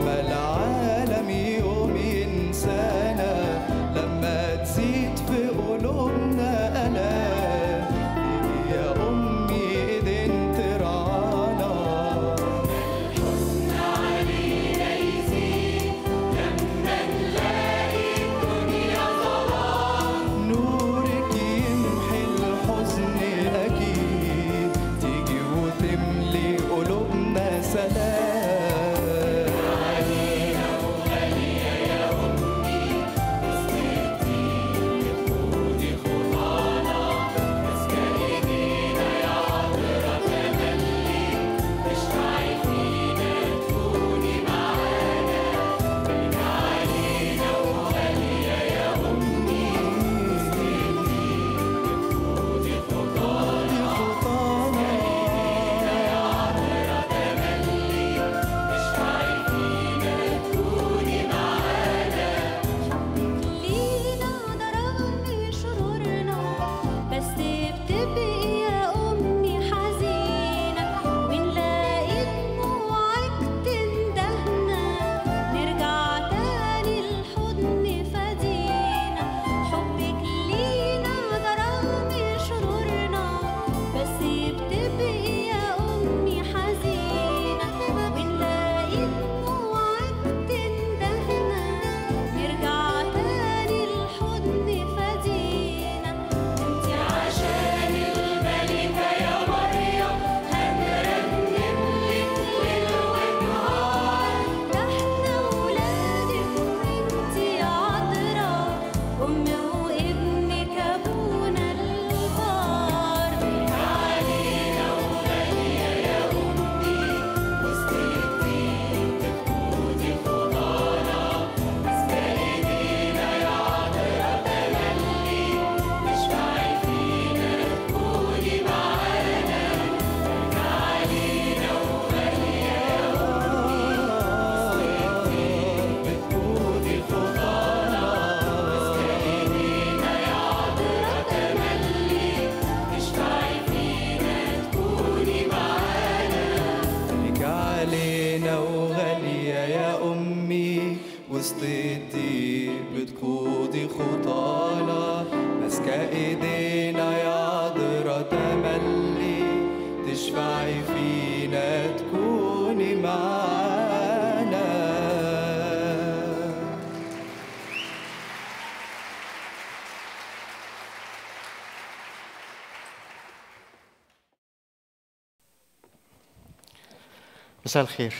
لما العالم يوم ينسانا لما تزيد في قلوبنا آلام تيجي يا أمي إيدين ترعانا نورك يمحي الحزن أكيد تيجي وتملي قلوبنا سلام دي خطانا لينا ضرب شرورنا بس بتبقي يا أمي حزينة ونلاقي دموعك تندهنا نرجع تاني الحضن فدينا حبك لينا ضرب شرورنا بس بتبقي يا أمي حزينة ونلاقي دموعك تندهنا نرجع تاني الحضن فدينا انتي عشان الملكة يا مريم هنرنم لك ليل ونهار ده احنا ولادك وانتي عذراء أم وابنك أبونا البار علينا وغالية يا أمي وسط الدين بتقودي خضانا ماسكة إيدينا يا عذراء تملي تشفعي فينا تكوني معانا علينا وغالية يا بتقودي خطانا إيدينا يا عذراء تملي تشفعي فينا تكوني معانا لك علينا وغالية يا أمي وسط الدين بتقودي خطانا ماسكة إيدينا يا عذرا تملي تشفعي فينا تكوني معانا مساء الخير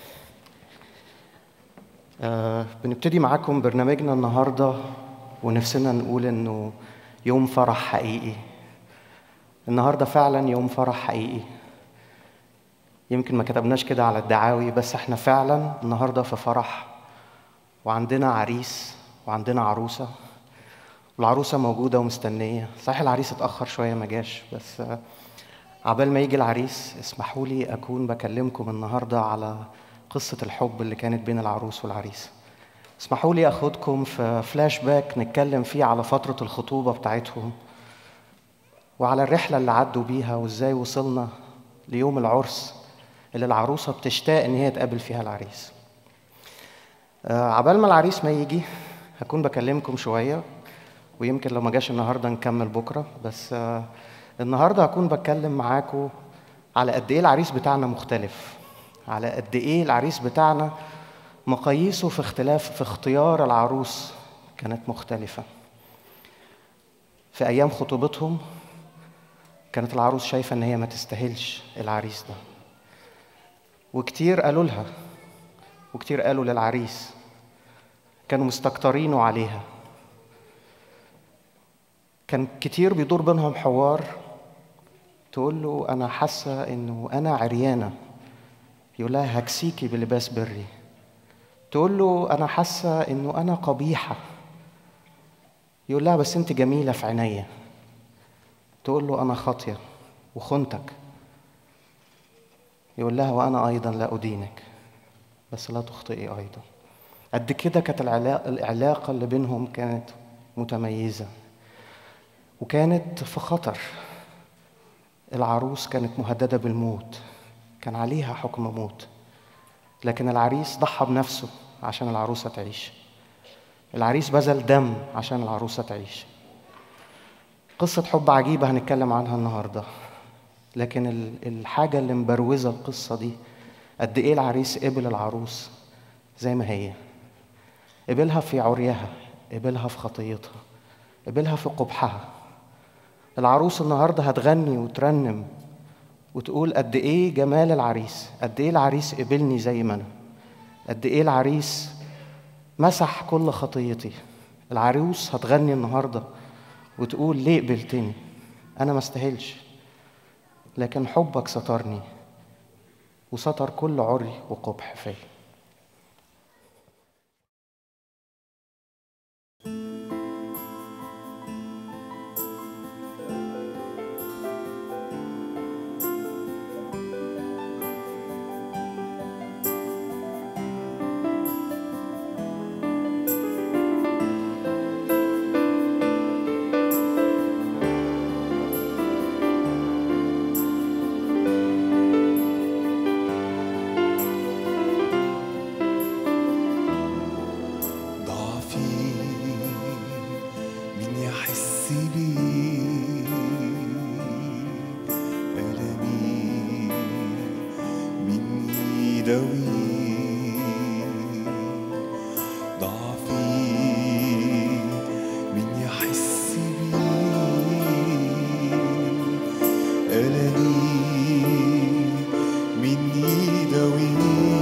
آه بنبتدي معاكم برنامجنا النهارده ونفسنا نقول انه يوم فرح حقيقي النهارده فعلا يوم فرح حقيقي يمكن ما كتبناش كده على الدعاوي بس احنا فعلا النهارده في فرح وعندنا عريس وعندنا عروسه والعروسه موجوده ومستنيه صحيح العريس اتاخر شويه ما جاش بس آه عبال ما يجي العريس اسمحوا لي أكون بكلمكم النهاردة على قصة الحب اللي كانت بين العروس والعريس اسمحوا لي أخدكم في فلاش باك نتكلم فيه على فترة الخطوبة بتاعتهم وعلى الرحلة اللي عدوا بيها وإزاي وصلنا ليوم العرس اللي العروسة بتشتاق إن هي تقابل فيها العريس آه، عبال ما العريس ما يجي هكون بكلمكم شوية ويمكن لو ما جاش النهارده نكمل بكره بس آه، النهارده هكون بتكلم معاكم على قد ايه العريس بتاعنا مختلف على قد ايه العريس بتاعنا مقاييسه في اختلاف في اختيار العروس كانت مختلفة في أيام خطوبتهم كانت العروس شايفة إن هي ما تستاهلش العريس ده وكتير قالوا لها وكتير قالوا للعريس كانوا مستكترينه عليها كان كتير بيدور بينهم حوار تقول له أنا حاسة إنه أنا عريانة يقول لها هكسيكي بلباس بري تقول له أنا حاسة إنه أنا قبيحة يقول لها بس أنت جميلة في عينيا تقول له أنا خاطية وخنتك يقول لها وأنا أيضا لا أدينك بس لا تخطئي أيضا قد كده كانت العلا- العلاقة اللي بينهم كانت متميزة وكانت في خطر العروس كانت مهددة بالموت كان عليها حكم موت لكن العريس ضحى بنفسه عشان العروسة تعيش العريس بذل دم عشان العروسة تعيش قصة حب عجيبة هنتكلم عنها النهاردة لكن ال- الحاجة اللي مبروزة القصة دي قد إيه العريس قبل العروس زي ما هي قبلها في عريها قبلها في خطيتها قبلها في قبحها العروس النهاردة هتغني وترنم وتقول قد إيه جمال العريس قد إيه العريس قبلني زي ما أنا قد إيه العريس مسح كل خطيتي العروس هتغني النهارده وتقول ليه قبلتني انا ما استاهلش لكن حبك سترني وستر كل عري وقبح فيا ضعفي من يحس بي ألمي من يدوي ضعفي من يحس بي ألمي من يدوي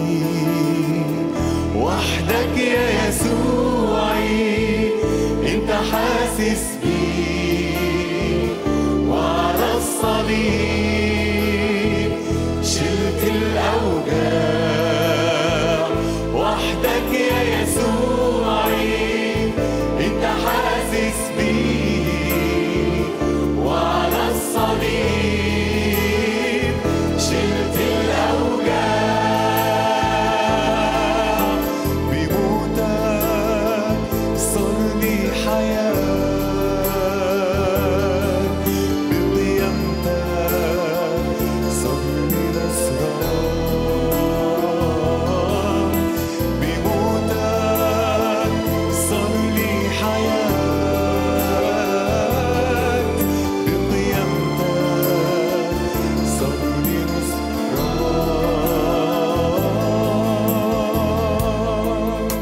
وحدك يا يسوعي انت حاسس بي وعلى الصليب شلت الاوجاع وحدك يا يسوعي انت حاسس بي وعلى الصليب شلت الاوجاع بموتك صار لي حياة بقيامتك صار لي نصرة بموتك صار لي حياة بقيامتك صار لي نصرة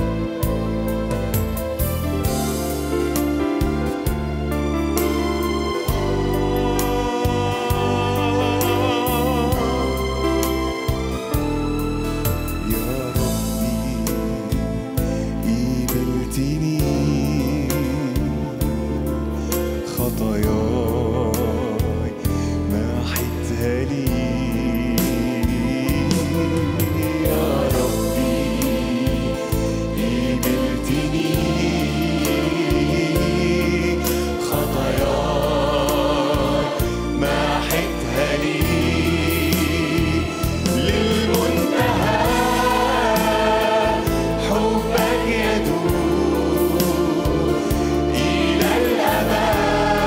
يا ربي قبلتني خطاياي محتها لي يا ربي قبلتني خطاياي محتها لي للمنتهى حبك يدوم إلى الأبد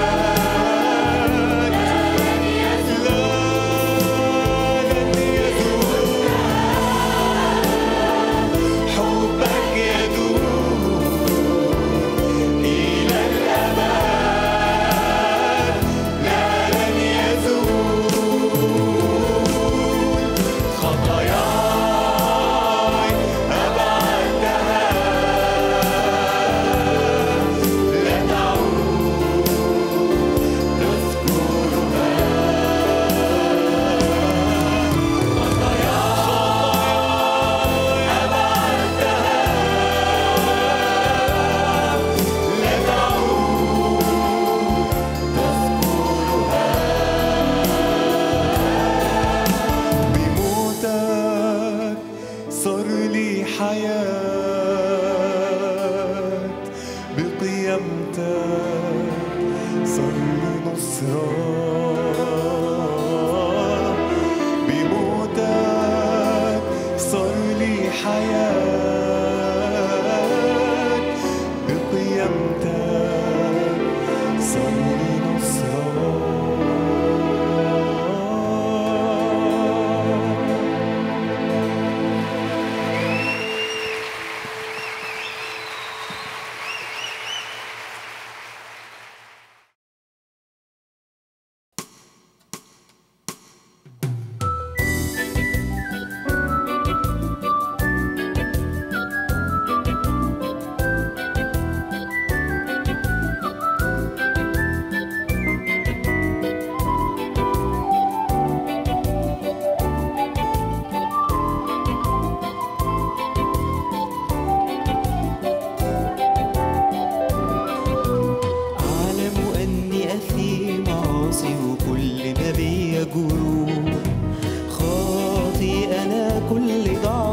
لن يزول لن يزول حبك يدوم إلى الأبد لا لن يزول خطاياي أبعدتها لا تعود تذكرها خطاياي أبعدتها لا تعود تذكرها بموتك صار لي حياة بقيامتك صار لي نصرة بموتك صار لي حياة بقيامتك صار لي نصرة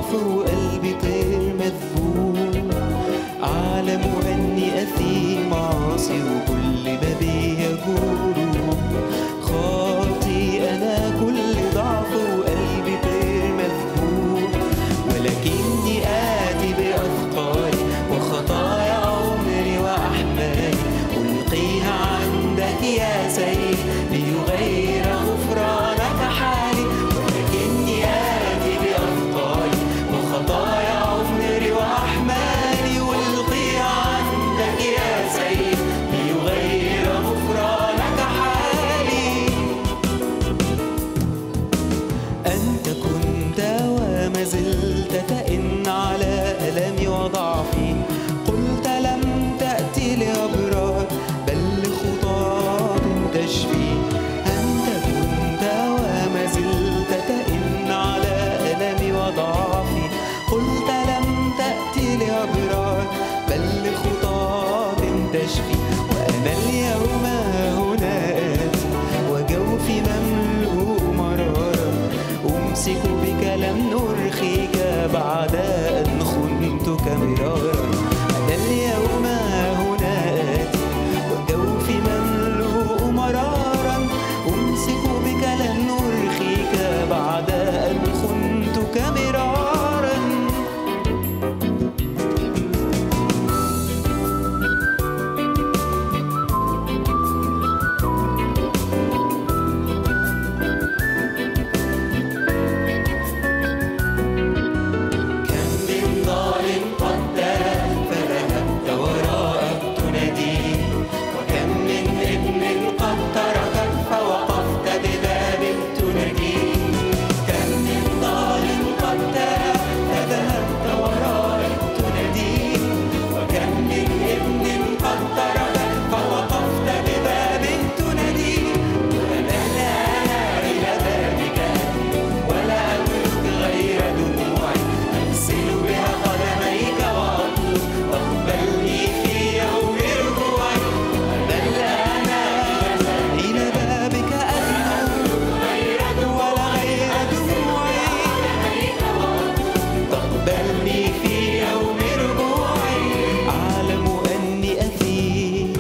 ضعف وقلبي طير مذبوح أعلم أني أثيم عاصي وكل ما بي يجور خاطي أنا كل ضعف وقلبي طير مذبوح ولكني آتي بأثقالي وخطايا عمري وأحمالي ألقيها عندك يا سيد ليغير غفرانك حالي ولكني آتي بأثقالي وخطايا عمري وأحمالي ألقيها عندك يا سيد ليغير غفرانك حالي أنت كنت وما زلت تئن على ألمي وضعفي قلت لم تأتي لأبرار بل لخطاة تشفي أنت كنت وما زلت تئن على ألمي وضعفي قلت لم تأتي لأبرار بل لخطاة تشفي وأنا اليوم هنا آتي وجوفي مملوء مرارا أمسك بك لم نرخيك بعد أن خنتك مرارا أنا اليوم هنا آتي وجوفي مملوء مرارا أمسك بك لن نرخيك بعد أن خنتك مرارا كم من ضال قد ترى فذهبت وراءك تنادي وكم من ابن قد تركك فوقفت بباب تنادي كم من ضال قد ترى فذهبت وراءك تنادي وكم من ابن قد تركك فوقفت بباب تنادي وانا الان الى بابك ولا أملك غير دموعي أغسل بها قدميك وأطلب واقبلني في يوم رجوعي أنا الآن إلى بابك أدعو ولا غير دموعي تقبلني في يوم رجوعي أعلم أني أثيم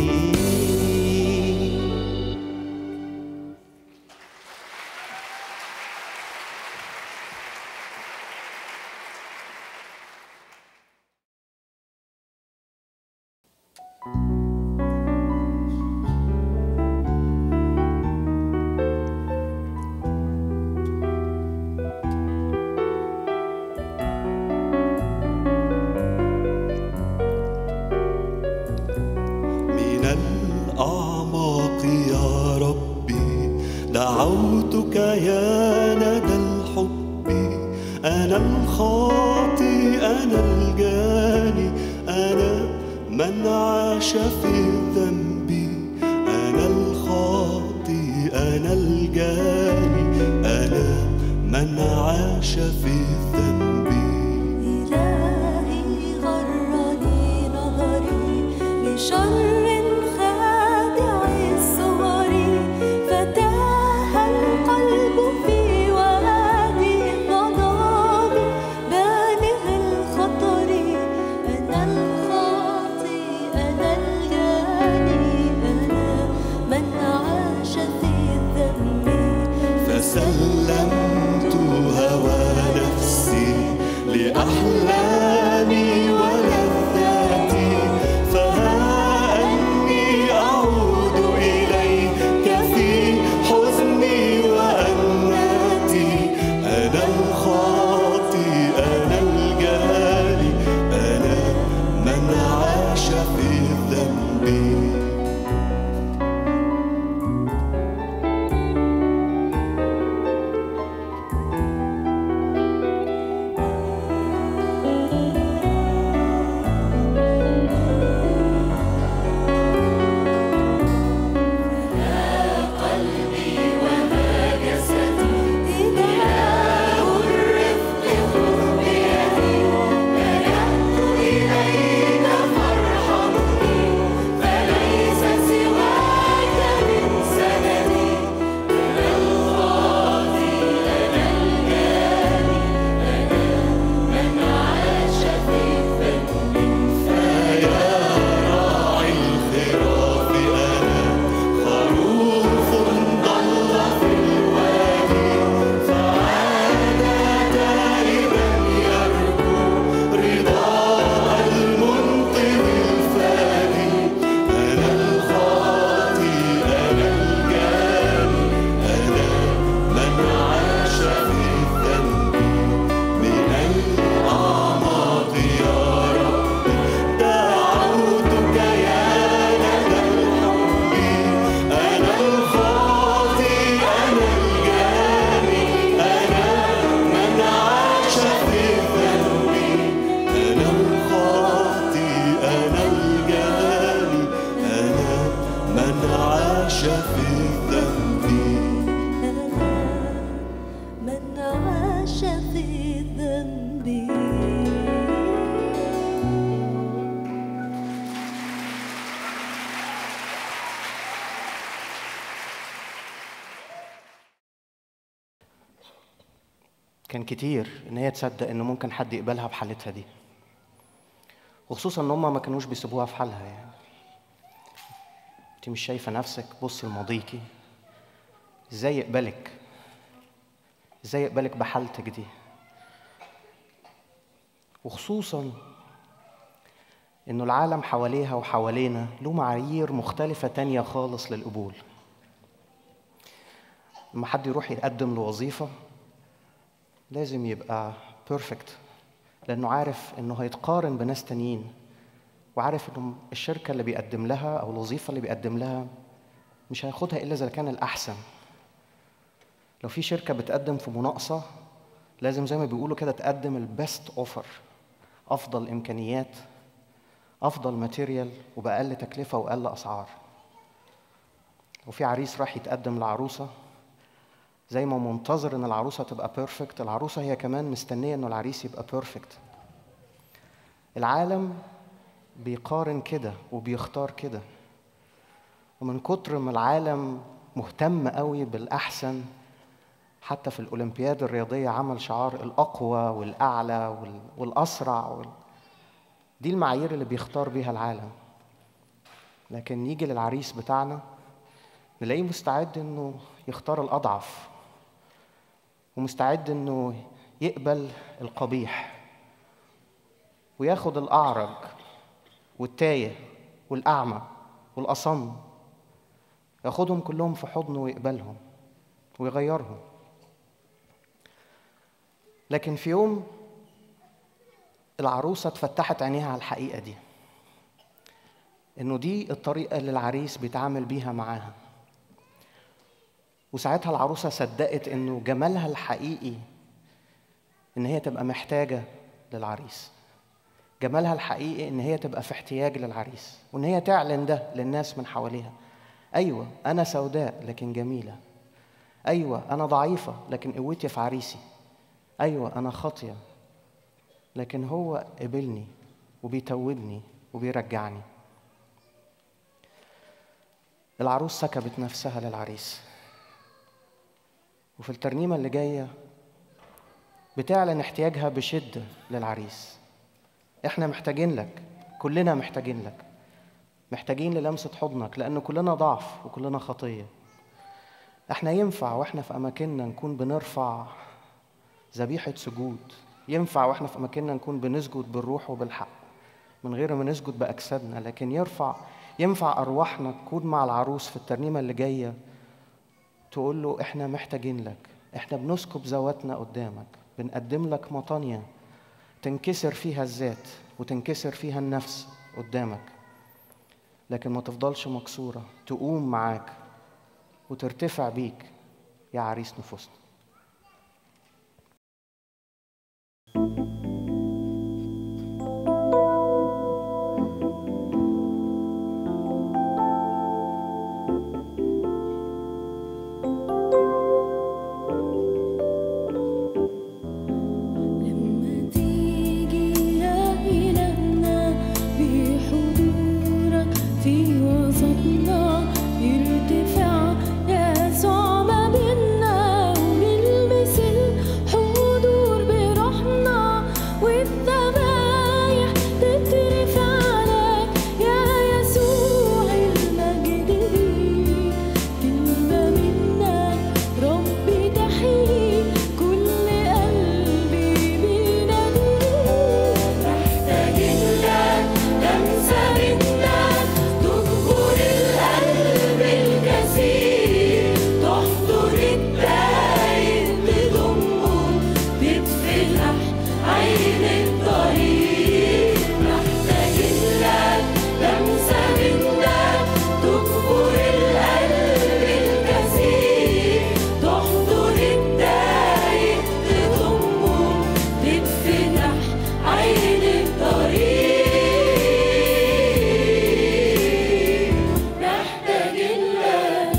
من الأعماق يا ربي دعوتك يا ندى الحب أنا الخاطي أنا الجاني أنا من عاش في الذنب أنا الخاطي أنا الجاني أنا من عاش في الذنب إلهي غرني نظري بشر خادع الصور فتاه القلب في وادي الغضب بالغ الخطر أنا الخاطي أنا الجاني أنا من عاش في الذنب فسلمت هوى نفسي لأحلامي ولذاتي فها أني أعود إليك في حزني وأناتي أنا الخاطي أنا الجاني أنا من عاش في الذنب أنا كان كتير ان هي تصدق ان ممكن حد يقبلها بحالتها دي وخصوصا ان هم ما كانوش بيسيبوها في حالها يعني انت مش شايفه نفسك بصي لماضيكي ازاي يقبلك ازاي يقبلك بحالتك دي وخصوصا انه العالم حواليها وحوالينا له معايير مختلفة تانية خالص للقبول لما حد يروح يقدم لوظيفة لازم يبقى بيرفكت لأنه عارف إنه هيتقارن بناس تانيين وعارف إنه الشركة اللي بيقدم لها أو الوظيفة اللي بيقدم لها مش هياخدها إلا إذا كان الأحسن لو في شركة بتقدم في مناقصة لازم زي ما بيقولوا كده تقدم البيست اوفر أفضل إمكانيات أفضل ماتيريال وبأقل تكلفة وأقل أسعار وفي عريس راح يتقدم لعروسة زي ما منتظر ان العروسه تبقى بيرفكت العروسه هي كمان مستنيه انه العريس يبقى بيرفكت العالم بيقارن كده وبيختار كده ومن كتر ما العالم مهتم قوي بالاحسن حتى في الاولمبياد الرياضيه عمل شعار الاقوى والاعلى وال- والاسرع وال... دي المعايير اللي بيختار بيها العالم لكن يجي للعريس بتاعنا نلاقيه مستعد انه يختار الاضعف ومستعد انه يقبل القبيح وياخد الاعرج والتايه والاعمى والاصم ياخدهم كلهم في حضنه ويقبلهم ويغيرهم لكن في يوم العروسه اتفتحت عينيها على الحقيقه دي انه دي الطريقه اللي العريس بيتعامل بيها معاها وساعتها العروسة صدقت إنه جمالها الحقيقي إن هي تبقى محتاجة للعريس جمالها الحقيقي إن هي تبقى في احتياج للعريس وإن هي تعلن ده للناس من حواليها أيوة أنا سوداء لكن جميلة أيوة أنا ضعيفة لكن قوتي في عريسي أيوة أنا خاطية لكن هو قبلني وبيتوبني وبيرجعني العروس سكبت نفسها للعريس وفي الترنيمة اللي جاية بتعلن احتياجها بشدة للعريس احنا محتاجين لك كلنا محتاجين لك محتاجين للمسة حضنك لأن كلنا ضعف وكلنا خطية احنا ينفع واحنا في أماكننا نكون بنرفع ذبيحة سجود ينفع واحنا في أماكننا نكون بنسجد بالروح وبالحق من غير ما نسجد بأجسادنا لكن يرفع ينفع أرواحنا تكون مع العروس في الترنيمة اللي جاية تقول له احنا محتاجين لك احنا بنسكب ذواتنا قدامك بنقدم لك مطانية تنكسر فيها الذات وتنكسر فيها النفس قدامك لكن ما تفضلش مكسورة تقوم معاك وترتفع بيك يا عريس نفوسنا لما تيجي يا إلهنا بحضورك في وسطنا يرتفع يسوع ما بينا ونلمس الحضور بروحنا والذبايح تترفع لك يا يسوع المجد ليك كلمة منك ربي تحيي كل قلبي بيناديك محتاجين لك لمسة منك تجبر القلب الكثير تحضر التايه تضمه تتفتح عين الطريق محتاجين لك لمسة منك تجبر القلب الكثير تحضر التايه تضمه تتفتح عين الطريق محتاجين لك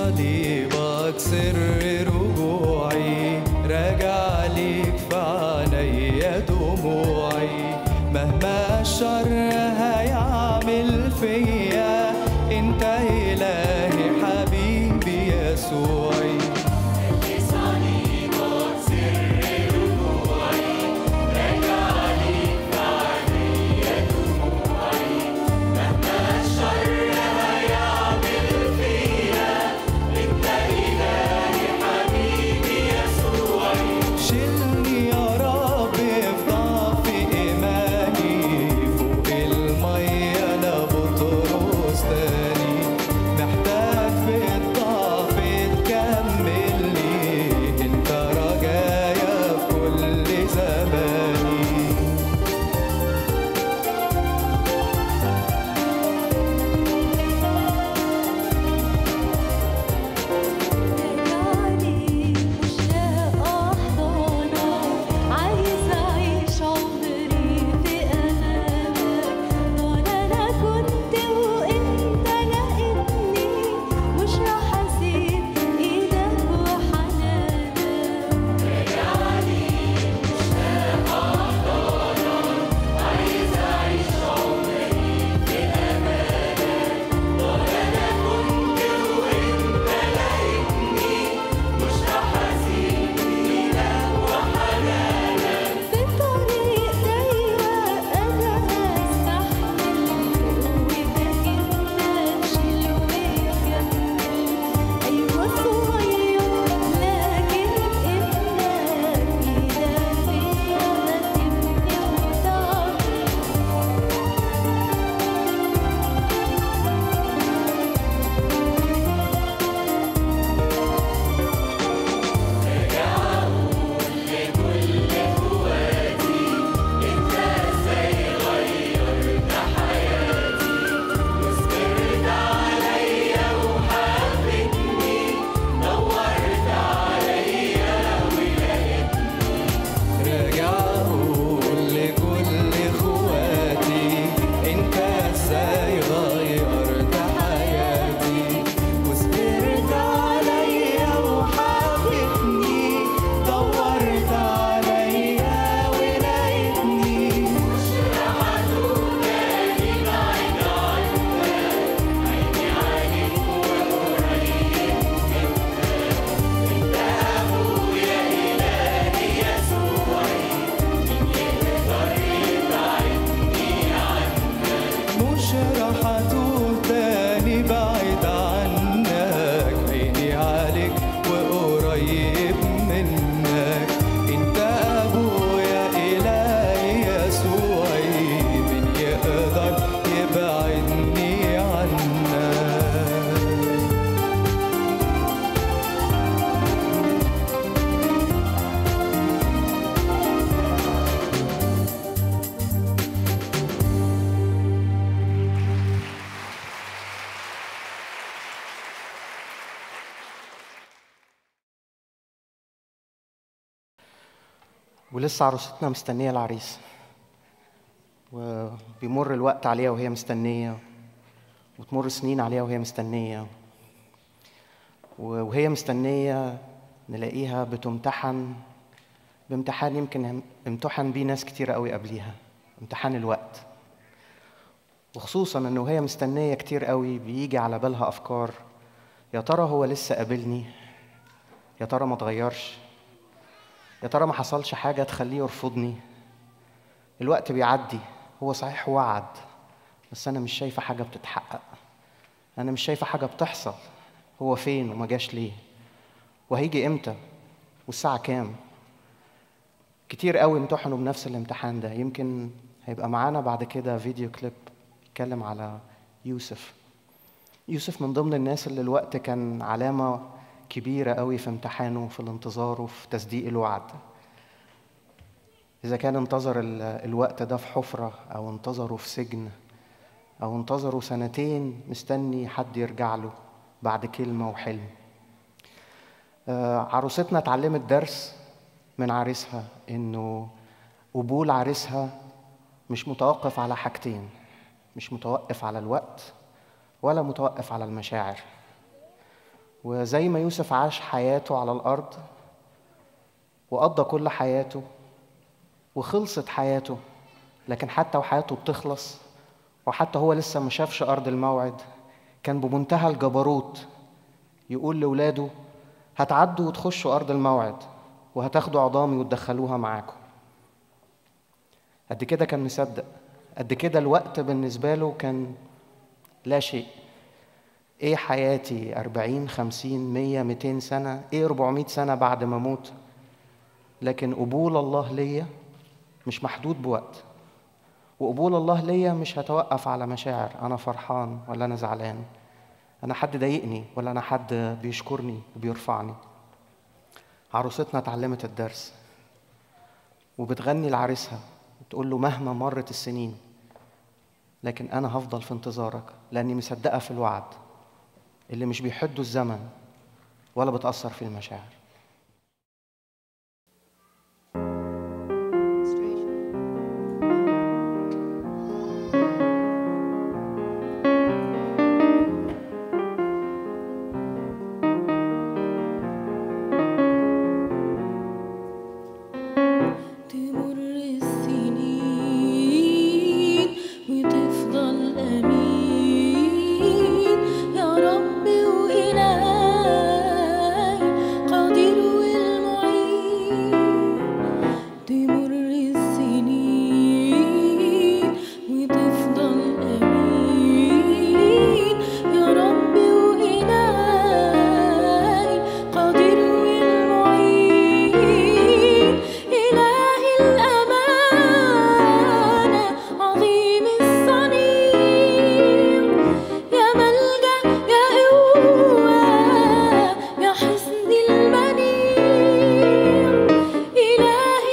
صليبك سر رجوعي راجع ليك في عينيا دموعي مهما الشر هيعمل فيا انت الهي حبيبي يسوعي شيلني يا رب في ضعف إيماني فوق المية أنا بطرس تاني محتاج في الضعف تكملني أنت رجايا في كل زماني رجعني مشتاق أحضنك عايز أعيش عمري في أمامك وأنا أنا كنت وأنت لقيتني مش راح أسيب إيدك وحنانك في طريق ضيق أنا هستحمل قوتك أنت تشيل وتكمل أيوة صغير لكن ابنك إيدك فيا ما تبني وتعمل راجع اقول لكل اخواتي انت ازاي غيرت حياتي وصبرت عليا وحبتني دورت عليا ولقيتني مش راح اتوه تاني بعيد عنك عيني عليك وقريب منك انت ابويا الهي يسوعي من يقدر يبعدني عنك ولسه عروستنا مستنية العريس وبيمر الوقت عليها وهي مستنية وتمر سنين عليها وهي مستنية و- وهي مستنية نلاقيها بتمتحن بامتحان يمكن امتحن بيه ناس كتير قوي قبليها امتحان الوقت وخصوصا انه وهي مستنية كتير قوي بيجي على بالها افكار يا ترى هو لسه قابلني يا ترى ما اتغيرش يا ترى ما حصلش حاجة تخليه يرفضني الوقت بيعدي هو صحيح وعد بس أنا مش شايفة حاجة بتتحقق أنا مش شايفة حاجة بتحصل هو فين وما جاش ليه وهيجي إمتى والساعة كام كتير قوي امتحنوا بنفس الامتحان ده يمكن هيبقى معانا بعد كده فيديو كليب يتكلم على يوسف يوسف من ضمن الناس اللي الوقت كان علامة كبيرة قوي في امتحانه في الانتظار وفي تصديق الوعد إذا كان انتظر ال- الوقت ده في حفرة أو انتظره في سجن أو انتظره سنتين مستني حد يرجع له بعد كلمة وحلم آه، عروستنا اتعلمت درس من عريسها إنه قبول عريسها مش متوقف على حاجتين مش متوقف على الوقت ولا متوقف على المشاعر وزي ما يوسف عاش حياته على الأرض وقضى كل حياته وخلصت حياته لكن حتى وحياته بتخلص وحتى هو لسه ما شافش أرض الموعد كان بمنتهى الجبروت يقول لولاده هتعدوا وتخشوا أرض الموعد وهتاخدوا عظامي وتدخلوها معاكم قد كده كان مصدق قد كده الوقت بالنسبة له كان لا شيء ايه حياتي أربعين خمسين مية ميتين سنة ايه أربعمائة سنة بعد ما أموت لكن قبول الله ليا مش محدود بوقت وقبول الله ليا مش هتوقف على مشاعر أنا فرحان ولا أنا زعلان أنا حد ضايقني ولا أنا حد بيشكرني وبيرفعني عروستنا اتعلمت الدرس وبتغني لعريسها وتقول له مهما مرت السنين لكن أنا هفضل في انتظارك لأني مصدقة في الوعد اللي مش بيحدوا الزمن ولا بتأثر في المشاعر تمر السنين وتفضل أمين يا ربي وإلهي قادر والمعين تمر السنين وتفضل أمين يا ربي وإلهي قادر والمعين إلهي الأمانة عظيم الصنيع يا ملجأ يا قوة يا حصن المنيع إلهي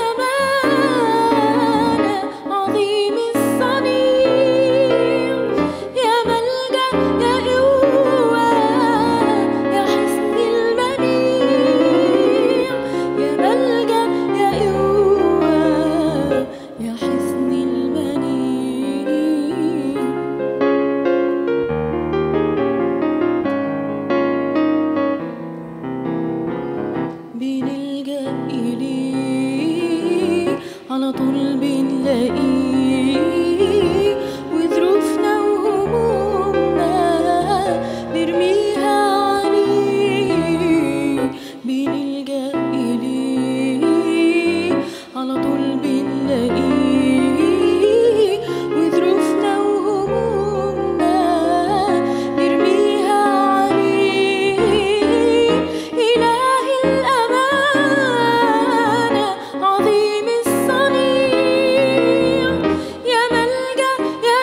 الأمانة عظيم الصنيع يا ملجأ يا قوة يا حصن المنيع يا ملجأ يا قوة يا حصن المنيع بنلجأ إليه على طول بنلاقيه وظروفنا وهمومنا نرميها عليه بنلجأ إليه على طول بنلاقيه وظروفنا وهمومنا نرميها عليه إلهي الأمانة عظيم الصنيع يا ملجأ يا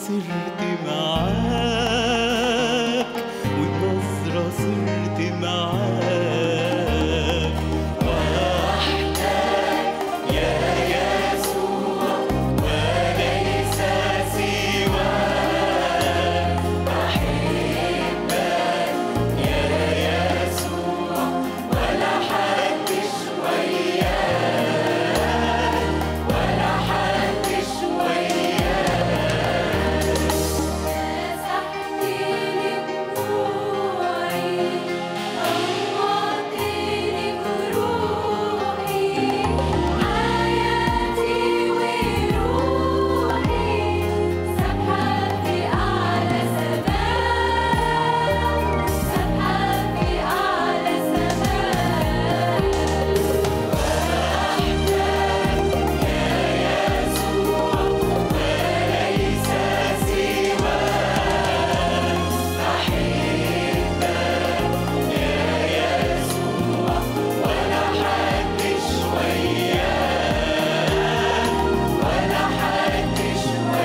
صرت معاك والنظرة صرت معاك وحدك يا يسوع وليس سواك بحبك يا يسوع ولا حدش وياك ولا حدش وياك مسحتني بدموعي طوعتني بروحي حياتي وروحي سبحة في أعلى سماء سبحة في أعلى سماء وليس سواك بحبك يا يسوع ولا حدش وياك ولا حدش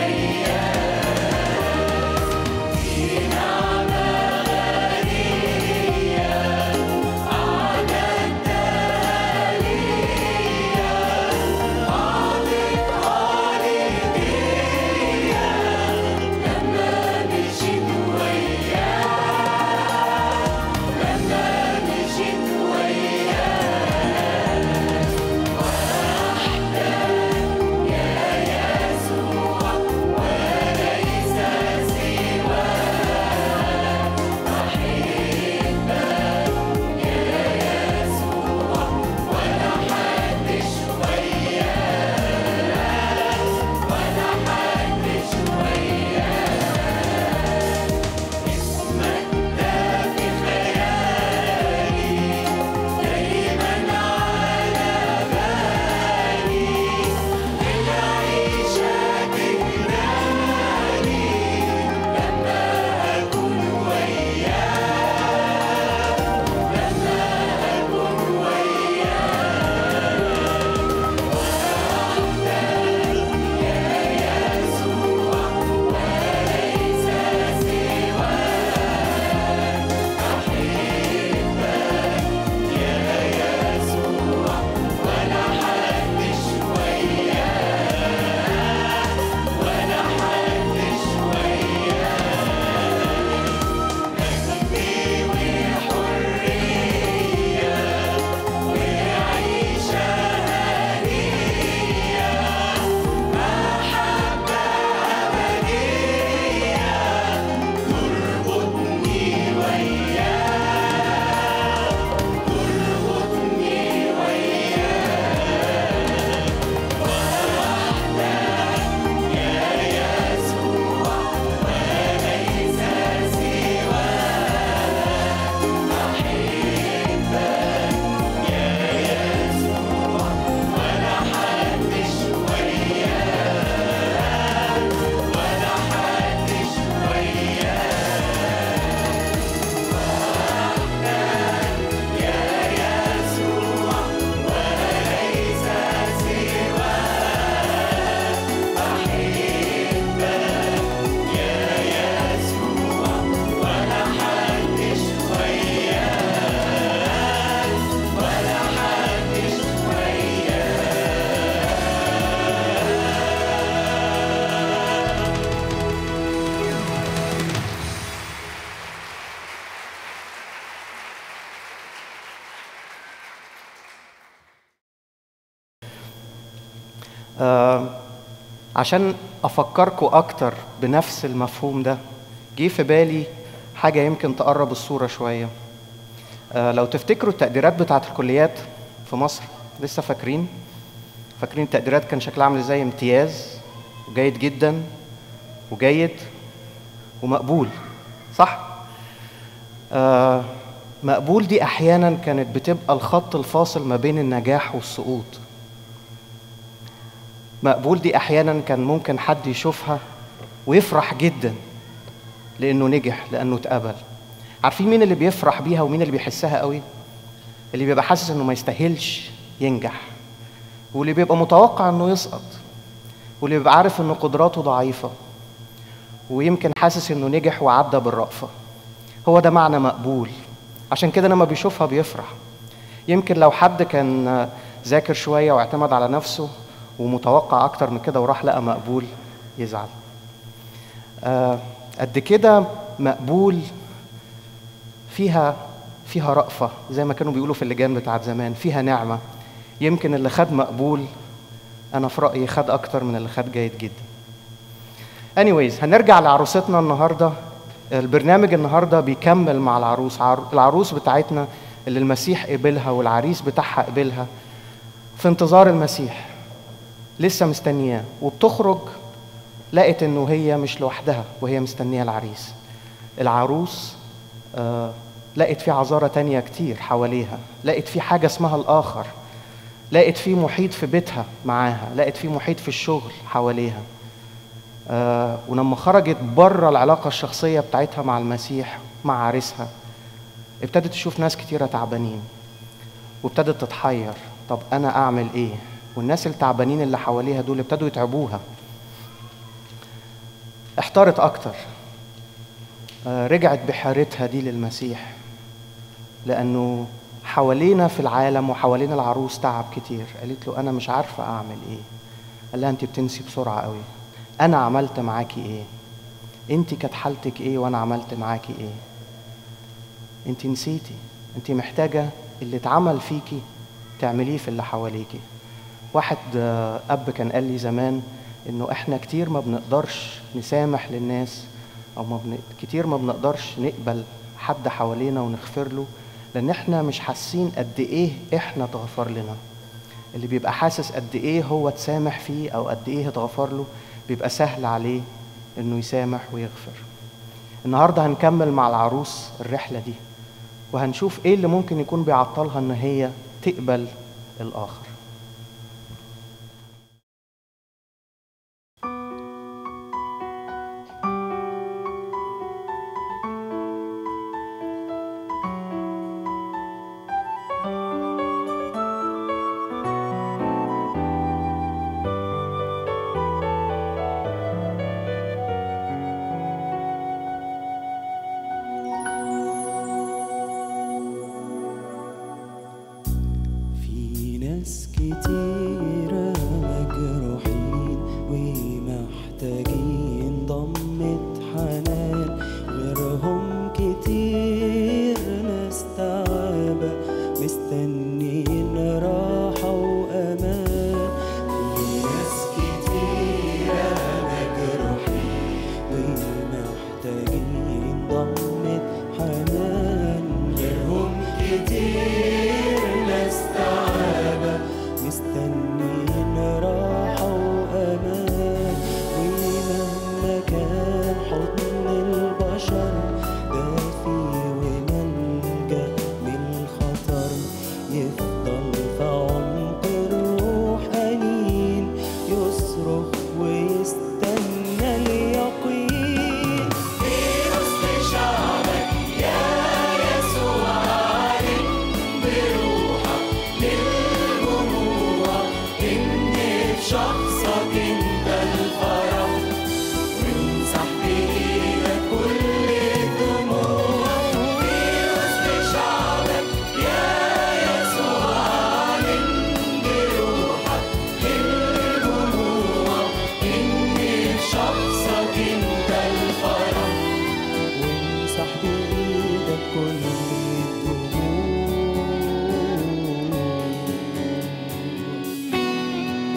وياك دي نعمة غنية أعددتها ليا عاطفها ليا لما مشيت وياك لما مشيت وياك وحدك يا يسوع وليس سواك بحبك يا يسوع ولا حدش وياك ولا حدش وياك اسمك ده في خيالي دايما على بالي العيشة تجرالي لما أكون وياك لما أكون وياك يا يسوع وليس سواك بحبك يا يسوع ولا حدش وياك ولا حدش وياك مجدي وحرية وعيشة هنية محبة أبدية تربطني وياك تربطني وياك وحدك يا يسوع وليس سواك بحبك يا يسوع ولا حدش وياك ولا حدش وياك يا يسوع وليس سواك بحبك يا يسوع ولا حدش وياك ولا حدش وياك آه، عشان افكركم اكتر بنفس المفهوم ده جه في بالي حاجه يمكن تقرب الصوره شويه آه، لو تفتكروا التقديرات بتاعه الكليات في مصر لسه فاكرين فاكرين التقديرات كان شكلها عامل ازاي امتياز وجيد جدا وجيد ومقبول صح آه مقبول دي احيانا كانت بتبقى الخط الفاصل ما بين النجاح والسقوط مقبول دي احيانا كان ممكن حد يشوفها ويفرح جدا لانه نجح لانه اتقبل عارفين مين اللي بيفرح بيها ومين اللي بيحسها قوي اللي بيبقى حاسس انه ما يستاهلش ينجح واللي بيبقى متوقع انه يسقط واللي بيبقى عارف ان قدراته ضعيفه ويمكن حاسس انه نجح وعدى بالرأفة هو ده معنى مقبول عشان كده لما بيشوفها بيفرح يمكن لو حد كان ذاكر شوية واعتمد على نفسه ومتوقع أكتر من كده وراح لقى مقبول يزعل آه، قد كده مقبول فيها فيها رأفة زي ما كانوا بيقولوا في اللجان بتاعت زمان فيها نعمة يمكن اللي خد مقبول أنا في رأيي خد أكتر من اللي خد جيد جدا anyways هنرجع لعروستنا النهاردة البرنامج النهاردة بيكمل مع العروس عر- العروس بتاعتنا اللي المسيح قبلها والعريس بتاعها قبلها في انتظار المسيح لسه مستنياه وبتخرج لقت انه هي مش لوحدها وهي مستنيه العريس العروس آه لقت في عذارى تانية كتير حواليها لقت في حاجة اسمها الآخر لقت في محيط في بيتها معاها لقت في محيط في الشغل حواليها آه ولما خرجت بره العلاقة الشخصية بتاعتها مع المسيح مع عريسها ابتدت تشوف ناس كتيرة تعبانين وابتدت تتحير طب أنا أعمل إيه والناس التعبانين اللي حواليها دول ابتدوا يتعبوها احتارت أكتر آه، رجعت بحيرتها دي للمسيح لأنه حوالينا في العالم وحوالينا العروس تعب كتير قالت له أنا مش عارفة أعمل إيه قال لها أنت بتنسي بسرعة قوي أنا عملت معاكي إيه أنت كانت حالتك إيه وأنا عملت معاكي إيه أنت نسيتي أنت محتاجة اللي اتعمل فيكي تعمليه في اللي حواليكي واحد آه، أب كان قال لي زمان إنه إحنا كتير ما بنقدرش نسامح للناس أو ما بن... كتير ما بنقدرش نقبل حد حوالينا ونغفر له لأن إحنا مش حاسين قد إيه إحنا اتغفر لنا اللي بيبقى حاسس قد إيه هو اتسامح فيه أو قد إيه اتغفر له بيبقى سهل عليه إنه يسامح ويغفر النهاردة هنكمل مع العروس الرحلة دي وهنشوف إيه اللي ممكن يكون بيعطلها إن هي تقبل الآخر في ناس كتيرة مجروحين ومحتاجين ضمة حنان غيرهم كتير ناس تعبة مستنين راحة وأمان في ناس كتيرة مجروحين ومحتاجين ضمة حنان غيرهم كتير ناس تعبة مستنين راحة وأمان ومهما كان حضن البشر دافي وملجأ من الخطر يفضل في عمق الروح أنين يصرخ ويستنى اليقين شخصك انت الفرح وامسح بايدك كل الدموع في وسط شعبك يا يسوع اعلن بروحك للجموع ان في شخصك انت الفرح وامسح بإيدك كل الدموع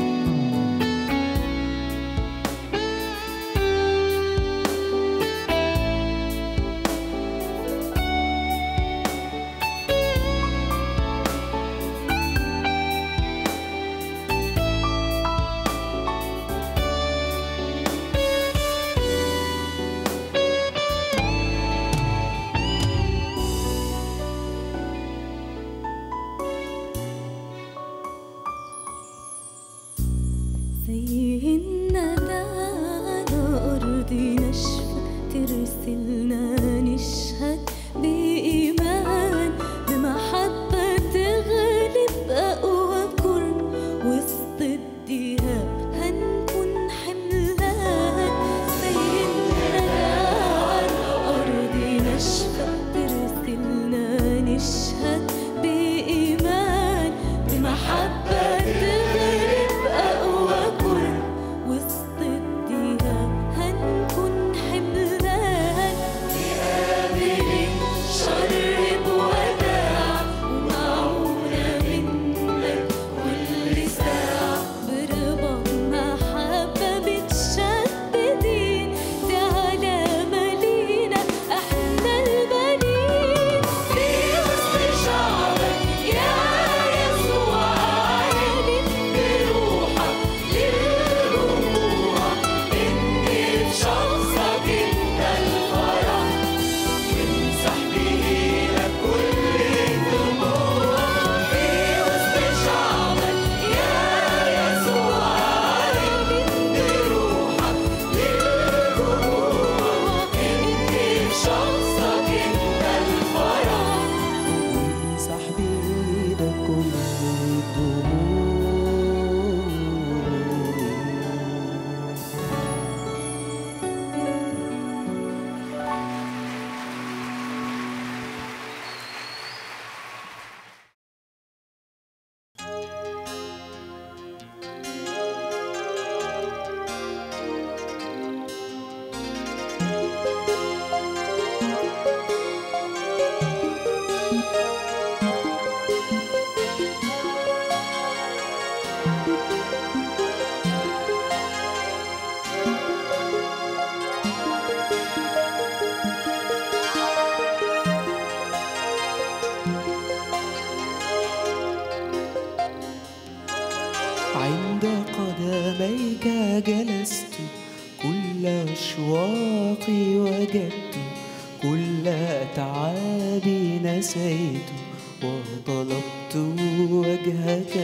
تعابي نسيت وطلبت وجهك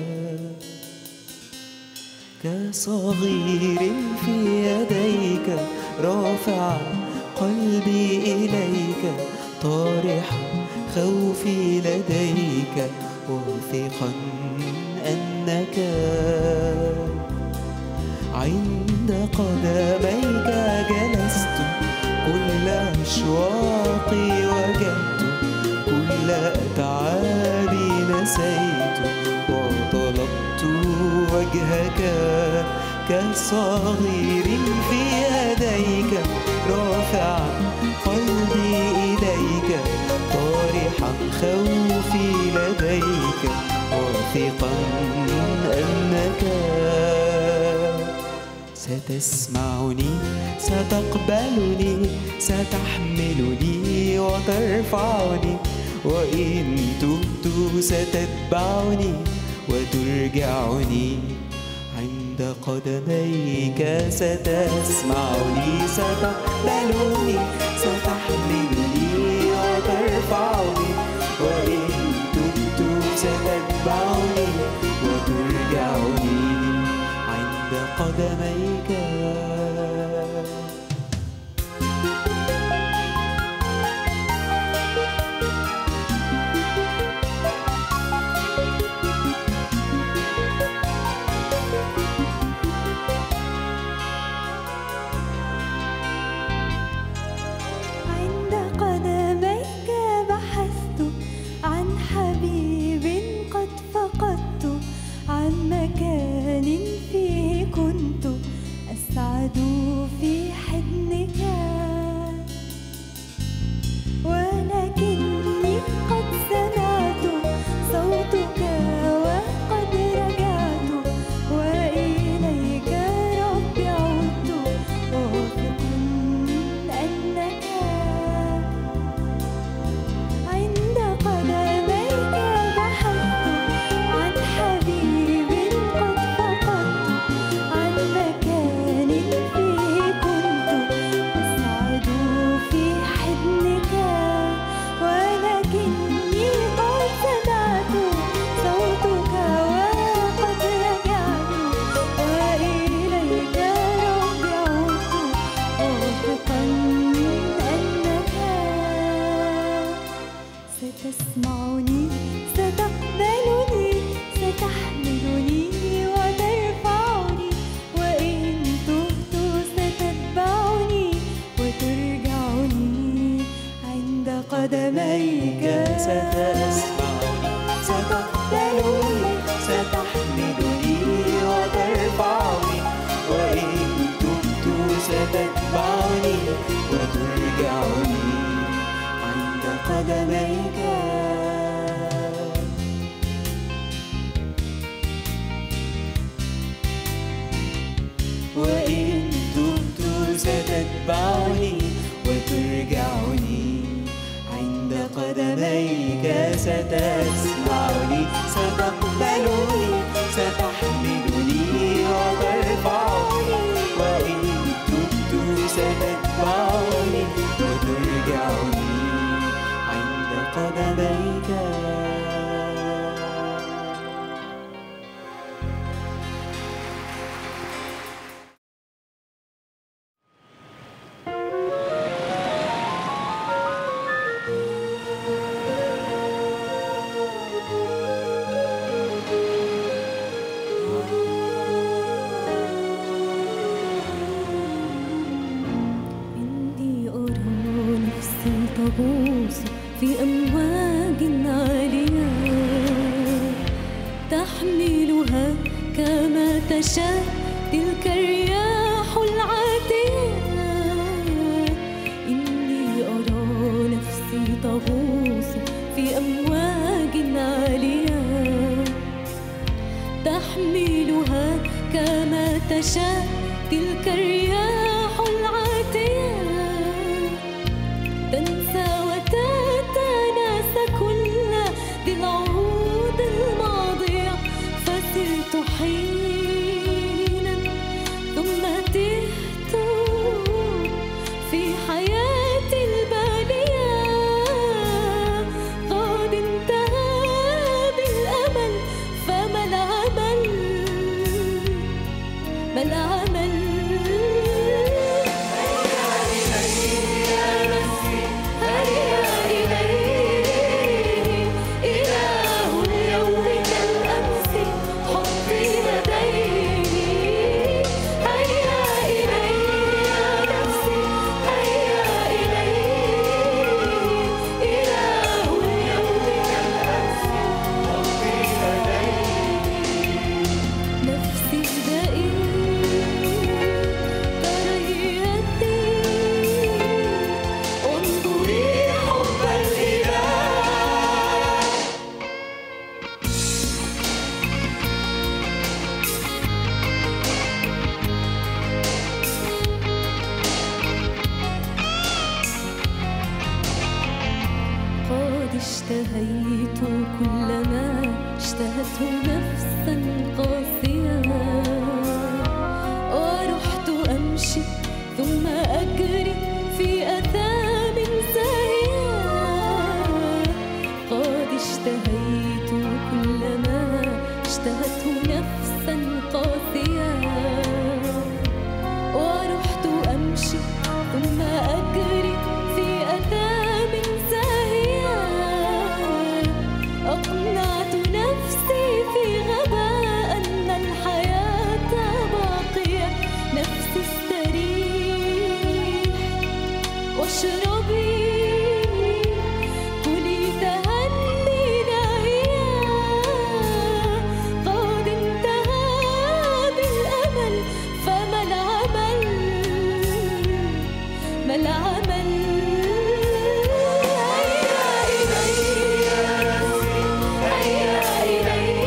كصغير في يديك رافعا قلبي إليك طارحا خوفي لديك واثقا أنك عند قدميك جلست كل أشواقي وجدت كل أتعابي نسيت وطلبت وجهك كصغير في يديك رافعا قلبي إليك طارحا خوفي لديك واثقا أنك ستسمعني ستقبلني ستحملني وترفعني وإن تبت ستتبعني وترجعني عند قدميك ستسمعني ستقبلني ستحملني وترفعني وإن تبت ستتبعني وترجعني عند قدميك عند قدميك بحثت عن حبيب قد فقدت عن مكان فيه كنت أسعد في حضنك ولكني قد سمعت صوتك وقد رجعت وإليك ربي عدت واثقا أنك عند قدميك بحثت عن حبيب قد فقدت عن مكان فيه كنت أسعد في حضنك ولكني قد سمعت صوتك وقد رجعت وإليك ربي عدت واثقا أنك ستسمعني ستقبلني ستحملني وترفعني وإن تهت ستتبعني وترجعني عند قدميك ستسمعني ستقبلني ستحملني وترفعني وإن تبت ستتبعني وترجعني عند قدميك وإن تبت ستتبعني وترجعني عند قدميك ستسمعني ستقبلني ستحملني وترفعني وإن تبت ستتبعني وترجعني عند قدميك إني أرى نفسي تغوص في أمواج عالية تحملها كما تشاء تلك الرياح العاتية إني أرى نفسي تغوص في أمواج عالية تحملها كما تشاء تلك الرياح العاتية تنسى وتتناسى كل ذي العهود الماضية فسرت حينا ثم تهت في حياتي البالية قد اشتهيت كل ما اشتهته نفسا قاسية ورحت أمشي ثم أجري في أثام ساهية قد اشتهيت كل ما اشتهته نفسا قاسية ورحت أمشي ثم أجري في أثام ساهية أقنعت نفسي في غباء أن الحياة باقية نفسي استريح واشربي كلي تهني ناهية قد انتهى بالأمل فما العمل ما العمل هيا إلي هيا إلي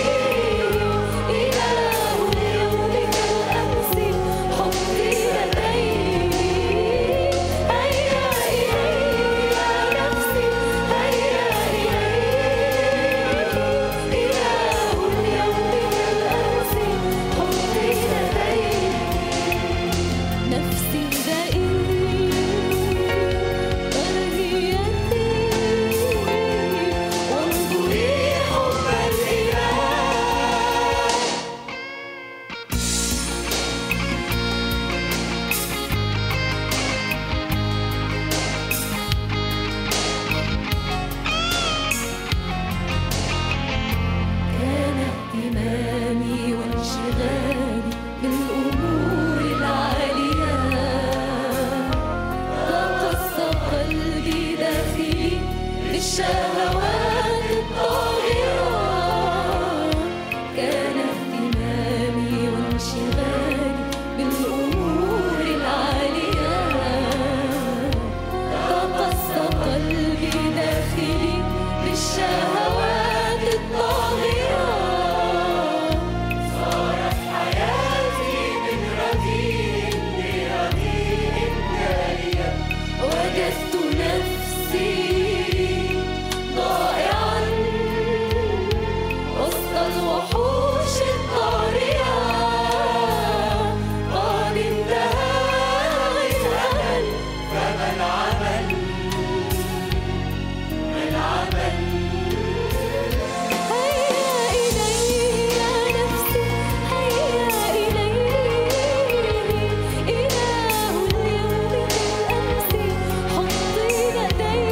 إله اليوم كالأمس حطي يدي هيا إلي يا نفسي هيا إلي إله اليوم كالأمس حطي يدي نفسي دقيق كرهيتي وانظري حب الإله كان اهتمامي وانشغالي بالأمور العالية تقص قلبي داخلي بالشهوات الطاغية كان اهتمامي وانشغالي بالأمور العالية تقص قلبي داخلي بالشهوات الطاغية صارت حياتي من رديء لرديء جارية وجدت نفسي ضائعا وسط الوحوش الطارية قد انتهى الأمل فما العمل هيا إلي يا نفسي هيا إلي إله اليوم كالأمس حطي يدي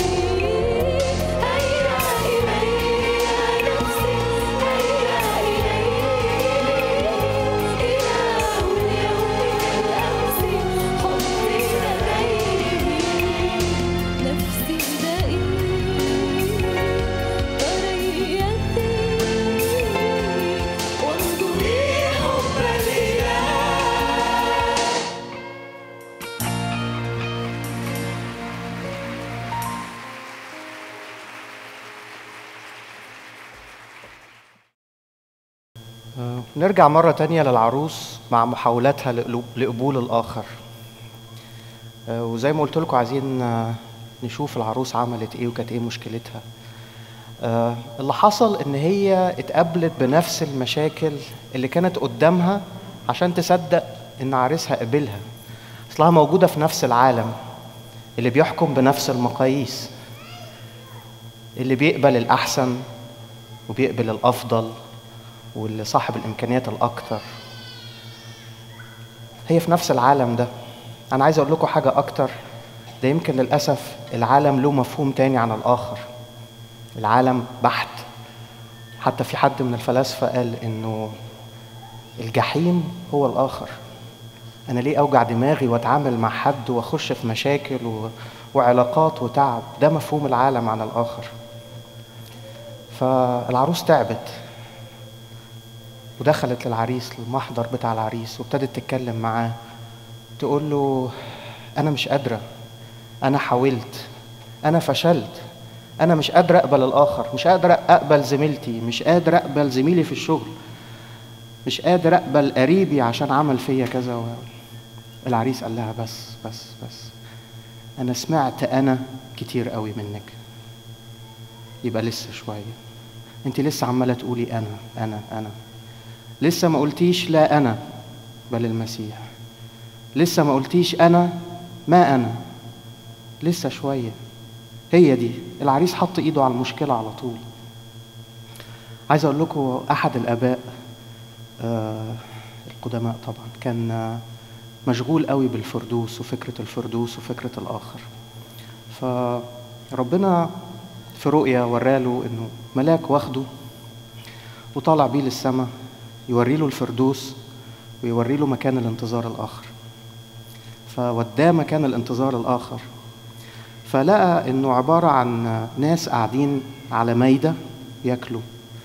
هيا إلي يا نفسي هيا إلي إله اليوم كالأمس حطي يدي نفسي دقيق بريتي وانظري حب الإله آه، نرجع مرة تانية للعروس مع محاولاتها لقلوب- لقبول الآخر آه، وزي ما قلت لكم عايزين آه، نشوف العروس عملت ايه وكانت ايه مشكلتها آه، اللي حصل ان هي اتقابلت بنفس المشاكل اللي كانت قدامها عشان تصدق ان عريسها قبلها اصلها موجودة في نفس العالم اللي بيحكم بنفس المقاييس اللي بيقبل الأحسن وبيقبل الأفضل واللي صاحب الإمكانيات الأكتر هي في نفس العالم ده أنا عايز أقول لكم حاجة أكتر ده يمكن للأسف العالم له مفهوم تاني عن الآخر العالم بحت حتى في حد من الفلاسفة قال إنه الجحيم هو الآخر أنا ليه أوجع دماغي وأتعامل مع حد وأخش في مشاكل و... وعلاقات وتعب ده مفهوم العالم عن الآخر فالعروس تعبت ودخلت للعريس المحضر بتاع العريس وابتدت تتكلم معاه تقول له أنا مش قادرة أنا حاولت أنا فشلت أنا مش قادرة أقبل الآخر مش قادرة أقبل زميلتي مش قادرة أقبل زميلي في الشغل مش قادر أقبل قريبي عشان عمل فيا كذا و... العريس قال لها بس بس بس أنا سمعت أنا كتير قوي منك يبقى لسه شويه انت لسه عماله تقولي انا انا انا لسه ما قلتيش لا انا بل المسيح لسه ما قلتيش انا ما انا لسه شويه هي دي العريس حط ايده على المشكله على طول عايز اقول لكم احد الاباء آه القدماء طبعا كان آه مشغول قوي بالفردوس وفكره الفردوس وفكره الاخر فربنا في رؤيا وراله انه ملاك واخده وطالع بيه للسماء يوري له الفردوس ويوري له مكان الانتظار الاخر فوداه مكان الانتظار الاخر فلقى انه عباره عن ناس قاعدين على مايده ياكلوا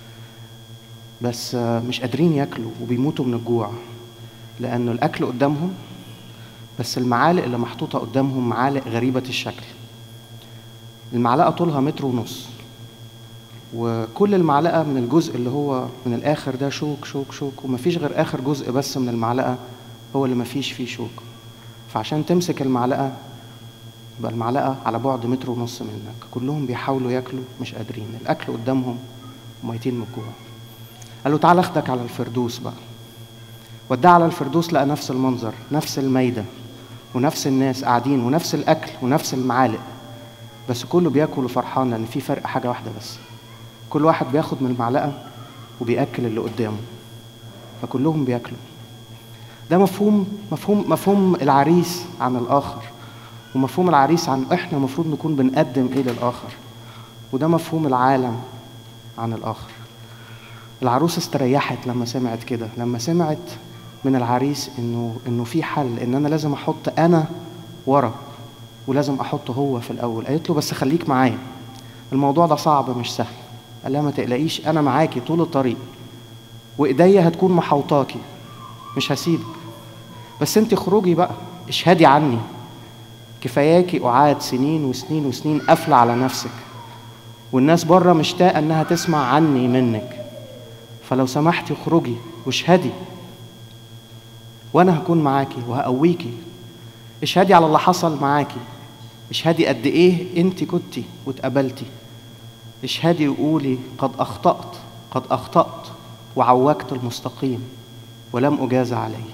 بس مش قادرين ياكلوا وبيموتوا من الجوع لانه الاكل قدامهم بس المعالق اللي محطوطه قدامهم معالق غريبه الشكل المعلقه طولها متر ونص وكل المعلقه من الجزء اللي هو من الاخر ده شوك شوك شوك ومفيش غير اخر جزء بس من المعلقه هو اللي مفيش فيه شوك فعشان تمسك المعلقه يبقى المعلقه على بعد متر ونص منك كلهم بيحاولوا ياكلوا مش قادرين الاكل قدامهم وميتين من الجوع قال له تعال اخدك على الفردوس بقى وداه على الفردوس لقى نفس المنظر نفس الميده ونفس الناس قاعدين ونفس الاكل ونفس المعالق بس كله بياكل وفرحان لان في فرق حاجه واحده بس كل واحد بياخد من المعلقه وبياكل اللي قدامه فكلهم بياكلوا ده مفهوم مفهوم مفهوم العريس عن الاخر ومفهوم العريس عن احنا المفروض نكون بنقدم ايه للاخر وده مفهوم العالم عن الاخر العروسه استريحت لما سمعت كده لما سمعت من العريس انه انه في حل ان انا لازم احط انا ورا ولازم احطه هو في الاول قالت له بس خليك معايا الموضوع ده صعب مش سهل قال لها ما تقلقيش انا معاكي طول الطريق وايديا هتكون محوطاكي مش هسيبك بس انت خروجي بقى اشهدي عني كفاياكي قعاد سنين وسنين وسنين قافله على نفسك والناس بره مشتاقه انها تسمع عني منك فلو سمحتي اخرجي واشهدي وانا هكون معاكي وهقويكي اشهدي على اللي حصل معاكي اشهدي قد ايه انت كنتي واتقبلتي اشهدي وقولي قد اخطات قد اخطات وعوجت المستقيم ولم اجاز عليه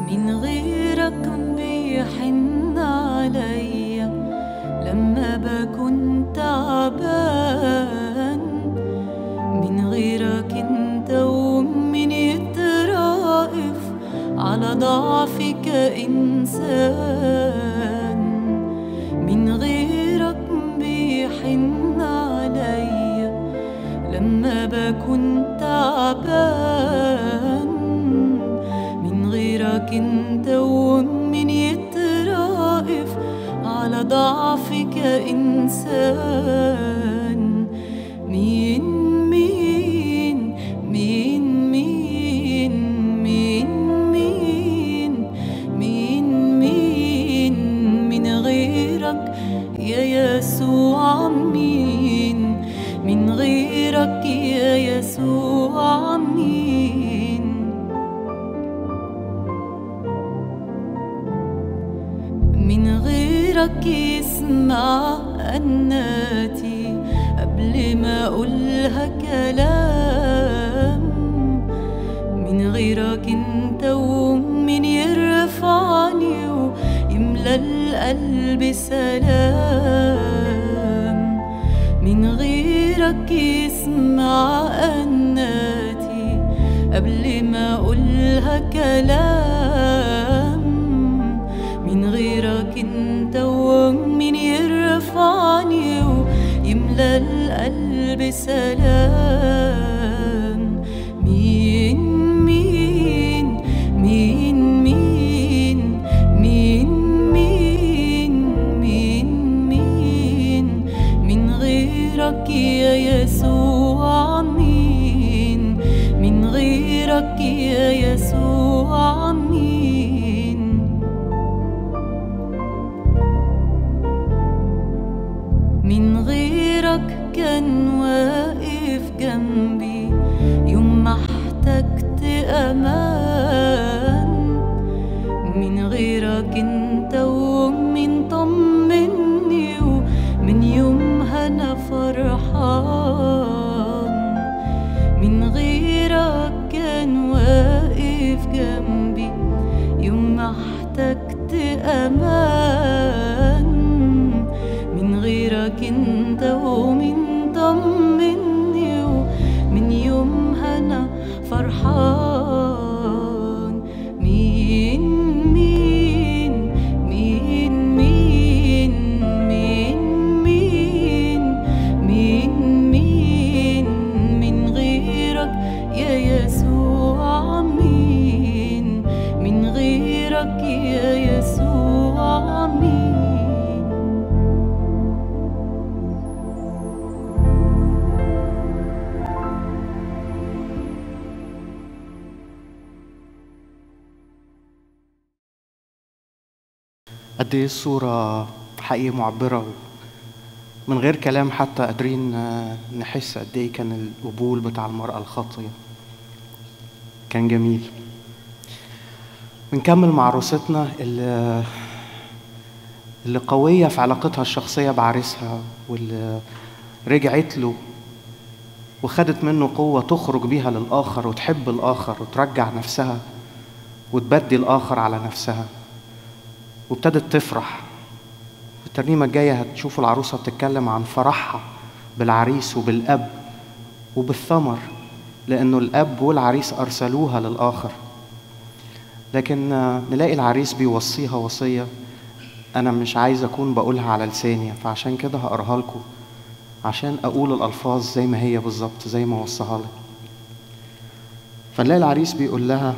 من غيرك بيحن عليا لما بكون تعبان من غيرك انت ومن يترائف على ضعفي كإنسان من غيرك بيحن عليا لما بكون تعبان من غيرك انت ومن يترائف على ضعفي كإنسان مين مين مين مين مين مين مين مين من غيرك يا يسوع مين من غيرك يا يسوع مين من غيرك يسمع أناتي قبل ما أقولها كلام من غيرك انت ومن يرفعني ويملى القلب سلام من غيرك يسمع أناتي قبل ما أقولها كلام من غيرك انت ومن يرفعني ويملى القلب سلام مين مين مين مين مين مين مين مين من غيرك يا يسوع مين من غيرك يا يسوع مين من غيرك كان واقف جنبي يوم ما احتجت امان من غيرك انت ومن طمني ومن يومها انا فرحان من غيرك كان واقف جنبي يوم ما احتجت امان من غيرك انت ومن طمني ومن يومها انا فرحان مين مين مين مين مين مين مين مين من غيرك يا يسوع مين من غيرك يا يسوع مين قد ايه الصورة حقيقة معبرة من غير كلام حتى قادرين آه، نحس قد ايه كان القبول بتاع المرأة الخاطية كان جميل بنكمل مع عروستنا اللي اللي قوية في علاقتها الشخصية بعريسها واللي رجعت له وخدت منه قوة تخرج بيها للآخر وتحب الآخر وترجع نفسها وتبدي الآخر على نفسها وابتدت تفرح في الترنيمة الجاية هتشوفوا العروسة بتتكلم عن فرحها بالعريس وبالأب وبالثمر لأنه الأب والعريس أرسلوها للآخر لكن آه، نلاقي العريس بيوصيها وصية أنا مش عايز أكون بقولها على لساني فعشان كده هقراها لكم عشان أقول الألفاظ زي ما هي بالظبط زي ما وصاها لي فنلاقي العريس بيقول لها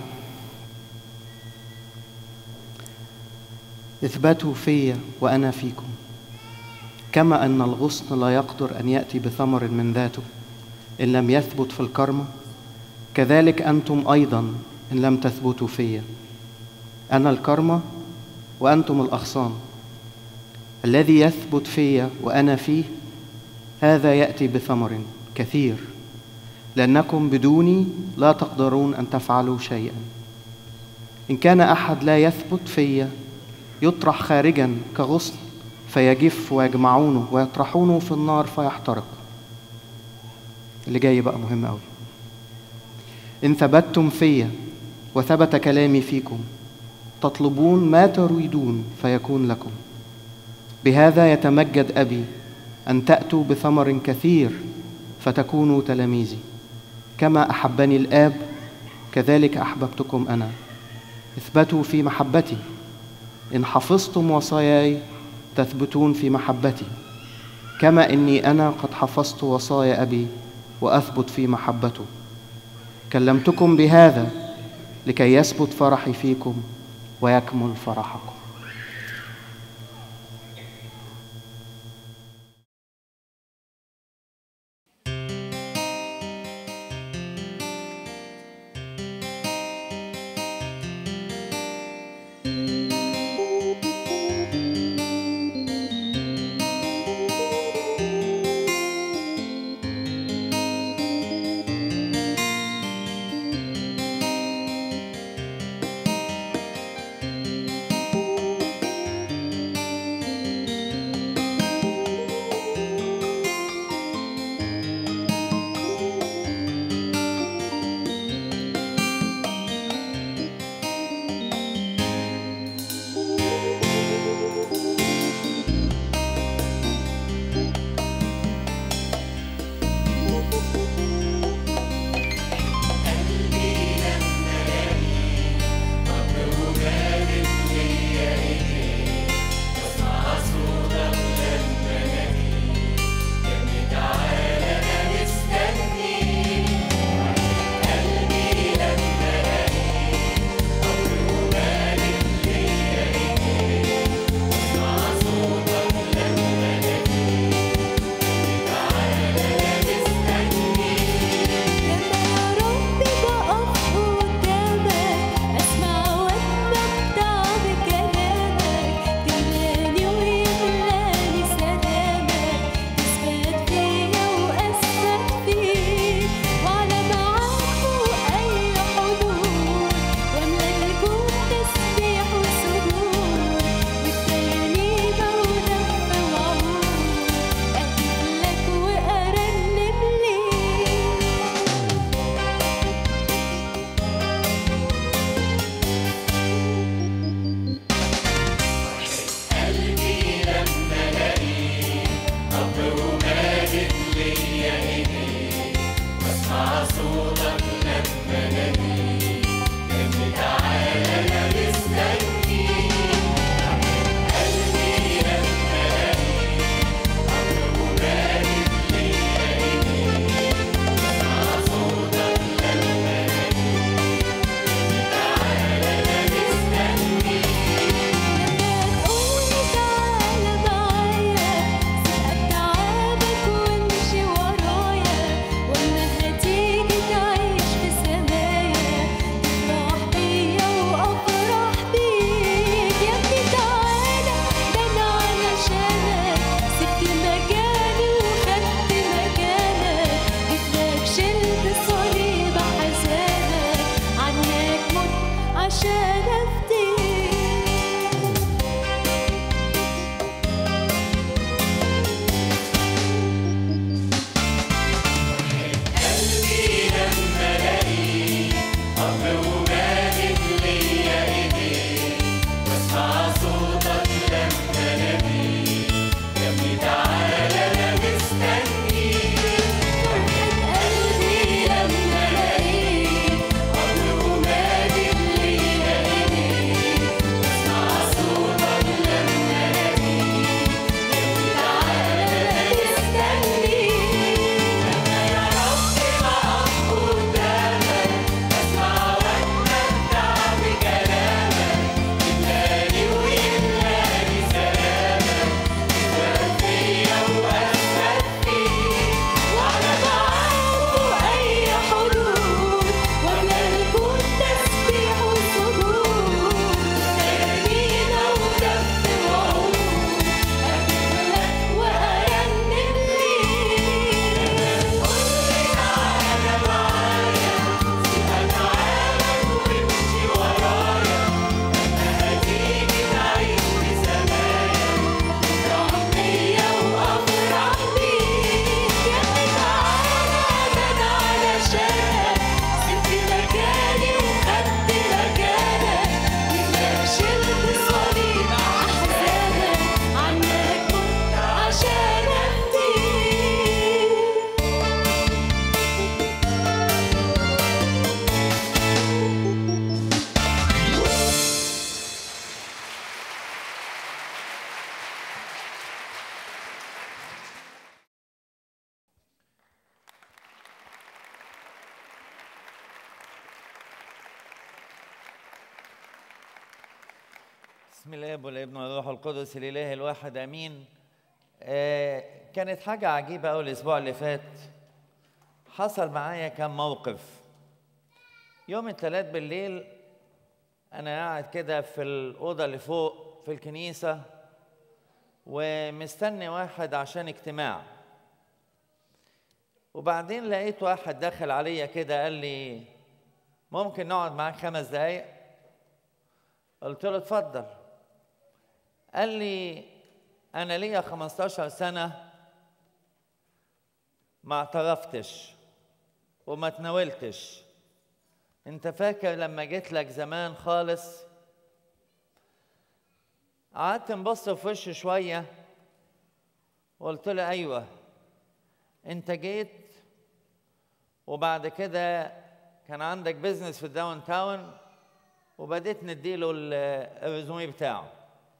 اثبتوا في وأنا فيكم كما أن الغصن لا يقدر أن يأتي بثمر من ذاته إن لم يثبت في الكرمة كذلك أنتم أيضا إن لم تثبتوا في أنا الكرمة وأنتم الأغصان الذي يثبت في وأنا فيه هذا يأتي بثمر كثير لأنكم بدوني لا تقدرون أن تفعلوا شيئا إن كان أحد لا يثبت في يطرح خارجا كغصن فيجف ويجمعونه ويطرحونه في النار فيحترق اللي جاي بقى مهم قوي إن ثبتتم في وثبت كلامي فيكم تطلبون ما تريدون فيكون لكم بهذا يتمجد ابي ان تاتوا بثمر كثير فتكونوا تلاميذي كما احبني الاب كذلك احببتكم انا اثبتوا في محبتي ان حفظتم وصاياي تثبتون في محبتي كما اني انا قد حفظت وصايا ابي واثبت في محبته كلمتكم بهذا لكي يثبت فرحي فيكم ويكمل فرحكم بسم الله والابن والروح القدس الاله الواحد امين آه كانت حاجه عجيبه قوي الاسبوع اللي فات حصل معايا كم موقف يوم الثلاث بالليل انا قاعد كده في الاوضه اللي فوق في الكنيسه ومستني واحد عشان اجتماع وبعدين لقيت واحد دخل عليا كده قال لي ممكن نقعد معاك خمس دقايق قلت له اتفضل قال لي انا ليا 15 سنه ما اعترفتش وما تناولتش انت فاكر لما جيت لك زمان خالص قعدت نبص في وشه شويه وقلت له ايوه انت جيت وبعد كده كان عندك بيزنس في الداون تاون وبديت نديله ال- الريزومي بتاعه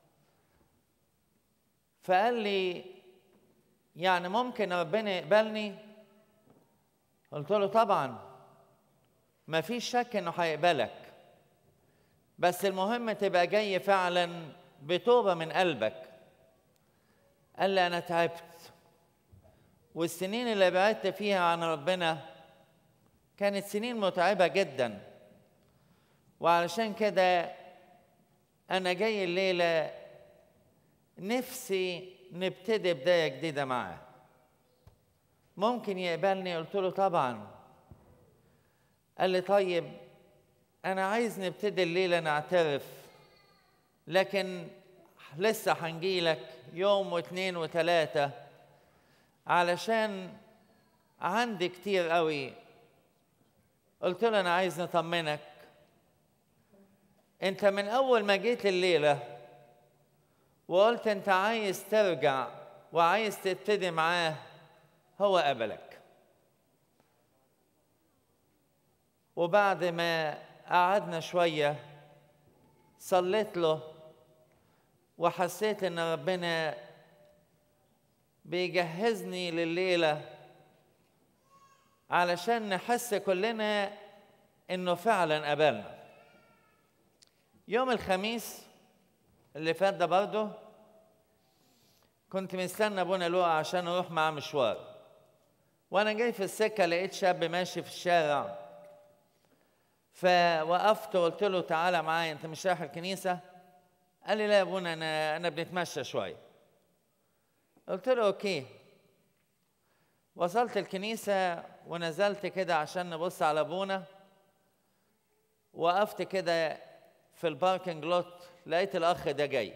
فقال لي يعني ممكن ربنا يقبلني قلت له طبعا ما فيش شك انه هيقبلك بس المهم تبقى جاي فعلا بتوبة من قلبك قال لي انا تعبت والسنين اللي بعدت فيها عن ربنا كانت سنين متعبة جدا وعلشان كده أنا جاي الليلة نفسي نبتدي بداية جديدة معاه ممكن يقبلني قلت له طبعا قال لي طيب أنا عايز نبتدي الليلة نعترف لكن لسه هنجيلك يوم واثنين وثلاثة علشان عندي كتير قوي قلت له انا عايز نطمنك انت من اول ما جيت الليله وقلت انت عايز ترجع وعايز تبتدي معاه هو قبلك وبعد ما قعدنا شويه صليت له وحسيت ان ربنا بيجهزني لليله علشان نحس كلنا انه فعلا قبلنا يوم الخميس اللي فات ده برضه كنت مستنى ابونا لوقا عشان اروح معاه مشوار وانا جاي في السكه لقيت شاب ماشي في الشارع فوقفت وقلت له تعالى معايا انت مش رايح الكنيسه قال لي لا يا ابونا انا انا بنتمشى شويه قلت له اوكي وصلت الكنيسة ونزلت كده عشان نبص على أبونا وقفت كده في الباركنج لوت لقيت الأخ ده جاي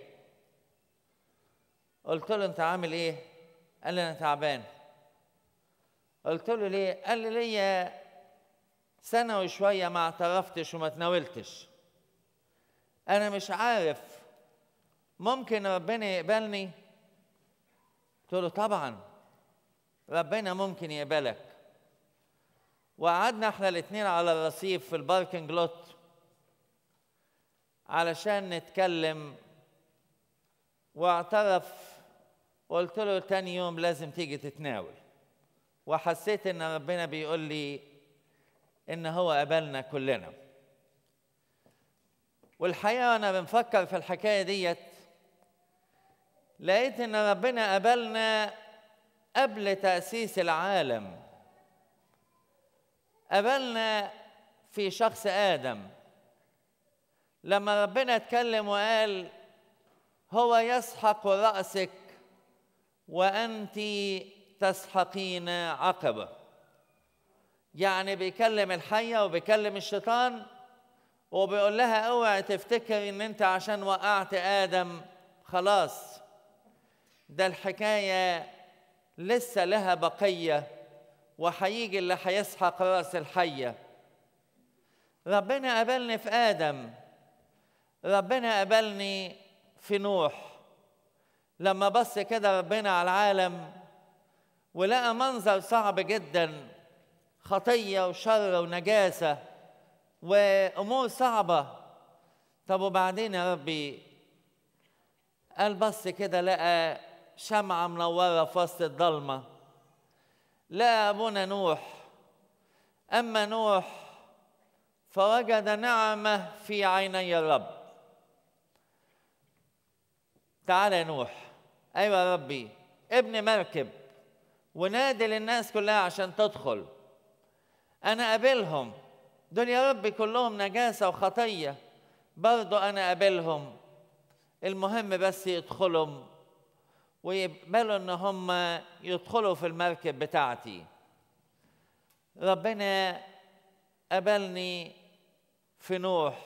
قلت له أنت عامل إيه؟ قال لي أنا تعبان قلت له ليه؟ قال لي ليا سنة وشوية ما اعترفتش وما تناولتش أنا مش عارف ممكن ربنا يقبلني؟ قلت له طبعا ربنا ممكن يقبلك وقعدنا احنا الاتنين على الرصيف في الباركنج لوت علشان نتكلم واعترف وقلت له تاني يوم لازم تيجي تتناول وحسيت ان ربنا بيقول لي ان هو قبلنا كلنا والحقيقه وانا بنفكر في الحكايه ديت لقيت ان ربنا قبلنا قبل تأسيس العالم قبلنا في شخص آدم لما ربنا اتكلم وقال هو يسحق رأسك وأنت تسحقين عقبة يعني بيكلم الحية وبيكلم الشيطان وبيقول لها اوعي تفتكر ان انت عشان وقعت آدم خلاص ده الحكايه لسه لها بقية وهيجي اللي هيسحق راس الحية ربنا قبلني في آدم ربنا قبلني في نوح لما بص كده ربنا على العالم ولقى منظر صعب جدا خطية وشر ونجاسة وأمور صعبة طب وبعدين يا ربي قال بص كده لقى شمعة منورة في وسط الضلمة لقى أبونا نوح أما نوح فوجد نعمة في عيني الرب تعالى يا نوح ايوه يا ربي ابني مركب ونادي للناس كلها عشان تدخل انا قابلهم دول يا ربي كلهم نجاسه وخطيه برضو انا قابلهم المهم بس يدخلهم ويقبلوا ان هم يدخلوا في المركب بتاعتي ربنا قبلني في نوح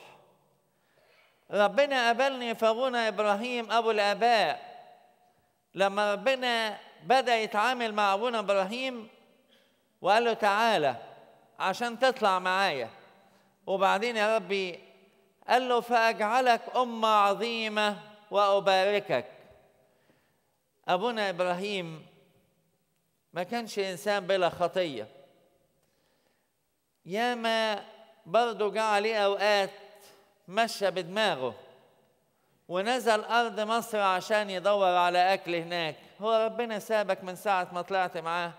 ربنا قبلني في ابونا ابراهيم ابو الاباء لما ربنا بدا يتعامل مع ابونا ابراهيم وقال له تعالى عشان تطلع معايا وبعدين يا ربي قال له فاجعلك امه عظيمه واباركك ابونا ابراهيم ما كانش انسان بلا خطيه ياما برضه جه عليه اوقات مشى بدماغه ونزل ارض مصر عشان يدور على اكل هناك هو ربنا سابك من ساعه ما طلعت معاه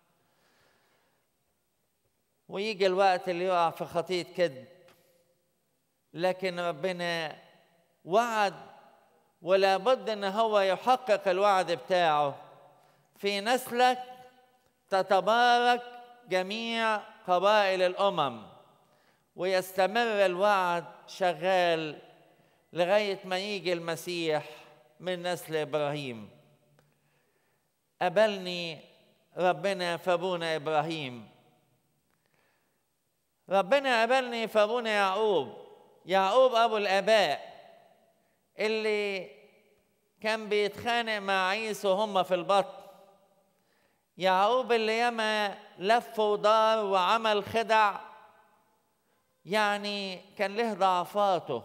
ويجي الوقت اللي يقع في خطيه كذب لكن ربنا وعد ولا بد ان هو يحقق الوعد بتاعه في نسلك تتبارك جميع قبائل الامم ويستمر الوعد شغال لغايه ما يجي المسيح من نسل ابراهيم قبلني ربنا في ابونا ابراهيم ربنا قبلني في ابونا يعقوب يعقوب ابو الاباء اللي كان بيتخانق مع عيسو وهم في البطن يعقوب اللي ياما لف ودار وعمل خدع يعني كان له ضعفاته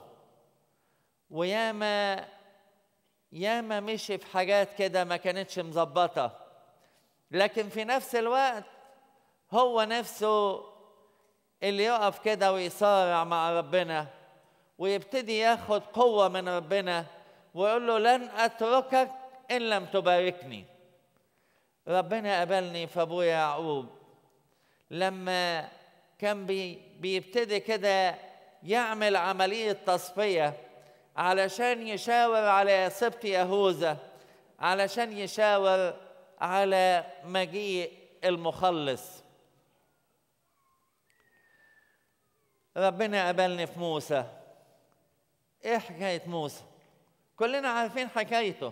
وياما ياما مشي في حاجات كده ما كانتش مظبطة لكن في نفس الوقت هو نفسه اللي يقف كده ويصارع مع ربنا ويبتدي ياخد قوة من ربنا ويقول له لن أتركك إن لم تباركني ربنا قبلني في أبويا يعقوب لما كان بي بيبتدي كده يعمل عملية تصفية علشان يشاور على سبط يهوذا علشان يشاور على مجيء المخلص ربنا قبلني في موسى ايه حكاية موسى كلنا عارفين حكايته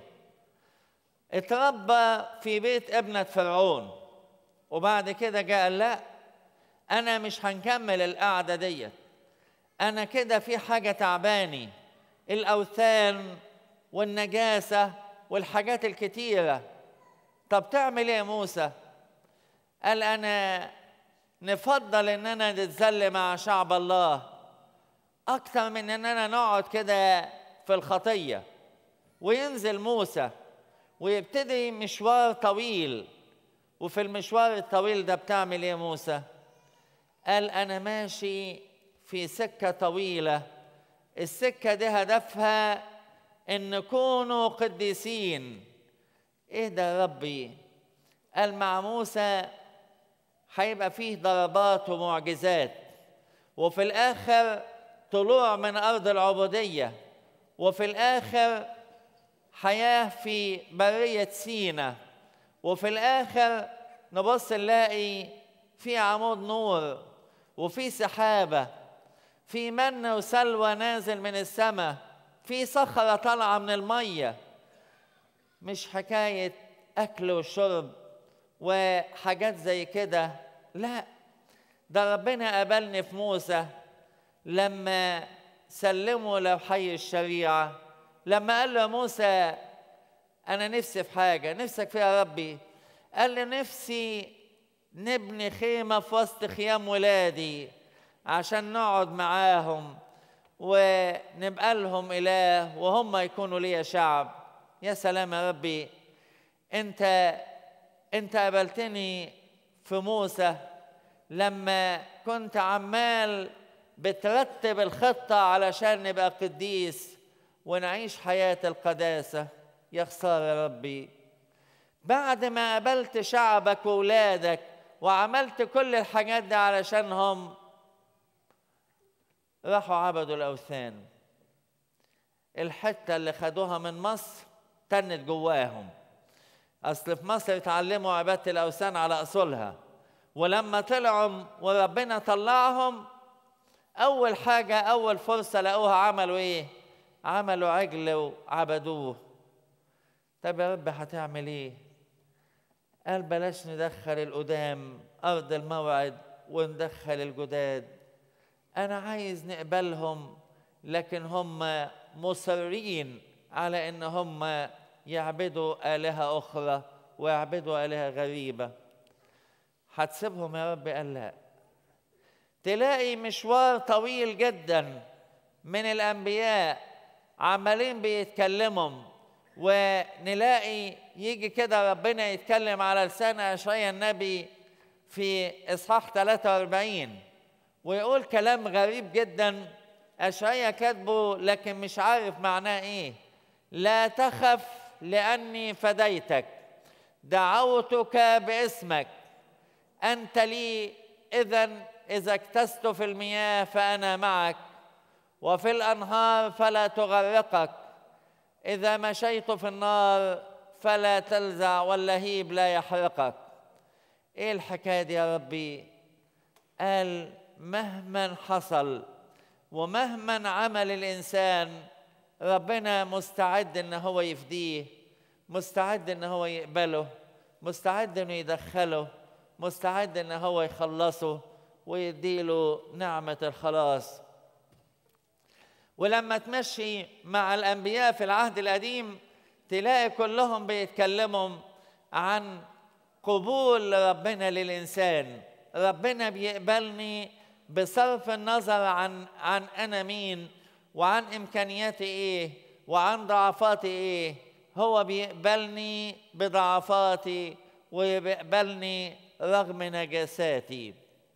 اتربى في بيت ابنة فرعون وبعد كده جاء قال لا انا مش هنكمل القعدة ديت انا كده في حاجة تعباني الاوثان والنجاسة والحاجات الكتيرة طب تعمل ايه يا موسى قال انا نفضل اننا نتذل مع شعب الله اكتر من اننا نقعد كده في الخطيه وينزل موسى ويبتدي مشوار طويل وفي المشوار الطويل ده بتعمل ايه موسى قال انا ماشي في سكه طويله السكه دي هدفها ان نكونوا قديسين ايه ده يا ربي قال مع موسى هيبقى فيه ضربات ومعجزات وفي الاخر طلوع من ارض العبوديه وفي الاخر حياه في بريه سينا وفي الاخر نبص نلاقي في عمود نور وفي سحابه في من وسلوى نازل من السماء في صخره طالعه من الميه مش حكايه اكل وشرب وحاجات زي كده لا ده ربنا قابلني في موسى لما سلموا له حي الشريعة لما قال له موسى أنا نفسي في حاجة نفسك فيها يا ربي قال لي نفسي نبني خيمة في وسط خيام ولادي عشان نقعد معاهم ونبقى لهم إله وهم يكونوا لي شعب يا سلام يا ربي أنت أنت قابلتني في موسى لما كنت عمال بترتب الخطة علشان نبقى قديس ونعيش حياة القداسة يا خسارة يا ربي بعد ما قابلت شعبك وولادك وعملت كل الحاجات دي علشانهم راحوا عبدوا الأوثان الحتة اللي خدوها من مصر تنت جواهم اصل في مصر اتعلموا عباده الاوثان على اصولها ولما طلعوا وربنا طلعهم اول حاجه اول فرصه لقوها عملوا ايه عملوا عجل وعبدوه طب يا رب هتعمل ايه قال بلاش ندخل القدام ارض الموعد وندخل الجداد انا عايز نقبلهم لكن هم مصرين على ان هم يعبدوا الهه اخرى ويعبدوا الهه غريبه هتسيبهم يا رب قال لا تلاقي مشوار طويل جدا من الانبياء عمالين بيتكلموا ونلاقي يجي كده ربنا يتكلم على لسان اشعيا النبي في اصحاح 43 ويقول كلام غريب جدا اشعيا كاتبه لكن مش عارف معناه ايه لا تخف لاني فديتك دعوتك باسمك انت لي اذا اذا اكتست في المياه فانا معك وفي الانهار فلا تغرقك اذا مشيت في النار فلا تلزع واللهيب لا يحرقك ايه الحكايه دي يا ربي قال مهما حصل ومهما عمل الانسان ربنا مستعد ان هو يفديه مستعد ان هو يقبله مستعد انه يدخله مستعد ان هو يخلصه ويديله نعمه الخلاص ولما تمشي مع الانبياء في العهد القديم تلاقي كلهم بيتكلموا عن قبول ربنا للانسان ربنا بيقبلني بصرف النظر عن عن انا مين وعن امكانياتي ايه وعن ضعفاتي ايه هو بيقبلني بضعفاتي وبيقبلني رغم نجاساتي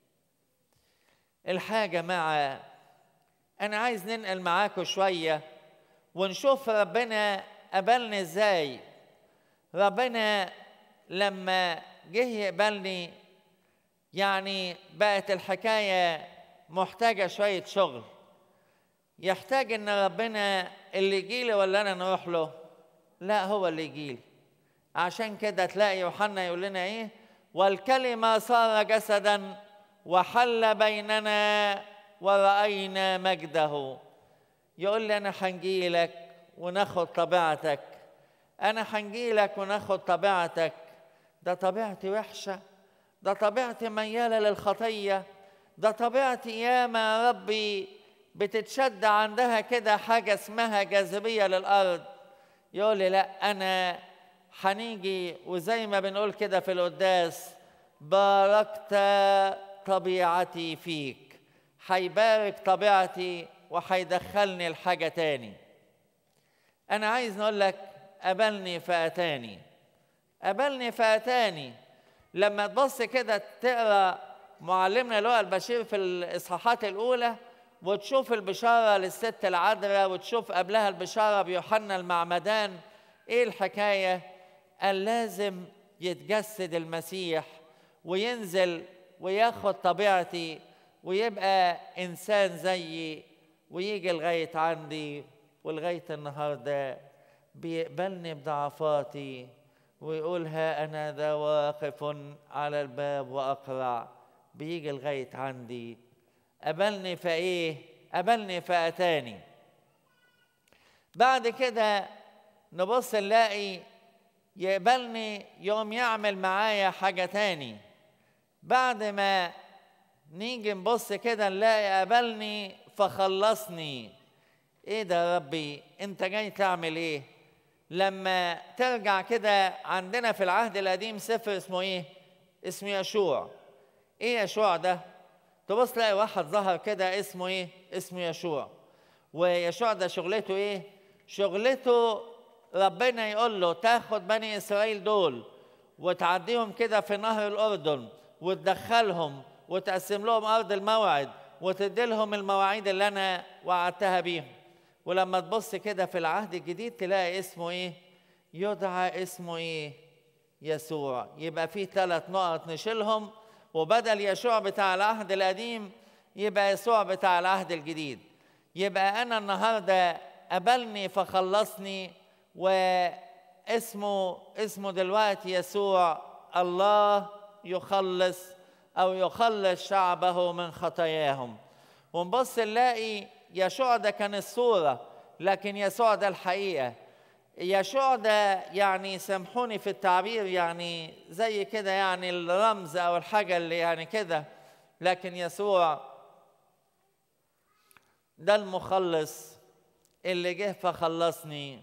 الحاجه مع انا عايز ننقل معاكم شويه ونشوف ربنا قبلني ازاي ربنا لما جه يقبلني يعني بقت الحكايه محتاجه شويه شغل يحتاج ان ربنا اللي يجيلي ولا انا نروح له لا هو اللي يجيلي عشان كده تلاقي يوحنا يقول لنا ايه والكلمه صار جسدا وحل بيننا ورأينا مجده يقول لي أنا هنجيلك وناخد طبيعتك أنا هنجيلك وناخد طبيعتك ده طبيعتي وحشة ده طبيعتي ميالة للخطية ده طبيعتي ياما يا ربي بتتشد عندها كده حاجة اسمها جاذبية للأرض يقول لي لا أنا هنيجي وزي ما بنقول كده في القداس باركت طبيعتي فيك هيبارك طبيعتي وهيدخلني لحاجة تاني أنا عايز نقول لك قبلني فأتاني قبلني فأتاني لما تبص كده تقرا معلمنا لؤى البشير في الإصحاحات الأولى وتشوف البشارة للست العذراء وتشوف قبلها البشارة بيوحنا المعمدان إيه الحكاية؟ قال لازم يتجسد المسيح وينزل وياخد طبيعتي ويبقى انسان زيي ويجي لغايه عندي ولغايه النهارده بيقبلني بضعفاتي ويقول ها انا ذا واقف على الباب واقرع بيجي لغايه عندي قبلني فايه قبلني فاتاني بعد كده نبص نلاقي يقبلني يوم يعمل معايا حاجه تاني بعد ما نيجي نبص كده نلاقي قبلني فخلصني ايه ده يا ربي انت جاي تعمل ايه لما ترجع كده عندنا في العهد القديم سفر اسمه ايه اسمه يشوع ايه يشوع ده تبص تلاقي واحد ظهر كده اسمه ايه اسمه يشوع ويشوع ده شغلته ايه شغلته ربنا يقول له تاخد بني اسرائيل دول وتعديهم كده في نهر الاردن وتدخلهم وتقسم لهم ارض الموعد وتدي لهم المواعيد اللي انا وعدتها بيهم ولما تبص كده في العهد الجديد تلاقي اسمه ايه يدعى اسمه ايه يسوع يبقى في ثلاث نقط نشيلهم وبدل يشوع بتاع العهد القديم يبقى يسوع بتاع العهد الجديد يبقى انا النهارده قبلني فخلصني اسمه اسمه دلوقتي يسوع الله يخلص او يخلص شعبه من خطاياهم ونبص نلاقي يشوع ده كان الصوره لكن يسوع ده الحقيقه يشوع ده يعني سامحوني في التعبير يعني زي كده يعني الرمز او الحاجه اللي يعني كده لكن يسوع ده المخلص اللي جه فخلصني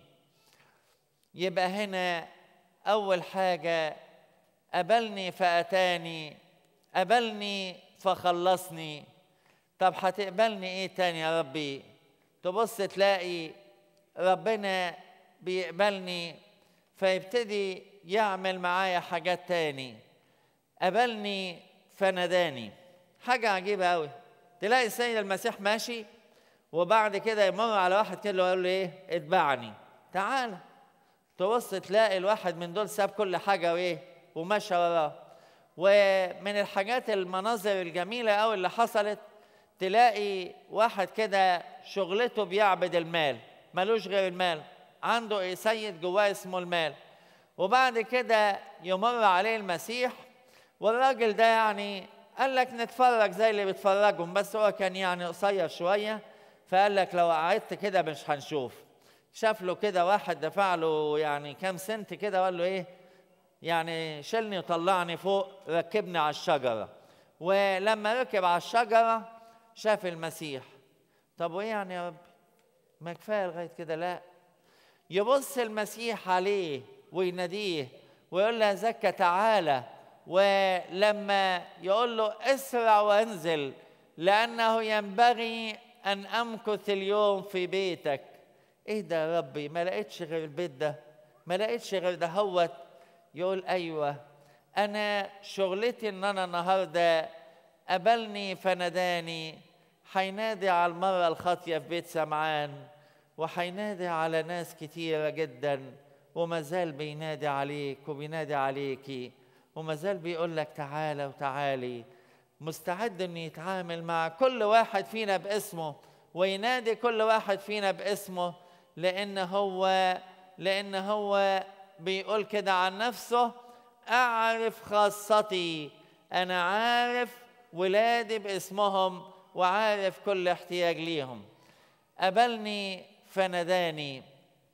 يبقى هنا اول حاجه قبلني فاتاني قبلني فخلصني طب هتقبلني ايه تاني يا ربي تبص تلاقي ربنا بيقبلني فيبتدي يعمل معايا حاجات تاني قبلني فنداني حاجة عجيبة أوي تلاقي السيد المسيح ماشي وبعد كده يمر على واحد كده ويقول له ايه اتبعني تعالى تبص تلاقي الواحد من دول ساب كل حاجة وايه ومشى وراه ومن الحاجات المناظر الجميلة أوي اللي حصلت تلاقي واحد كده شغلته بيعبد المال ملوش غير المال عنده إيه سيد جواه اسمه المال وبعد كده يمر عليه المسيح والراجل ده يعني قال لك نتفرج زي اللي بيتفرجهم بس هو كان يعني قصير شويه فقال لك لو قعدت كده مش هنشوف شاف له كده واحد دفع له يعني كام سنت كده وقال له ايه يعني شيلني وطلعني فوق ركبني على الشجره ولما ركب على الشجره شاف المسيح طب وايه يعني يا رب ما كفايه لغايه كده لا يبص المسيح عليه ويناديه ويقول له زكى تعالى ولما يقول له اسرع وانزل لانه ينبغي ان امكث اليوم في بيتك ايه ده يا ربي ما لقيتش غير البيت ده ما لقيتش غير ده هوت يقول ايوه انا شغلتي ان انا النهارده قبلني فنداني حينادي على المرة الخاطية في بيت سمعان وحينادي على ناس كتيرة جدا وما زال بينادي عليك وبينادي عليكي وما زال بيقول لك تعالى وتعالي مستعد انه يتعامل مع كل واحد فينا باسمه وينادي كل واحد فينا باسمه لان هو لان هو بيقول كده عن نفسه اعرف خاصتي انا عارف ولادي باسمهم وعارف كل احتياج ليهم قبلني فنداني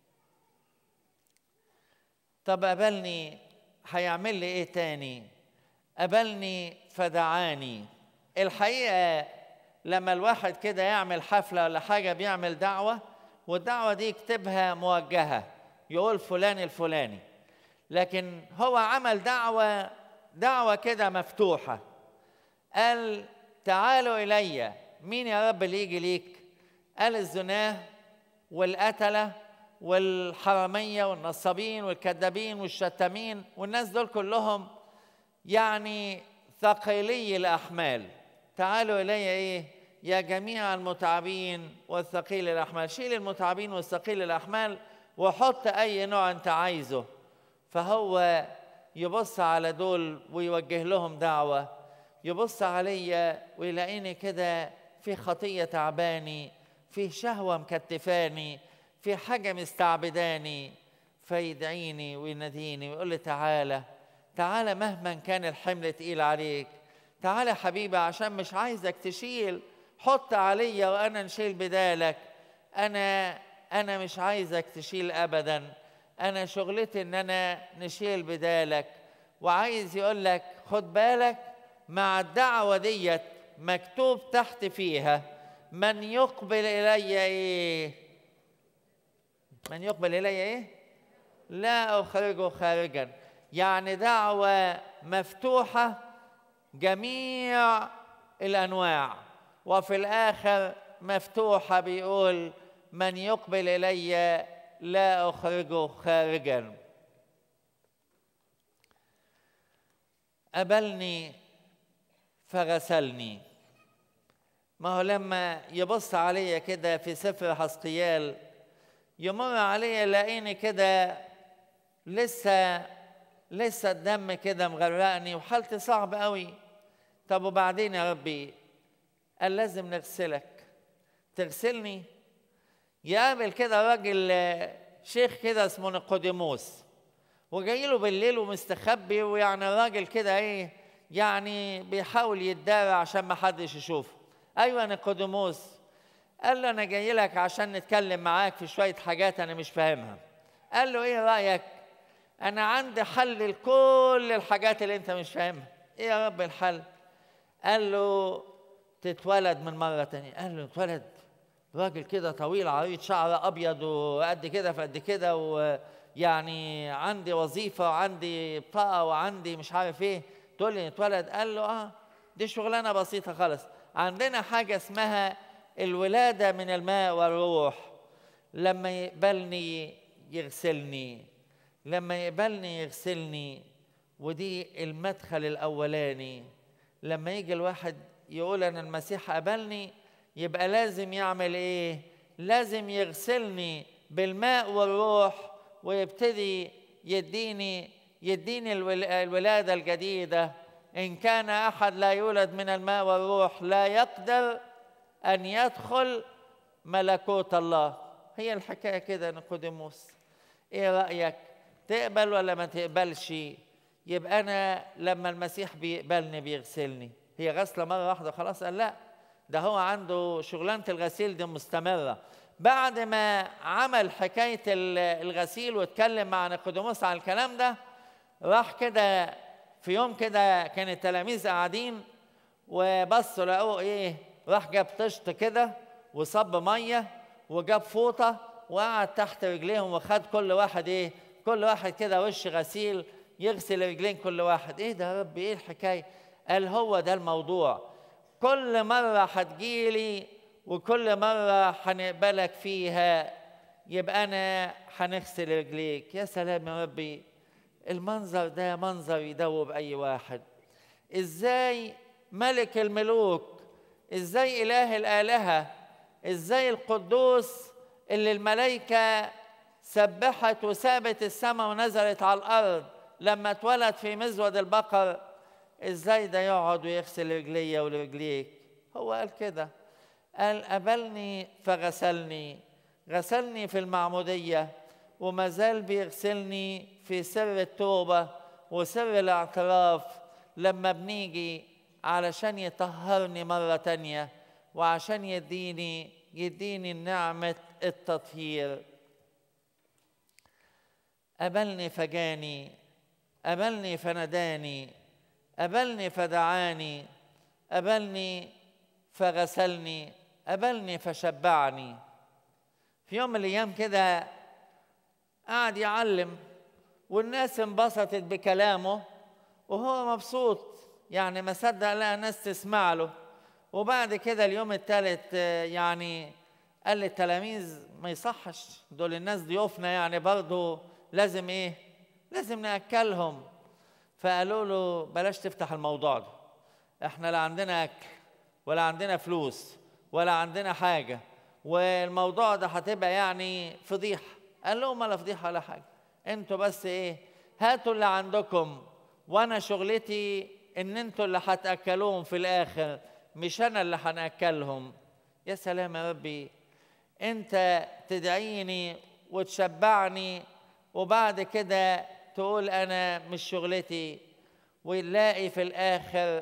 طب قبلني هيعمل لي ايه تاني قبلني فدعاني الحقيقه لما الواحد كده يعمل حفله ولا حاجه بيعمل دعوه والدعوه دي يكتبها موجهه يقول فلان الفلاني لكن هو عمل دعوه دعوه كده مفتوحه قال تعالوا الي مين يا رب اللي يجي ليك قال الزناه والقتله والحراميه والنصابين والكذابين والشتامين والناس دول كلهم يعني ثقيلي الاحمال تعالوا الي ايه يا جميع المتعبين والثقيل الاحمال شيل المتعبين والثقيل الاحمال وحط اي نوع انت عايزه فهو يبص على دول ويوجه لهم دعوه يبص عليا ويلاقيني كده في خطيه تعباني في شهوه مكتفاني في حاجه مستعبداني فيدعيني ويناديني ويقول لي تعالى تعالى مهما كان الحمل تقيل عليك تعالى حبيبي عشان مش عايزك تشيل حط عليا وانا نشيل بدالك انا انا مش عايزك تشيل ابدا انا شغلتي ان انا نشيل بدالك وعايز يقول لك خد بالك مع الدعوه ديت مكتوب تحت فيها من يقبل الي ايه من يقبل الي ايه لا اخرجه خارجا يعني دعوه مفتوحه جميع الانواع وفي الاخر مفتوحه بيقول من يقبل الي لا اخرجه خارجا قبلني فغسلني ما هو لما يبص عليا كده في سفر حسقيال يمر عليا يلاقيني كده لسه لسه الدم كده مغرقني وحالتي صعبة قوي طب وبعدين يا ربي قال لازم نغسلك تغسلني يقابل كده راجل شيخ كده اسمه نيقوديموس وجاي له بالليل ومستخبي ويعني الراجل كده ايه يعني بيحاول يتدارى عشان ما حدش يشوفه ايوه نيقوديموس قال له انا جاي لك عشان نتكلم معاك في شويه حاجات انا مش فاهمها قال له ايه رايك انا عندي حل لكل الحاجات اللي انت مش فاهمها ايه يا رب الحل قال له تتولد من مره تانية قال له اتولد راجل كده طويل عريض شعر ابيض وقد كده في قد كده ويعني عندي وظيفه وعندي بطاقه وعندي مش عارف ايه تقول لي اتولد قال له اه دي شغلانه بسيطه خالص عندنا حاجه اسمها الولاده من الماء والروح لما يقبلني يغسلني لما يقبلني يغسلني ودي المدخل الاولاني لما يجي الواحد يقول انا المسيح قبلني يبقى لازم يعمل ايه لازم يغسلني بالماء والروح ويبتدي يديني يديني الول- الولاده الجديده ان كان احد لا يولد من الماء والروح لا يقدر ان يدخل ملكوت الله هي الحكايه كده نيقوديموس ايه رايك تقبل ولا ما تقبلش يبقى انا لما المسيح بيقبلني بيغسلني هي غسله مره واحده خلاص قال لا ده هو عنده شغلانه الغسيل دي مستمره بعد ما عمل حكايه ال- الغسيل واتكلم مع نيقوديموس على الكلام ده راح كده في يوم كده كان التلاميذ قاعدين وبصوا لقوه ايه راح جاب طشت كده وصب ميه وجاب فوطه وقعد تحت رجليهم وخد كل واحد ايه كل واحد كده وش غسيل يغسل رجلين كل واحد ايه ده يا رب ايه الحكايه قال هو ده الموضوع كل مره هتجيلي وكل مره هنقبلك فيها يبقى انا هنغسل رجليك يا سلام يا ربي المنظر ده منظر يدوب اي واحد ازاي ملك الملوك ازاي اله الالهه ازاي القدوس اللي الملائكه سبحت وسابت السماء ونزلت على الارض لما اتولد في مزود البقر ازاي ده يقعد ويغسل رجليا ورجليك هو قال كده قال قبلني فغسلني غسلني في المعموديه وما زال بيغسلني في سر التوبه وسر الاعتراف لما بنيجي علشان يطهرني مرة تانية وعشان يديني يديني نعمة التطهير قبلني فجاني قبلني فنداني قبلني فدعاني قبلني فغسلني قبلني فشبعني في يوم من الايام كده قعد يعلم والناس انبسطت بكلامه وهو مبسوط يعني ما صدق لقى ناس تسمع له وبعد كده اليوم الثالث آه، يعني قال للتلاميذ ما يصحش دول الناس ضيوفنا يعني برضه لازم ايه لازم ناكلهم فقالوا له بلاش تفتح الموضوع ده احنا لا عندنا اكل ولا عندنا فلوس ولا عندنا حاجه والموضوع ده هتبقى يعني فضيحه قال لهم ولا فضيحه ولا حاجه انتوا بس ايه هاتوا اللي عندكم وانا شغلتي ان انتوا اللي هتاكلوهم في الاخر مش انا اللي هناكلهم يا سلام يا ربي انت تدعيني وتشبعني وبعد كده تقول انا مش شغلتي ونلاقي في الاخر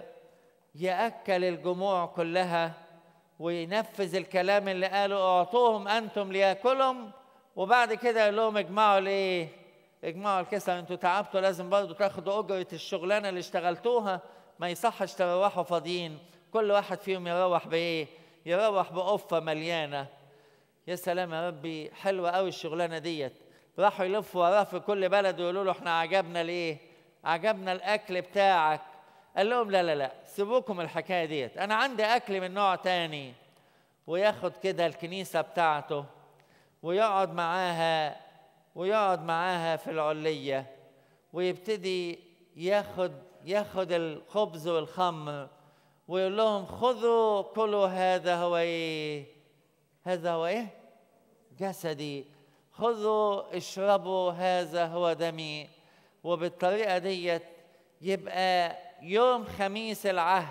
ياكل الجموع كلها وينفذ الكلام اللي قاله اعطوهم انتم لياكلهم وبعد كده يقول لهم اجمعوا الايه اجمعوا الكسر انتوا تعبتوا لازم برضو تاخدوا اجره الشغلانه اللي اشتغلتوها ما يصحش تروحوا فاضيين كل واحد فيهم يروح بايه يروح بقفه مليانه يا سلام يا ربي حلوه قوي الشغلانه ديت راحوا يلفوا وراه في كل بلد ويقولوا له احنا عجبنا الايه عجبنا الاكل بتاعك قال لهم لا لا لا سيبوكم الحكايه ديت انا عندي اكل من نوع تاني وياخد كده الكنيسه بتاعته ويقعد معاها ويقعد معاها في العليه ويبتدي ياخد ياخد الخبز والخمر ويقول لهم خذوا كلوا هذا هو ايه هذا هو ايه جسدي خذوا اشربوا هذا هو دمي وبالطريقه ديت يبقى يوم خميس العهد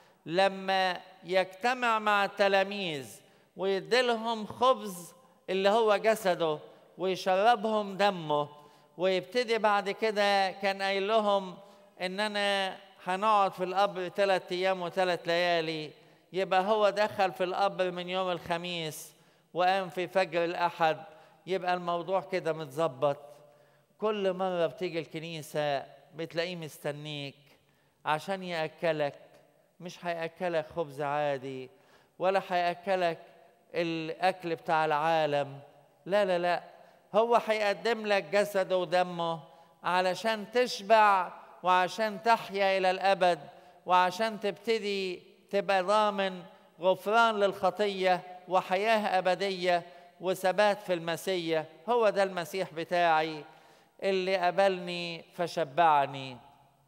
لما يجتمع مع التلاميذ ويديلهم خبز اللي هو جسده ويشربهم دمه ويبتدي بعد كده كان قايل لهم ان انا هنقعد في القبر ثلاث ايام وثلاث ليالي يبقى هو دخل في القبر من يوم الخميس وقام في فجر الاحد يبقى الموضوع كده متظبط كل مره بتيجي الكنيسه بتلاقيه مستنيك عشان ياكلك مش هياكلك خبز عادي ولا هياكلك الاكل بتاع العالم لا لا لا هو هيقدم لك جسده ودمه علشان تشبع وعشان تحيا الى الابد وعشان تبتدي تبقى ضامن غفران للخطيه وحياه ابديه وثبات في المسيح هو ده المسيح بتاعي اللي قبلني فشبعني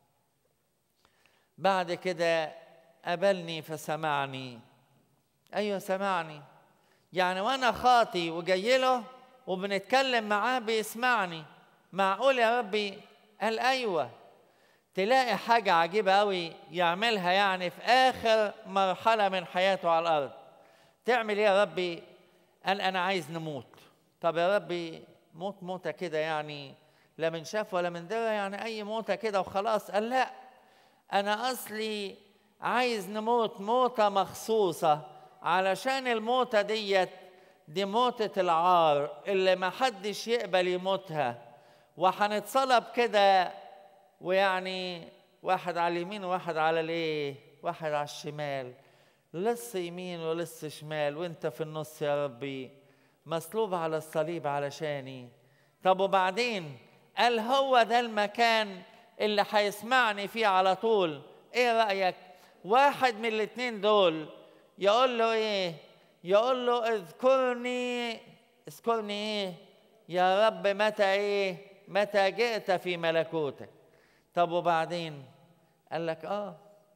بعد كده قبلني فسمعني ايوه سمعني يعني وانا خاطي وجاي له وبنتكلم معاه بيسمعني معقول يا ربي قال ايوه تلاقي حاجة عجيبة أوي يعملها يعني في آخر مرحلة من حياته على الأرض تعمل إيه يا ربي؟ قال أنا عايز نموت طب يا ربي موت موتة كده يعني لا من شاف ولا من درى يعني أي موتة كده وخلاص قال لا أنا أصلي عايز نموت موتة مخصوصة علشان الموتة ديت دي موتة العار اللي ما حدش يقبل يموتها وهنتصلب كده ويعني واحد على اليمين وواحد على الايه واحد على الشمال لص يمين ولص شمال وانت في النص يا ربي مصلوب على الصليب علشاني طب وبعدين قال هو ده المكان اللي هيسمعني فيه على طول ايه رأيك واحد من الاتنين دول يقول له ايه يقول له اذكرني اذكرني ايه يا رب متى ايه متى جئت في ملكوتك طب وبعدين قال لك اه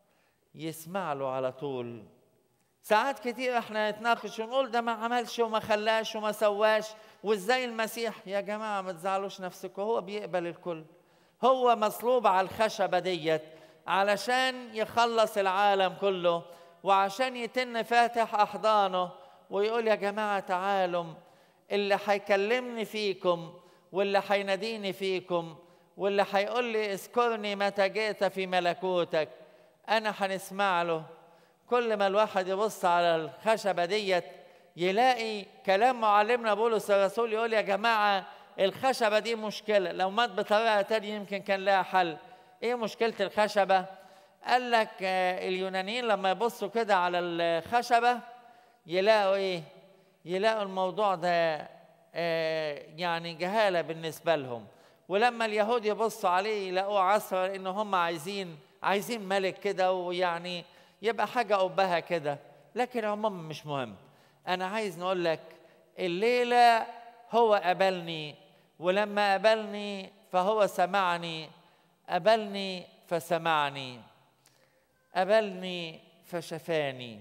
يسمع له على طول ساعات كتير احنا نتناقش ونقول ده ما عملش وما خلاش وما سواش وازاي المسيح يا جماعه ما تزعلوش نفسكم هو بيقبل الكل هو مصلوب على الخشبه ديت علشان يخلص العالم كله وعشان يتن فاتح احضانه ويقول يا جماعه تعالوا اللي هيكلمني فيكم واللي هيناديني فيكم واللي هيقول لي اذكرني متى جئت في ملكوتك انا هنسمع له كل ما الواحد يبص على الخشبه ديت يلاقي كلام معلمنا بولس الرسول يقول يا جماعه الخشبه دي مشكله لو مات بطريقه تانية يمكن كان لها حل ايه مشكله الخشبه قال لك آه، اليونانيين لما يبصوا كده على الخشبه يلاقوا ايه يلاقوا الموضوع ده آه، يعني جهاله بالنسبه لهم ولما اليهود يبصوا عليه يلاقوه عصر لان هم عايزين عايزين ملك كده ويعني يبقى حاجه أبهة كده لكن عموما مش مهم انا عايز نقول لك الليله هو قبلني ولما قبلني فهو سمعني قبلني فسمعني قبلني فشفاني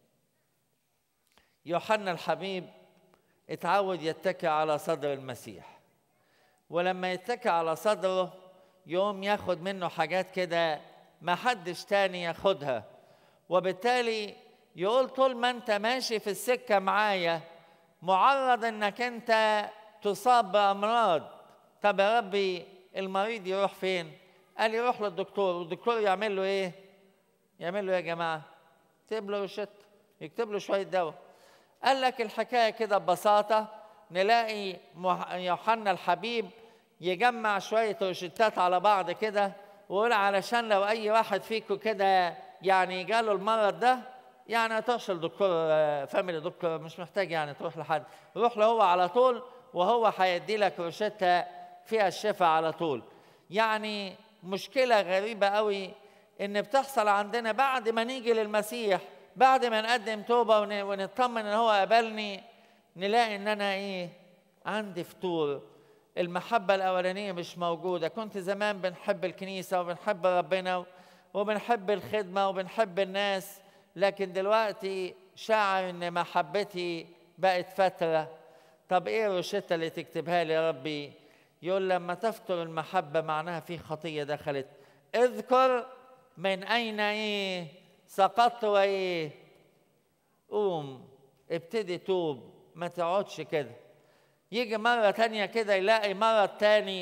يوحنا الحبيب اتعود يتكئ على صدر المسيح ولما يتكئ على صدره يوم ياخد منه حاجات كده ما حدش تاني ياخدها وبالتالي يقول طول ما انت ماشي في السكة معايا معرض انك انت تصاب بأمراض طب يا ربي المريض يروح فين قال يروح للدكتور والدكتور يعمل له ايه يعمل له إيه يا جماعة يكتب له روشته يكتب له شوية دواء قال لك الحكاية كده ببساطة نلاقي مح- يوحنا الحبيب يجمع شوية روشتات على بعض كده ويقول علشان لو أي واحد فيكم كده يعني جاله المرض ده يعني ما تروحش لدكتور فاميلي دكتور مش محتاج يعني تروح لحد روح له هو على طول وهو هيدي لك روشتة فيها الشفاء على طول يعني مشكلة غريبة قوي إن بتحصل عندنا بعد ما نيجي للمسيح بعد ما نقدم توبة ون- ونطمن إن هو قبلني نلاقي إن أنا إيه عندي فتور المحبة الأولانية مش موجودة كنت زمان بنحب الكنيسة وبنحب ربنا وبنحب الخدمة وبنحب الناس لكن دلوقتي شاعر إن محبتي بقت فترة طب إيه الروشتة اللي تكتبها لي يا ربي يقول لما تفتر المحبة معناها في خطية دخلت اذكر من أين إيه سقطت وإيه قوم ابتدي توب ما تقعدش كده يجي مرة تانية كده يلاقي مرض تاني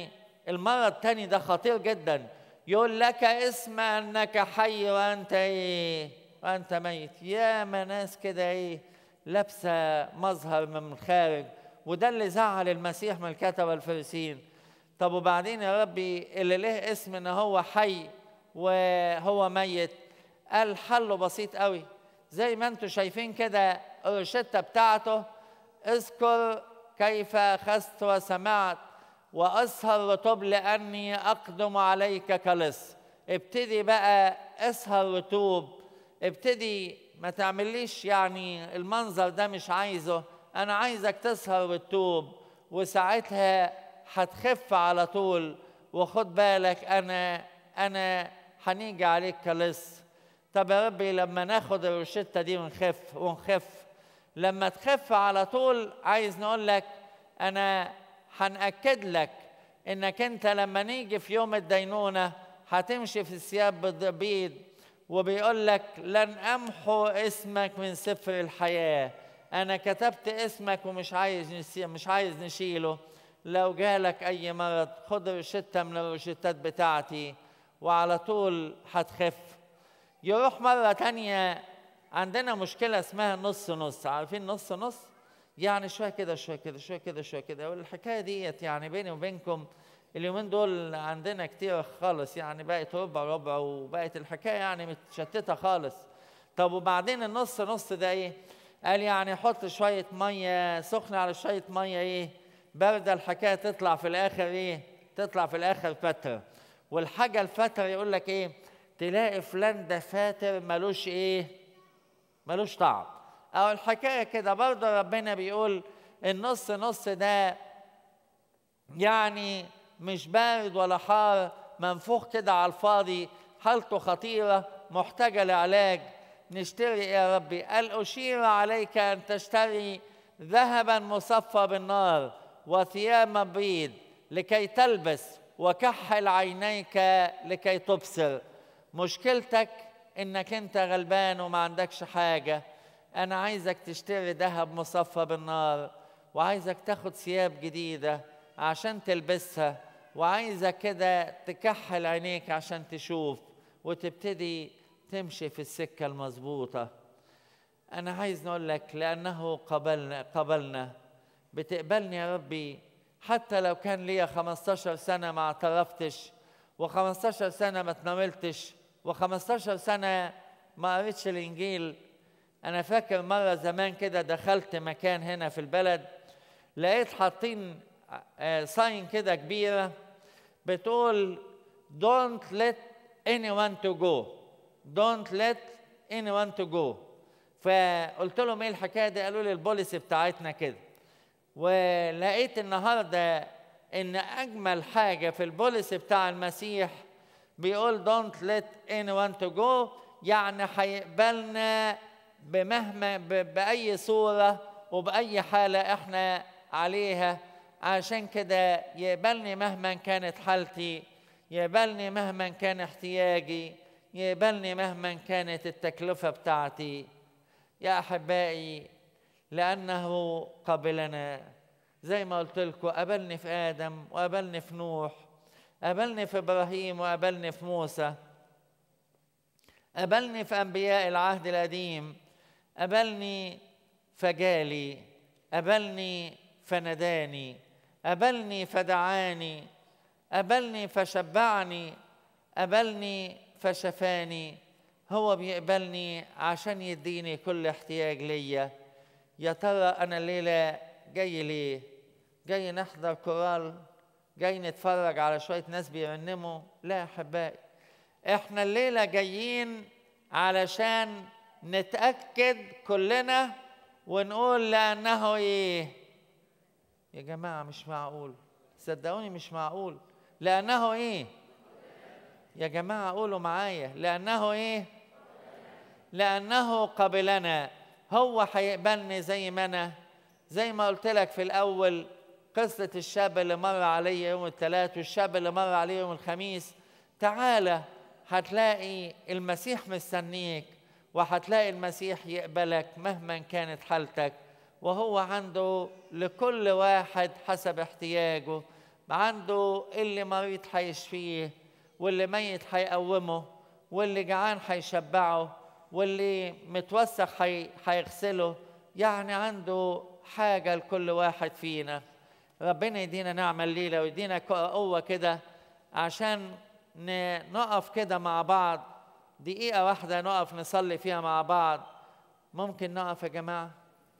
المرة التاني ده خطير جدا يقول لك اسم انك حي وانت ايه وانت ميت يا ما ناس كده ايه لابسه مظهر من الخارج وده اللي زعل المسيح من الكتبه الفريسيين طب وبعدين يا ربي اللي له اسم ان هو حي وهو ميت قال حله بسيط قوي زي ما انتم شايفين كده الروشته بتاعته اذكر كيف اخذت وسمعت واسهر رطب لاني اقدم عليك كلص ابتدي بقى اسهر رطوب ابتدي ما تعمليش يعني المنظر ده مش عايزه انا عايزك تسهر رطوب وساعتها هتخف على طول وخد بالك انا انا هنيجي عليك كلص طب يا ربي لما ناخد الروشته دي ونخف ونخف لما تخف على طول عايز نقول لك انا هنأكد لك انك انت لما نيجي في يوم الدينونه هتمشي في الثياب بيض وبيقول لك لن امحو اسمك من سفر الحياه انا كتبت اسمك ومش عايز نسي مش عايز نشيله لو جالك اي مرض خد روشته من الروشتات بتاعتي وعلى طول هتخف يروح مرة تانية عندنا مشكلة اسمها نص نص عارفين نص نص يعني شوية كده شوية كده شوية كده شوية كده والحكاية ديت يعني بيني وبينكم اليومين دول عندنا كتير خالص يعني بقت ربع ربع وبقت الحكاية يعني متشتتة خالص طب وبعدين النص نص ده ايه قال يعني حط شوية مية سخنة على شوية مية ايه باردة الحكاية تطلع في الآخر ايه تطلع في الآخر فترة والحاجة الفترة يقول لك ايه تلاقي فلان ده فاتر ملوش ايه ملوش طعم او الحكايه كده برضه ربنا بيقول النص نص ده يعني مش بارد ولا حار منفوخ كده على الفاضي حالته خطيره محتاجه لعلاج نشتري يا ربي قال اشير عليك ان تشتري ذهبا مصفى بالنار وثياب بيض لكي تلبس وكحل عينيك لكي تبصر مشكلتك انك انت غلبان وما عندكش حاجه انا عايزك تشتري ذهب مصفى بالنار وعايزك تاخد ثياب جديده عشان تلبسها وعايزك كده تكحل عينيك عشان تشوف وتبتدي تمشي في السكه المظبوطه انا عايز نقول لك لانه قبلنا قبلنا بتقبلني يا ربي حتى لو كان ليا 15 سنه ما اعترفتش و15 سنه ما تناولتش و15 سنة ما قريتش الإنجيل أنا فاكر مرة زمان كده دخلت مكان هنا في البلد لقيت حاطين ساين كده كبيرة بتقول don't let anyone to go don't let anyone to go فقلت لهم ايه الحكايه دي قالوا لي البوليسي بتاعتنا كده ولقيت النهارده ان اجمل حاجه في البوليسي بتاع المسيح بيقول don't let anyone to go يعني هيقبلنا بمهما بأي صورة وبأي حالة احنا عليها عشان كده يقبلني مهما كانت حالتي يقبلني مهما كان احتياجي يقبلني مهما كانت التكلفة بتاعتي يا أحبائي لأنه قبلنا زي ما قلت لكم قبلني في آدم وقبلني في نوح قابلني في ابراهيم وقابلني في موسى قابلني في انبياء العهد القديم قابلني فجالي قابلني فنداني قابلني فدعاني قابلني فشبعني قابلني فشفاني هو بيقبلني عشان يديني كل احتياج ليا يا ترى انا الليله جاي ليه جاي نحضر كورال جاي نتفرج على شويه ناس بيرنموا لا يا احبائي احنا الليله جايين علشان نتاكد كلنا ونقول لانه ايه يا جماعه مش معقول صدقوني مش معقول لانه ايه يا جماعه قولوا معايا لانه ايه لانه قبلنا هو هيقبلني زي ما انا زي ما قلت لك في الاول قصة الشاب اللي مر عليه يوم الثلاث والشاب اللي مر عليه يوم الخميس تعالى هتلاقي المسيح مستنيك وهتلاقي المسيح يقبلك مهما كانت حالتك وهو عنده لكل واحد حسب احتياجه عنده اللي مريض هيشفيه واللي ميت هيقومه واللي جعان هيشبعه واللي متوسخ هي- هيغسله يعني عنده حاجة لكل واحد فينا ربنا يدينا نعمة الليلة ويدينا ك- قوة كده عشان ن- نقف كده مع بعض دقيقة واحدة نقف نصلي فيها مع بعض ممكن نقف يا جماعة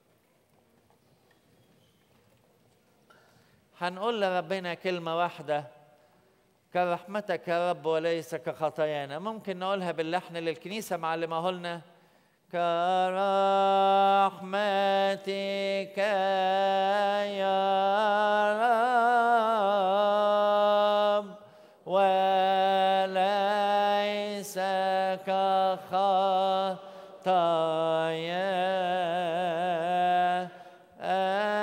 هنقول لربنا كلمة واحدة كرحمتك يا رب وليس كخطايانا ممكن نقولها باللحن اللي الكنيسة معلمه لنا كرحمتك يا رب وليس كخطايانا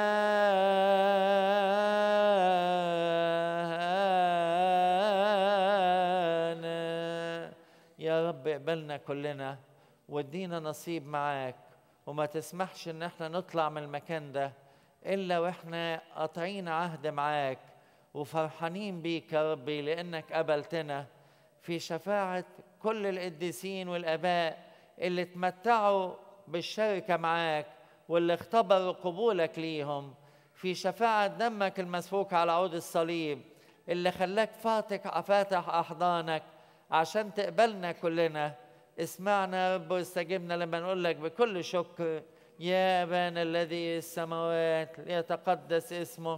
أنا يا رب اقبلنا كلنا وادينا نصيب معاك وما تسمحش ان احنا نطلع من المكان ده الا واحنا قاطعين عهد معاك وفرحانين بيك يا ربي لانك قبلتنا في شفاعة كل القديسين والاباء اللي اتمتعوا بالشركة معاك واللي اختبروا قبولك ليهم في شفاعة دمك المسفوك على عود الصليب اللي خلاك فاتح فاتح أحضانك عشان تقبلنا كلنا اسمعنا يا رب واستجبنا لما نقول لك بكل شكر يا أبانا الذي في السماوات ليتقدس اسمك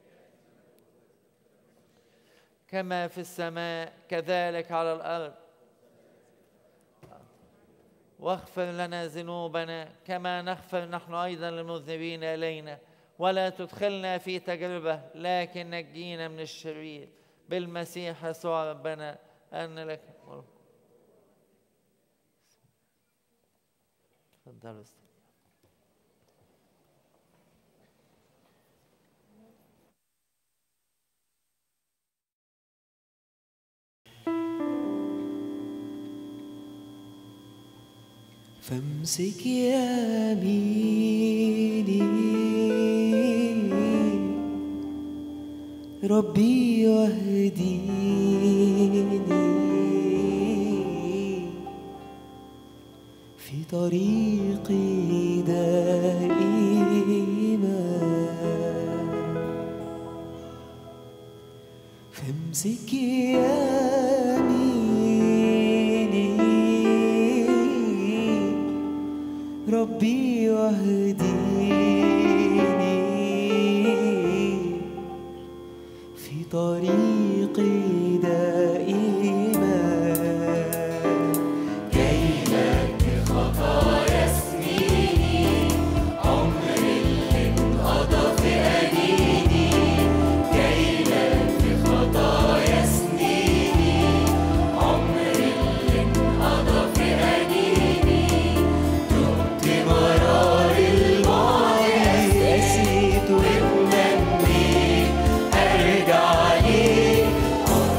كما في السماء كذلك على الأرض واغفر لنا ذنوبنا كما نغفر نحن ايضا للمذنبين الينا ولا تدخلنا في تجربه لكن نجينا من الشرير بالمسيح يسوع ربنا ان لك الملك. تفضلوا استريحوا. فامسك يميني ربي واهديني في طريقي دائما فامسك يميني ربي واهديني في طريقي دائما قسيت واتمنيت ارجع ليك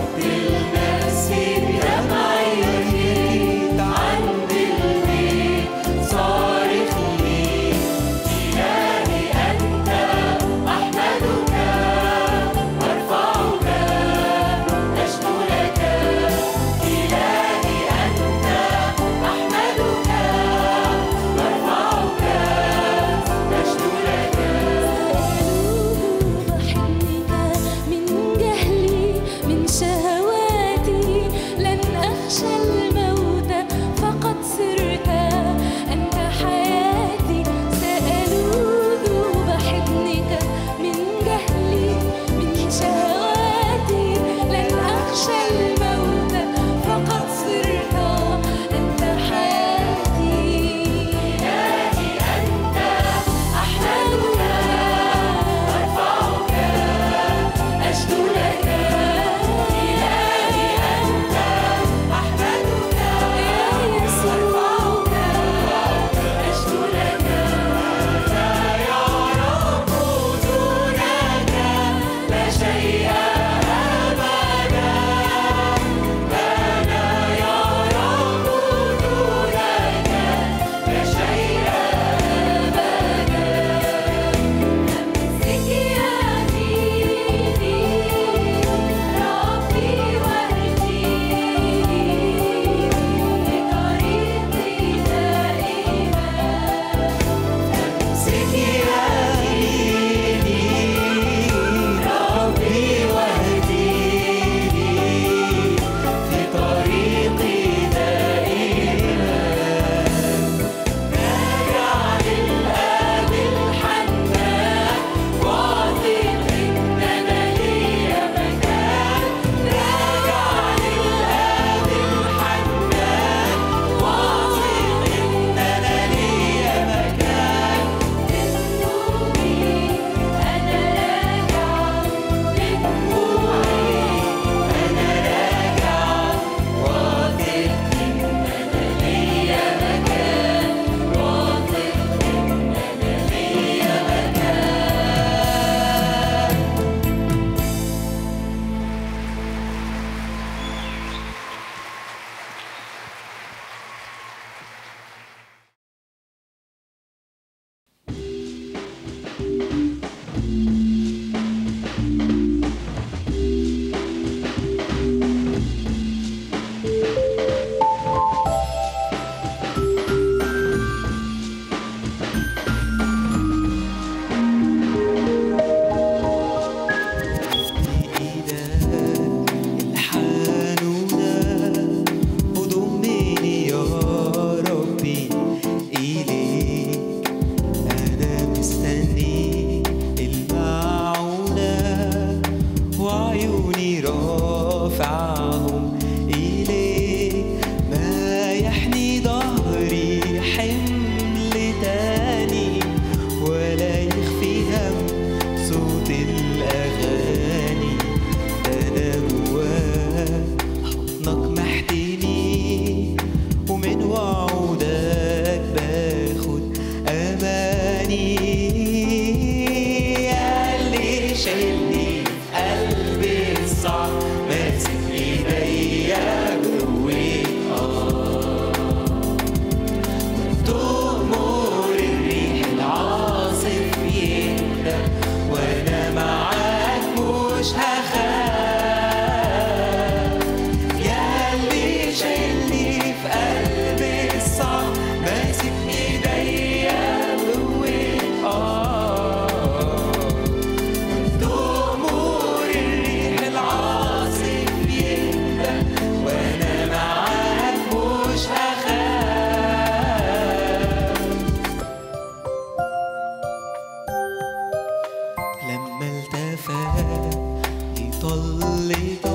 طلتك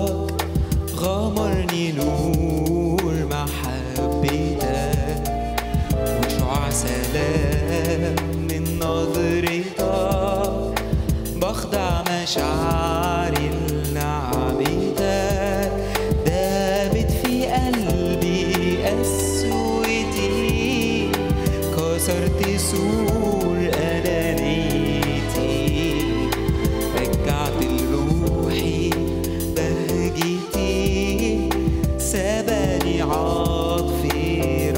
غمرني نور محبتك وشعاع سلام من نظرتك بخضع مشاعري لنعمتك دابت في قلبي قسوتي كسرت سور أنانيتي رجعت لروحي بهجتي سباني عطفي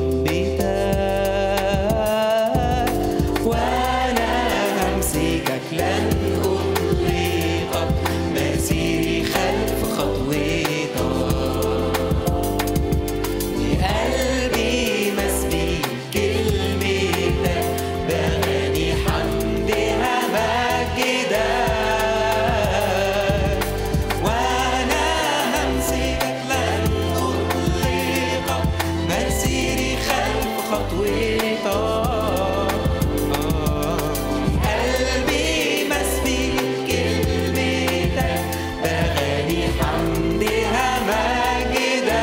رحمتك وانا همسكك لن اطلقك مسيري خلف خطوتك قلبي مسبيك كلمتك بغني حمدها مجدك وانا همسكك لن اطلقك مسيري خلف خطوتك قلبي مسبيك كلمتك بغني حمدها مجدك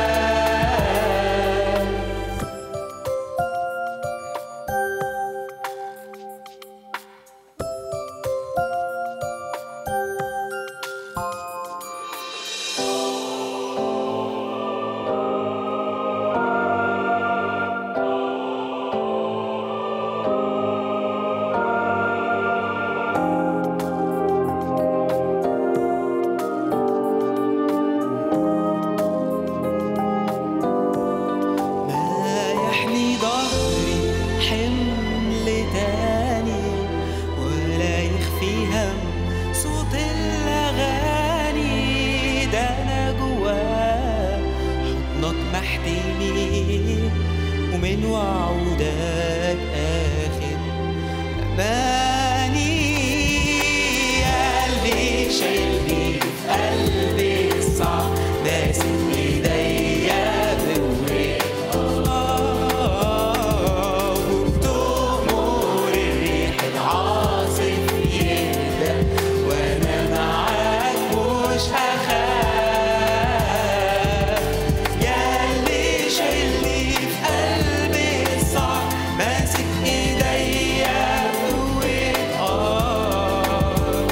ما يحمي ظهري حمل تاني ولا يخفي هم صوت الأغاني ده أنا جواه حضنك محتمي ومن وعودك آخر أماني قلبي شايلني في قلبي الصعب ماسك ايديا بوقت وبتأمر الريح العاصف يهدى وانا معاك مش هخاف ياللي شايلني في قلبي الصعب ماسك ايديا بقوة اه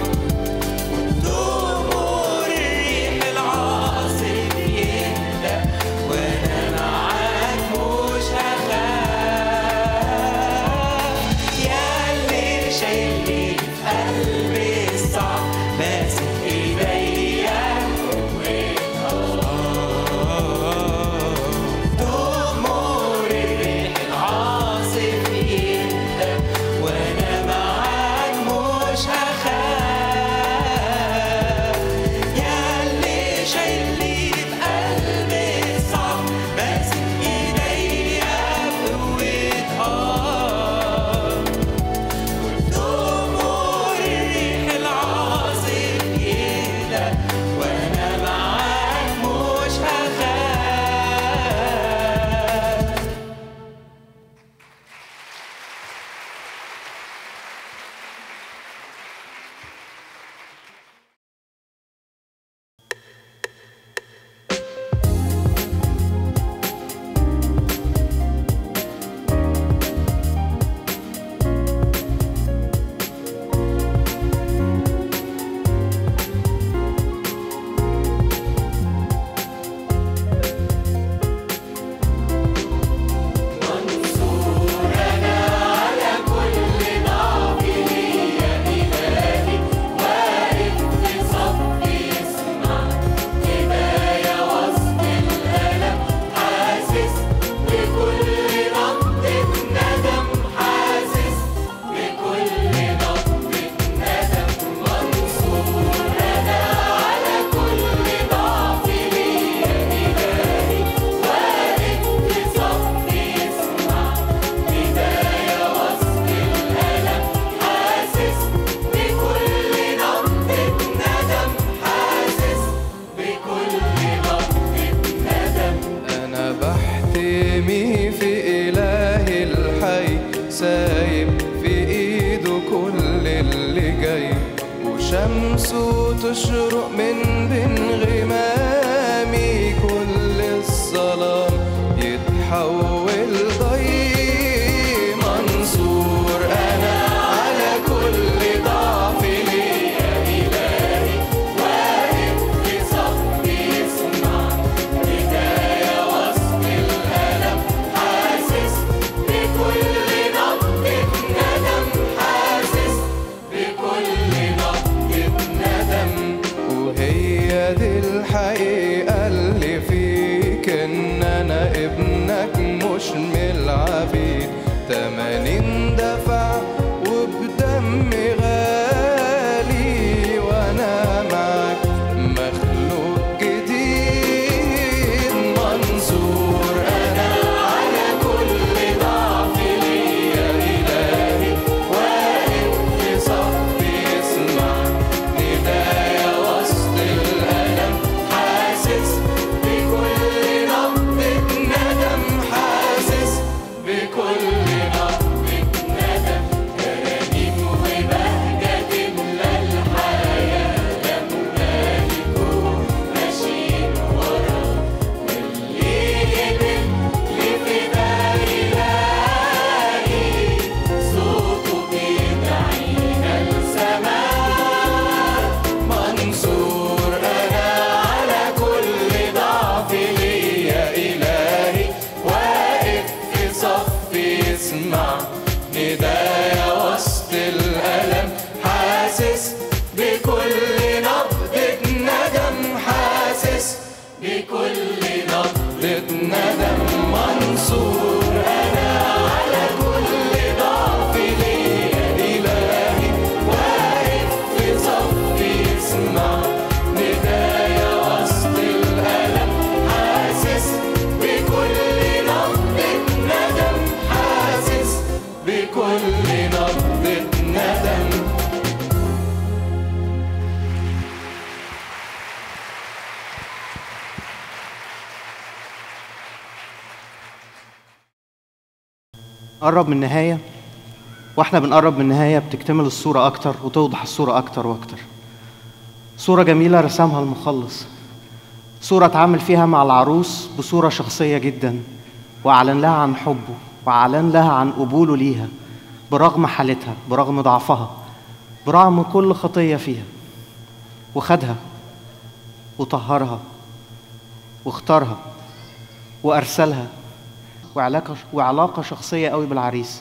تمر الريح العاصف يهدى وانا معاك مش هخاف ياللي شايلني في قلبي الصعب ماسك ايديا تمر الريح العاصف يهدى وانا معاك مش هخاف ياللي شايلني في قلبي الصعب ماسك ايديا بقوة اه تمر الريح شمسه تشرق من بين غمامي كل الظلام يتحول ضي منصور انا على كل ضعف ليا الهي واقف في صفي يسمع بداية وسط الألم حاسس بكل نبضة ندم حاسس بكل نبضة ندم وهي دي الحقيقة اللي فيك إن أنا ابنك مش من العبيد تمانين دفع وبدم غالي وأنا معك مخلوق جديد منصور أنا على كل ضعف ليا إلهي واقف في صفي يسمع ندايا وسط الألم حاسس بكل نبضة ندم حاسس بكل نبضة ندم ترانيم وبهجة تملى الحياة لما نكون ماشيين ورا واللي قبل لفداء إلهي صوته بيدعينا السماء منصور أنا على كل ضعف ليا إلهي واقف في صفي يسمع ندايا وسط الألم حاسس بكل نبضة ندم حاسس بكل نبضة ندم منصور أنا على كل ضعف ليا إلهي واقف في صفي يسمع ندايا وسط الألم حاسس بكل نبضة ندم حاسس بكل نبضة ندم قرب من النهاية واحنا بنقرب من النهاية بتكتمل الصورة أكتر وتوضح الصورة أكتر وأكتر صورة جميلة رسمها المخلص صورة اتعامل فيها مع العروس بصورة شخصية جدا وأعلن لها عن حبه وأعلن لها عن قبوله ليها برغم حالتها برغم ضعفها برغم كل خطية فيها وخدها وطهرها واختارها وأرسلها وعلاقة وعلاقة شخصية قوي بالعريس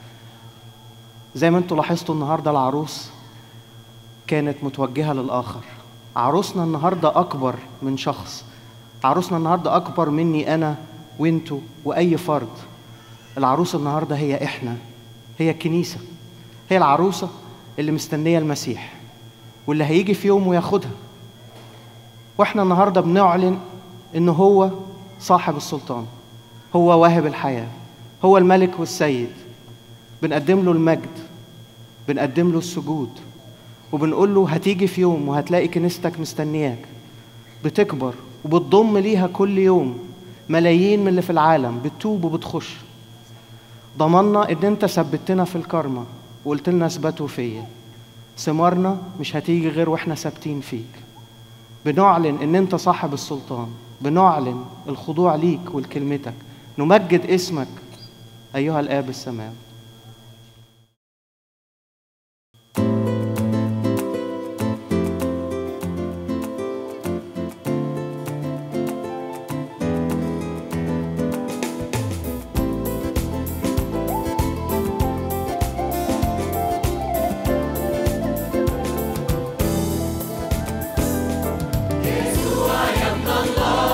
زي ما انتوا لاحظتوا النهارده العروس كانت متوجهة للآخر عروسنا النهارده أكبر من شخص عروسنا النهارده أكبر مني أنا وانتوا وأي فرد العروس النهارده هي إحنا هي الكنيسة هي العروسة اللي مستنية المسيح واللي هيجي في يوم وياخدها واحنا النهارده بنعلن ان هو صاحب السلطان هو واهب الحياه هو الملك والسيد بنقدم له المجد بنقدم له السجود وبنقول له هتيجي في يوم وهتلاقي كنيستك مستنياك بتكبر وبتضم ليها كل يوم ملايين من اللي في العالم بتتوب وبتخش ضمنا ان انت ثبتنا في الكرمة وقلت لنا اثبتوا فيا ثمارنا مش هتيجي غير واحنا ثابتين فيك بنعلن ان انت صاحب السلطان بنعلن الخضوع ليك ولكلمتك نمجد اسمك ايها الاب السماوي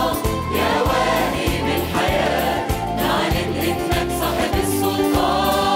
نعلن إنك صاحب السلطان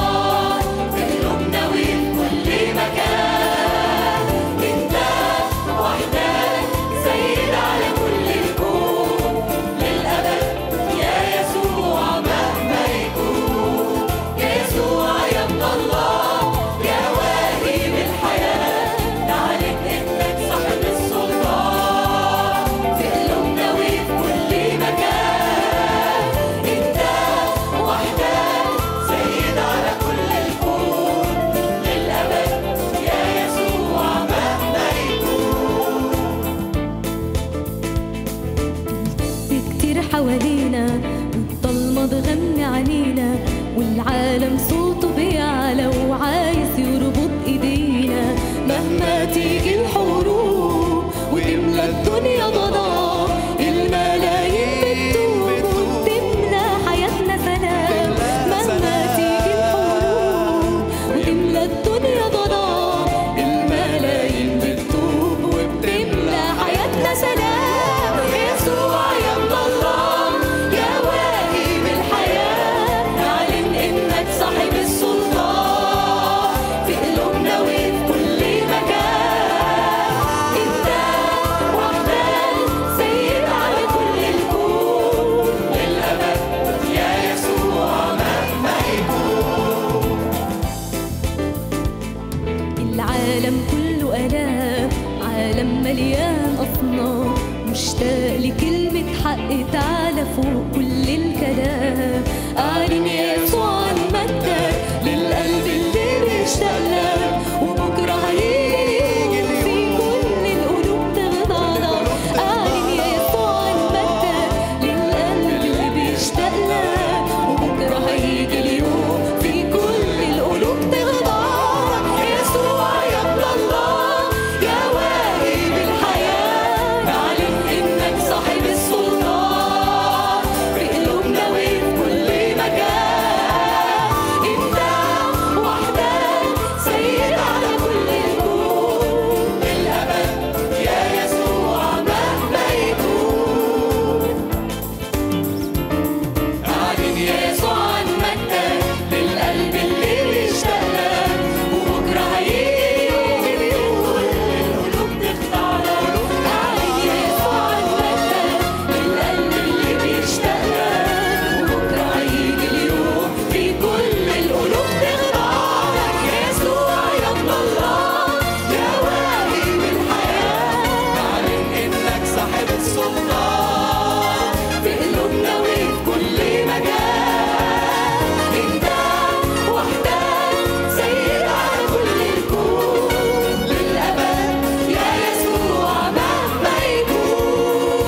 الدنيا ظلام الملايين بتتوب وبتملى حياتنا سلام يسوع يا الله يا واهب الحياة نعلن إنك صاحب السلطان في قلوبنا وفي كل مكان أنت وحدك سيد على كل الكون للأبد يا يسوع مهما يكون العالم كله آلام عالم مليان أصنام مشتاق لكلمة حق تعالى فوق كل الكلام أعلن يسوع عن مجدك للقلب اللي بيشتاق لك وبكرة هيجي في كل القلوب تخضع لك أعلن يسوع عن مجدك للقلب اللي بيشتاق لك وبكرة هيجي اليوم في كل القلوب تخضع لك يسوع يا ابن الله يا واهب الحياة نعلن إنك صاحب السلطان في قلوبنا وفي كل مكان أنت وحدك سيد على كل الكون للأبد يا يسوع مهما يكون أعلن يسوع عن مجدك للقلب اللي بيشتاق لك وبكرة هيجي اليوم القلوب تخضع لك أعلن يسوع عن مجدك للقلب اللي بيشتاق لك وبكرة هيجي اليوم في كل القلوب تخضع لك يسوع يا ابن الله يا واهب الحياة نعلن إنك صاحب السلطان في قلوبنا وفي كل مكان انت وحدك سيد على كل الكون للأبد يا يسوع مهما يكون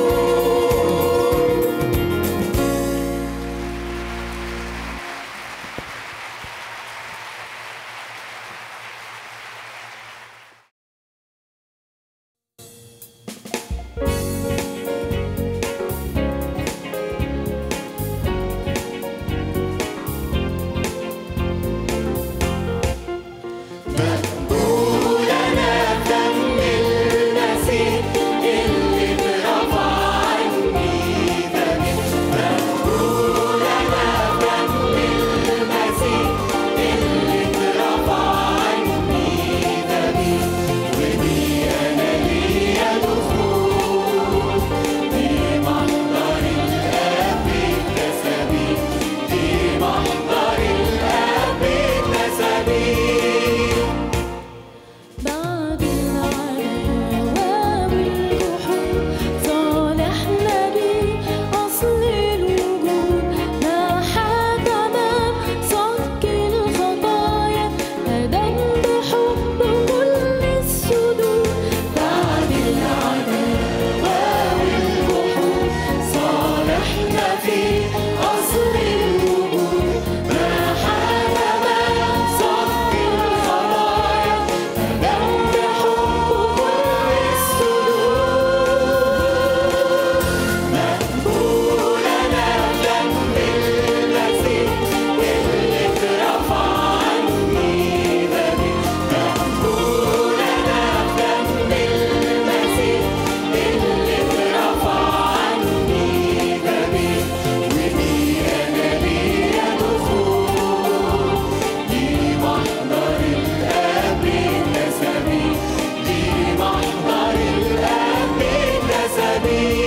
بعد العداوة والجحود صالحنا بيه أصل الوجود نحى تمام صك الخطايا هدم بحب كل السدود بعد العداوة والجحود صالحنا فيه أصل الوجود نحى تمام صك الخطايا هدم بحب كل السدود مقبولنا دم المسيح اللي اترفع عني ذنبي مقبولنا دم المسيح اللي اترفع عني ذنبي ودي انا ليا دخول لمحضر الاب النسبي لمحضر الاب النسبي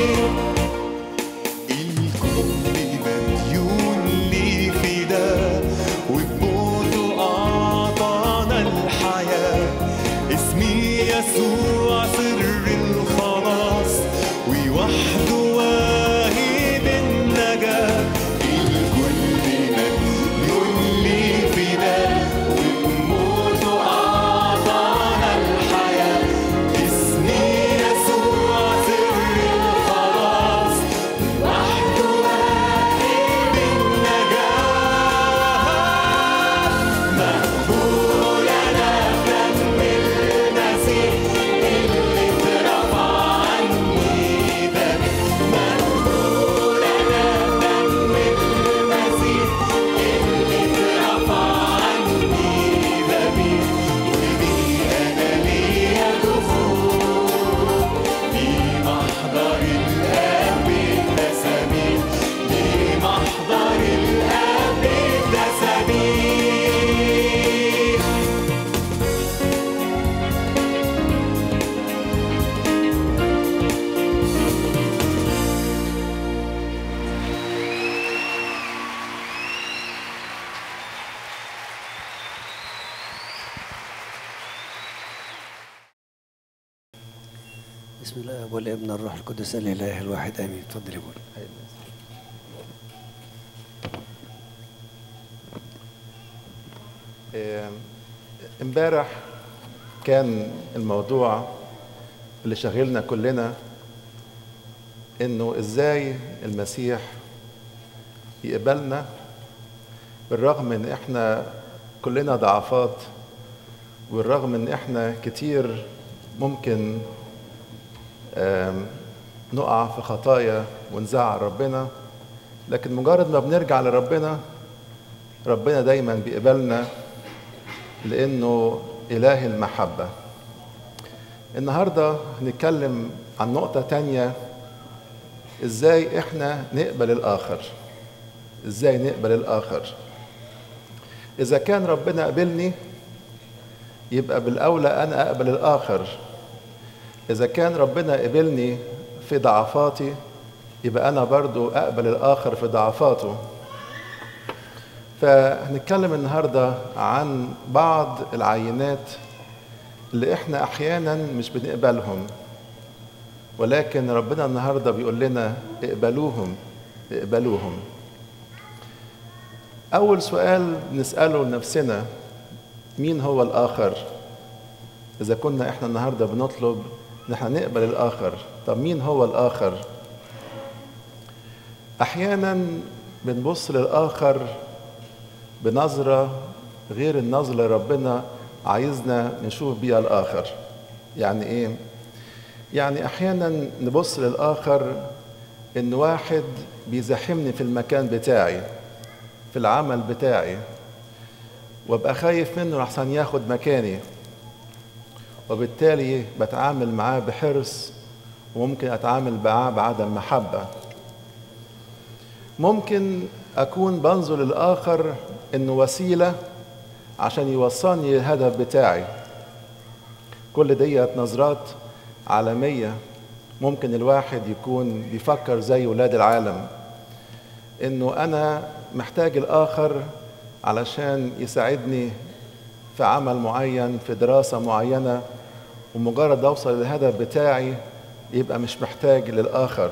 الكل مديون ليه فداء وبموته أعطانا الحياة اسمي يسوع سر الخلاص ووحده واهب النجاة الكل مديون ليه فداء وبموته أعطانا الحياة اسمي يسوع سر الخلاص وحده واهب النجاة مقبولنا دم المسيح اللي بسم الله والابن الروح القدس الاله الواحد امين اتفضل يا بول آه، امبارح كان الموضوع اللي شاغلنا كلنا انه ازاي المسيح يقبلنا بالرغم ان احنا كلنا ضعفات والرغم ان احنا كتير ممكن آم، نقع في خطايا ونزعل ربنا لكن مجرد ما بنرجع لربنا ربنا دايما بيقبلنا لانه اله المحبه النهارده هنتكلم عن نقطه تانية ازاي احنا نقبل الاخر ازاي نقبل الاخر اذا كان ربنا قبلني يبقى بالاولى انا اقبل الاخر اذا كان ربنا قبلني في ضعفاتي يبقى انا برضو اقبل الاخر في ضعفاته فهنتكلم النهارده عن بعض العينات اللي احنا احيانا مش بنقبلهم ولكن ربنا النهارده بيقول لنا اقبلوهم اقبلوهم اول سؤال نساله لنفسنا مين هو الاخر اذا كنا احنا النهارده بنطلب ان احنا نقبل الاخر طب مين هو الاخر احيانا بنبص للاخر بنظره غير النظره اللي ربنا عايزنا نشوف بيها الاخر يعني ايه يعني احيانا نبص للاخر ان واحد بيزاحمني في المكان بتاعي في العمل بتاعي وابقى خايف منه لحسن ياخد مكاني وبالتالي بتعامل معاه بحرص وممكن اتعامل معاه بعدم محبه ممكن اكون بنظر للاخر انه وسيله عشان يوصلني للهدف بتاعي كل ديت نظرات عالميه ممكن الواحد يكون بيفكر زي ولاد العالم انه انا محتاج الاخر علشان يساعدني في عمل معين في دراسه معينه ومجرد اوصل للهدف بتاعي يبقى مش محتاج للاخر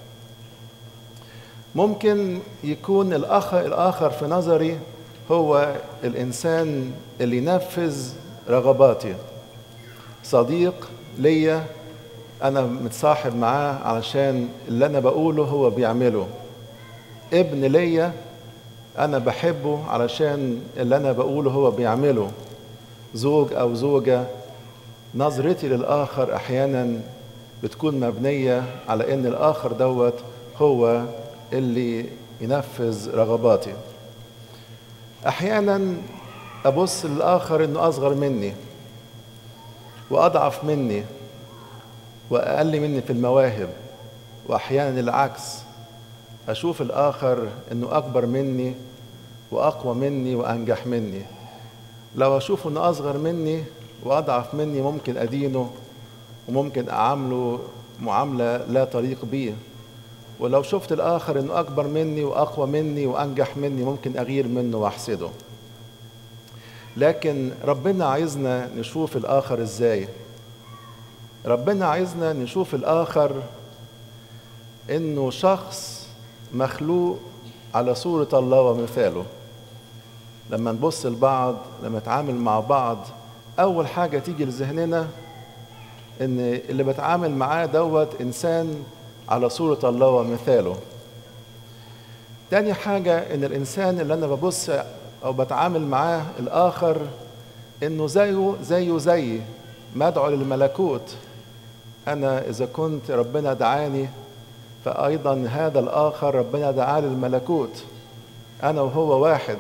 ممكن يكون الاخ الاخر في نظري هو الانسان اللي ينفذ رغباتي صديق ليا انا متصاحب معاه علشان اللي انا بقوله هو بيعمله ابن ليا انا بحبه علشان اللي انا بقوله هو بيعمله زوج او زوجه نظرتي للاخر احيانا بتكون مبنيه على ان الاخر دوت هو اللي ينفذ رغباتي احيانا ابص للاخر انه اصغر مني واضعف مني واقل مني في المواهب واحيانا العكس اشوف الاخر انه اكبر مني واقوى مني وانجح مني لو اشوف انه اصغر مني واضعف مني ممكن ادينه وممكن اعامله معامله لا تليق بيه ولو شفت الاخر انه اكبر مني واقوى مني وانجح مني ممكن اغير منه واحسده لكن ربنا عايزنا نشوف الاخر ازاي ربنا عايزنا نشوف الاخر انه شخص مخلوق على صورة الله ومثاله لما نبص لبعض لما نتعامل مع بعض أول حاجة تيجي لذهننا إن اللي بتعامل معاه دوت إنسان على صورة الله ومثاله تاني حاجة إن الإنسان اللي أنا ببص أو بتعامل معاه الآخر إنه زيه زيه زيي مدعو للملكوت أنا إذا كنت ربنا دعاني فأيضا هذا الآخر ربنا دعاه للملكوت أنا وهو واحد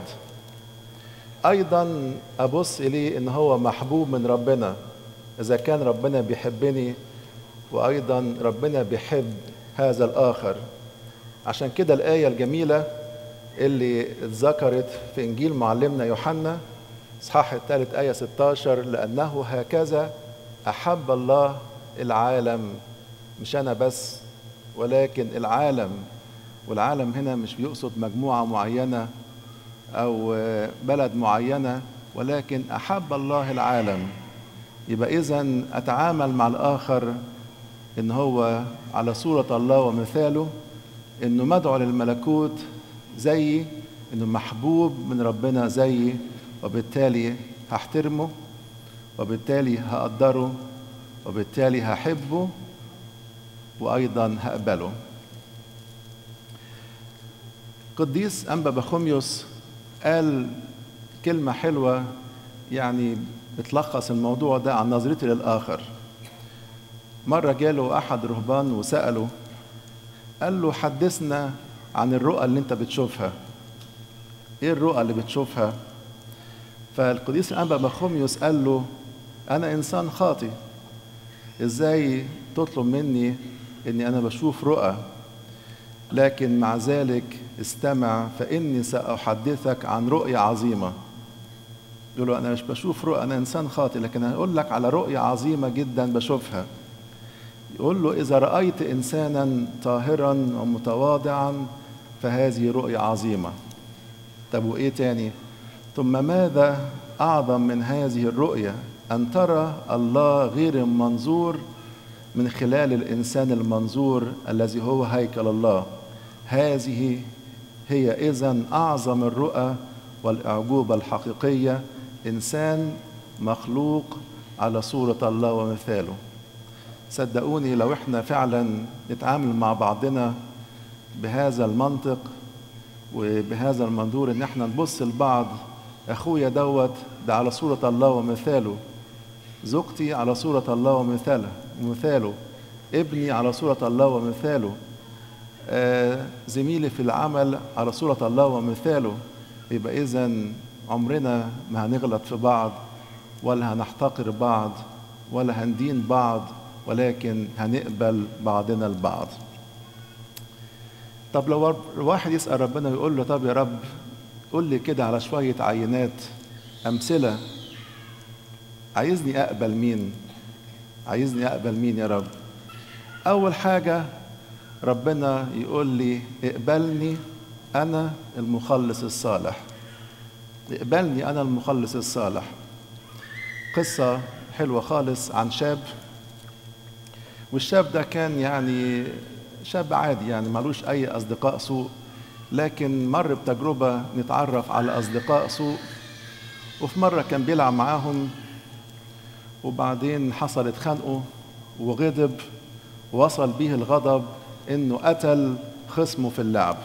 أيضا أبص إليه إن هو محبوب من ربنا إذا كان ربنا بيحبني وأيضا ربنا بيحب هذا الآخر عشان كده الآية الجميلة اللي اتذكرت في إنجيل معلمنا يوحنا إصحاح الثالث آية 16 لأنه هكذا أحب الله العالم مش أنا بس ولكن العالم والعالم هنا مش بيقصد مجموعة معينة أو بلد معينة ولكن أحب الله العالم يبقى إذا أتعامل مع الآخر ان هو على صورة الله ومثاله انه مدعو للملكوت زيي انه محبوب من ربنا زيي وبالتالي هحترمه وبالتالي هقدره وبالتالي هحبه وايضا هقبله قديس انبا بخوميوس قال كلمه حلوه يعني بتلخص الموضوع ده عن نظرتي للاخر مره جاله احد رهبان وساله قال له حدثنا عن الرؤى اللي انت بتشوفها ايه الرؤى اللي بتشوفها فالقديس الانبا بخوميوس قال له انا انسان خاطئ ازاي تطلب مني اني انا بشوف رؤى لكن مع ذلك استمع فاني ساحدثك عن رؤيه عظيمه يقول له انا مش بشوف رؤى انا انسان خاطئ لكن هقول لك على رؤيه عظيمه جدا بشوفها يقول له اذا رايت انسانا طاهرا ومتواضعا فهذه رؤيه عظيمه طب وايه تاني ثم ماذا اعظم من هذه الرؤيه ان ترى الله غير المنظور من خلال الانسان المنظور الذي هو هيكل الله هذه هي اذا اعظم الرؤى والاعجوبه الحقيقيه انسان مخلوق على صوره الله ومثاله صدقوني لو احنا فعلا نتعامل مع بعضنا بهذا المنطق وبهذا المنظور ان احنا نبص لبعض اخويا دوت ده على صوره الله ومثاله زوجتي على صورة الله ومثاله ومثاله ابني على صورة الله ومثاله آه زميلي في العمل على صورة الله ومثاله يبقى إذا عمرنا ما هنغلط في بعض ولا هنحتقر بعض ولا هندين بعض ولكن هنقبل بعضنا البعض طب لو الواحد يسأل ربنا ويقول له طب يا رب قول لي كده على شوية عينات أمثلة عايزني اقبل مين عايزني اقبل مين يا رب اول حاجه ربنا يقول لي اقبلني انا المخلص الصالح اقبلني انا المخلص الصالح قصه حلوه خالص عن شاب والشاب ده كان يعني شاب عادي يعني ملوش اي اصدقاء سوء لكن مر بتجربه نتعرف على اصدقاء سوء وفي مره كان بيلعب معاهم وبعدين حصلت خنقه وغضب وصل به الغضب انه قتل خصمه في اللعب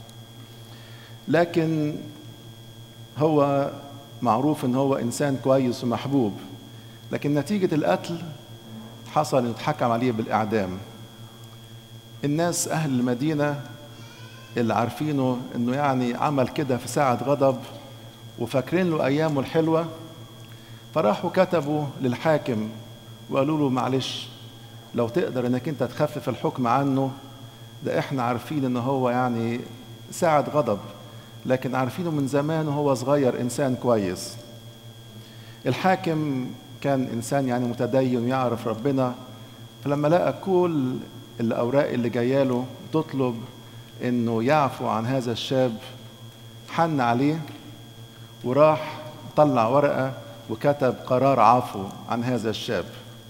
لكن هو معروف ان هو انسان كويس ومحبوب لكن نتيجة القتل حصل انه اتحكم عليه بالاعدام الناس اهل المدينة اللي عارفينه انه يعني عمل كده في ساعة غضب وفاكرين له ايامه الحلوة فراحوا كتبوا للحاكم وقالوا له معلش لو تقدر انك انت تخفف الحكم عنه ده احنا عارفين ان هو يعني ساعة غضب لكن عارفينه من زمان وهو صغير انسان كويس الحاكم كان انسان يعني متدين ويعرف ربنا فلما لقى كل الاوراق اللي جاياله تطلب انه يعفو عن هذا الشاب حن عليه وراح طلع ورقه وكتب قرار عفو عن هذا الشاب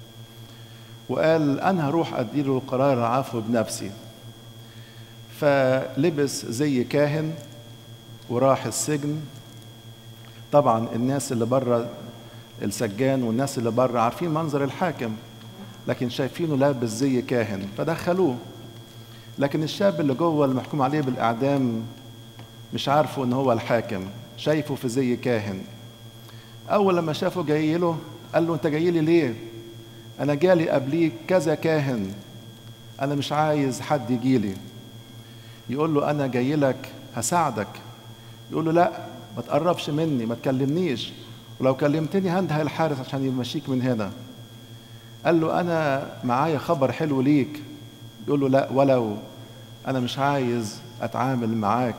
وقال انا هروح اديله قرار العفو بنفسي فلبس زي كاهن وراح السجن طبعا الناس اللي بره السجان والناس اللي بره عارفين منظر الحاكم لكن شايفينه لابس زي كاهن فدخلوه لكن الشاب اللي جوه المحكوم عليه بالاعدام مش عارفه ان هو الحاكم شايفه في زي كاهن اول لما شافه جاي له قال له انت جاي لي ليه انا جالي قبليك كذا كاهن انا مش عايز حد يجي لي يقول له انا جاي لك هساعدك يقول له لا ما تقربش مني ما تكلمنيش ولو كلمتني هنده الحارس عشان يمشيك من هنا قال له انا معايا خبر حلو ليك يقول له لا ولو انا مش عايز اتعامل معاك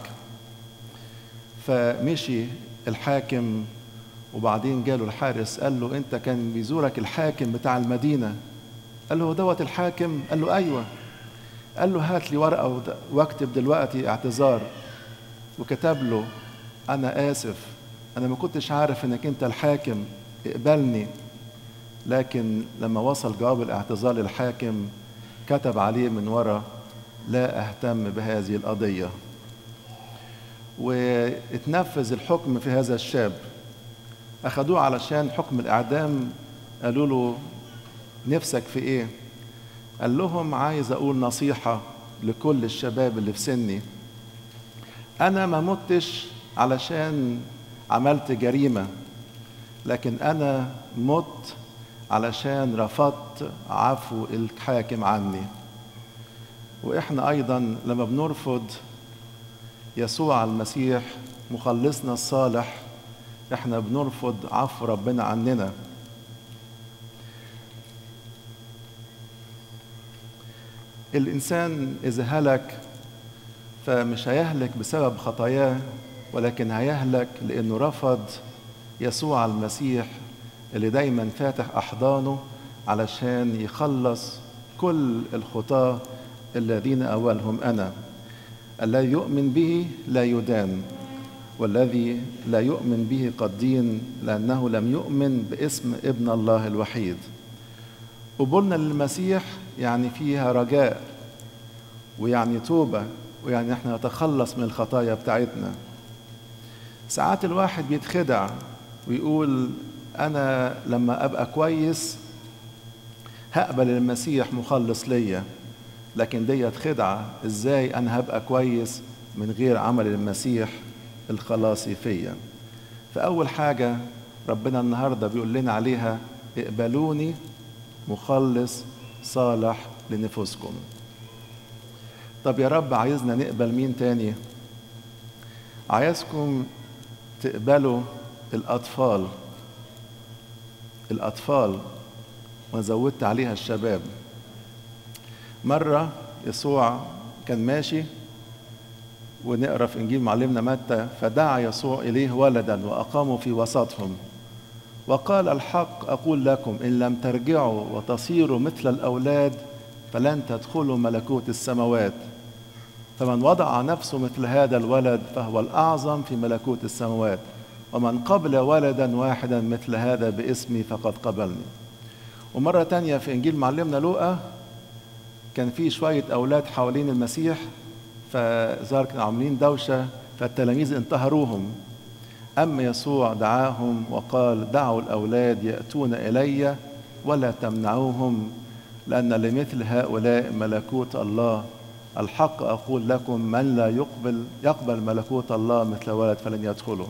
فمشي الحاكم وبعدين جاله الحارس قال له انت كان بيزورك الحاكم بتاع المدينه قال له هو دوت الحاكم قال له ايوه قال له هات لي ورقه واكتب دلوقتي اعتذار وكتب له انا اسف انا ما كنتش عارف انك انت الحاكم اقبلني لكن لما وصل جواب الاعتذار للحاكم كتب عليه من ورا لا أهتم بهذه القضية واتنفذ الحكم في هذا الشاب أخدوه علشان حكم الإعدام قالوا له نفسك في إيه؟ قال لهم عايز أقول نصيحة لكل الشباب اللي في سني أنا ما متش علشان عملت جريمة لكن أنا مت علشان رفضت عفو الحاكم عني وإحنا أيضا لما بنرفض يسوع المسيح مخلصنا الصالح احنا بنرفض عفو ربنا عننا الانسان اذا هلك فمش هيهلك بسبب خطاياه ولكن هيهلك لانه رفض يسوع المسيح اللي دايما فاتح احضانه علشان يخلص كل الخطاه الذين اولهم انا الذي يؤمن به لا يدان والذي لا يؤمن به قد دين لأنه لم يؤمن باسم ابن الله الوحيد قبولنا للمسيح يعني فيها رجاء ويعني توبة ويعني احنا نتخلص من الخطايا بتاعتنا ساعات الواحد بيتخدع ويقول أنا لما أبقى كويس هقبل المسيح مخلص ليا لكن ديت خدعة ازاي أنا هبقى كويس من غير عمل المسيح الخلاصي فيا فأول حاجة ربنا النهاردة بيقول لنا عليها اقبلوني مخلص صالح لنفوسكم طب يا رب عايزنا نقبل مين تاني عايزكم تقبلوا الأطفال الأطفال وزودت عليها الشباب مرة يسوع كان ماشي ونقرا في انجيل معلمنا متى فدعا يسوع اليه ولدا واقاموا في وسطهم وقال الحق اقول لكم ان لم ترجعوا وتصيروا مثل الاولاد فلن تدخلوا ملكوت السماوات فمن وضع نفسه مثل هذا الولد فهو الاعظم في ملكوت السماوات ومن قبل ولدا واحدا مثل هذا باسمي فقد قبلني ومرة تانية في إنجيل معلمنا لوقا كان في شوية أولاد حوالين المسيح فظهر كانوا عاملين دوشة فالتلاميذ انتهروهم أما يسوع دعاهم وقال دعوا الأولاد يأتون إلي ولا تمنعوهم لأن لمثل هؤلاء ملكوت الله الحق أقول لكم من لا يقبل يقبل ملكوت الله مثل ولد فلن يدخله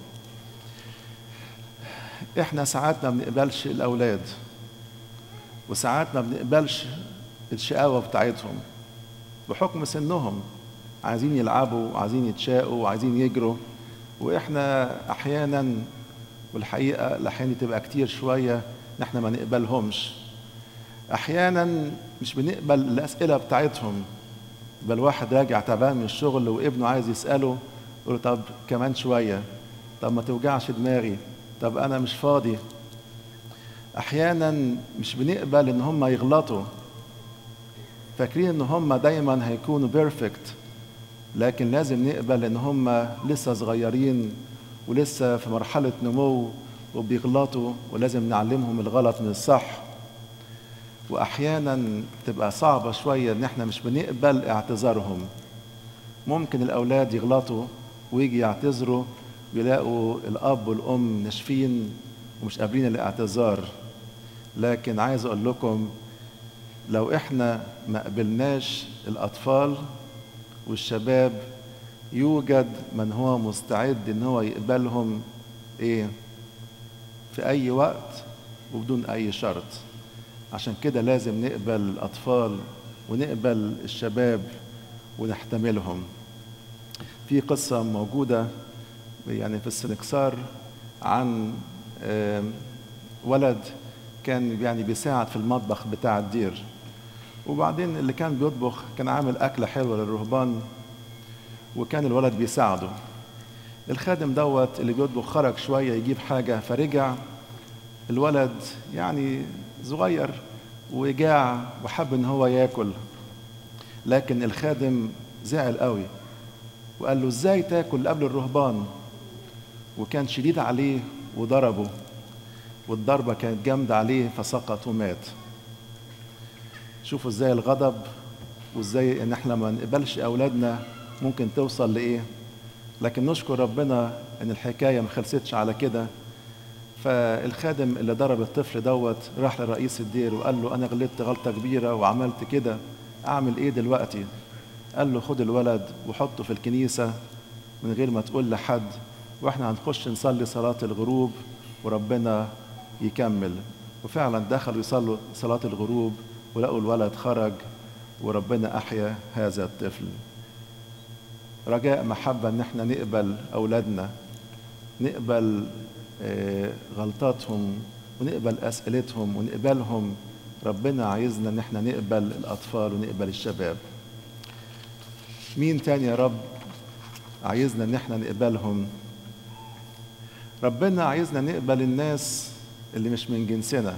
احنا ساعات ما بنقبلش الأولاد وساعات ما بنقبلش الشقاوة بتاعتهم بحكم سنهم عايزين يلعبوا وعايزين يتشاقوا وعايزين يجروا واحنا احيانا والحقيقه الاحيان تبقى كتير شويه ان احنا ما نقبلهمش احيانا مش بنقبل الاسئله بتاعتهم بل واحد راجع تعبان من الشغل وابنه عايز يساله يقول له طب كمان شويه طب ما توجعش دماغي طب انا مش فاضي احيانا مش بنقبل ان هم يغلطوا فاكرين ان هم دايما هيكونوا بيرفكت لكن لازم نقبل ان هم لسه صغيرين ولسه في مرحلة نمو وبيغلطوا ولازم نعلمهم الغلط من الصح واحيانا تبقى صعبة شوية ان احنا مش بنقبل اعتذارهم ممكن الاولاد يغلطوا ويجي يعتذروا بيلاقوا الاب والام ناشفين ومش قابلين الاعتذار لكن عايز اقول لكم لو احنا ما قبلناش الاطفال والشباب يوجد من هو مستعد ان هو يقبلهم ايه في اي وقت وبدون اي شرط عشان كده لازم نقبل الاطفال ونقبل الشباب ونحتملهم في قصة موجودة يعني في السنكسار عن ولد كان يعني بيساعد في المطبخ بتاع الدير وبعدين اللي كان بيطبخ كان عامل أكلة حلوة للرهبان وكان الولد بيساعده الخادم دوت اللي بيطبخ خرج شوية يجيب حاجة فرجع الولد يعني صغير وجاع وحب ان هو ياكل لكن الخادم زعل قوي وقال له ازاي تاكل قبل الرهبان وكان شديد عليه وضربه والضربة كانت جامدة عليه فسقط ومات شوفوا ازاي الغضب وازاي ان احنا ما نقبلش اولادنا ممكن توصل لايه لكن نشكر ربنا ان الحكايه ما خلصتش على كده فالخادم اللي ضرب الطفل دوت راح لرئيس الدير وقال له انا غلطت غلطه كبيره وعملت كده اعمل ايه دلوقتي قال له خد الولد وحطه في الكنيسه من غير ما تقول لحد واحنا هنخش نصلي صلاه الغروب وربنا يكمل وفعلا دخلوا يصلوا صلاه الغروب ولقوا الولد خرج وربنا احيا هذا الطفل رجاء محبه ان احنا نقبل اولادنا نقبل آه، غلطاتهم ونقبل اسئلتهم ونقبلهم ربنا عايزنا ان احنا نقبل الاطفال ونقبل الشباب مين تاني يا رب عايزنا ان احنا نقبلهم ربنا عايزنا نقبل الناس اللي مش من جنسنا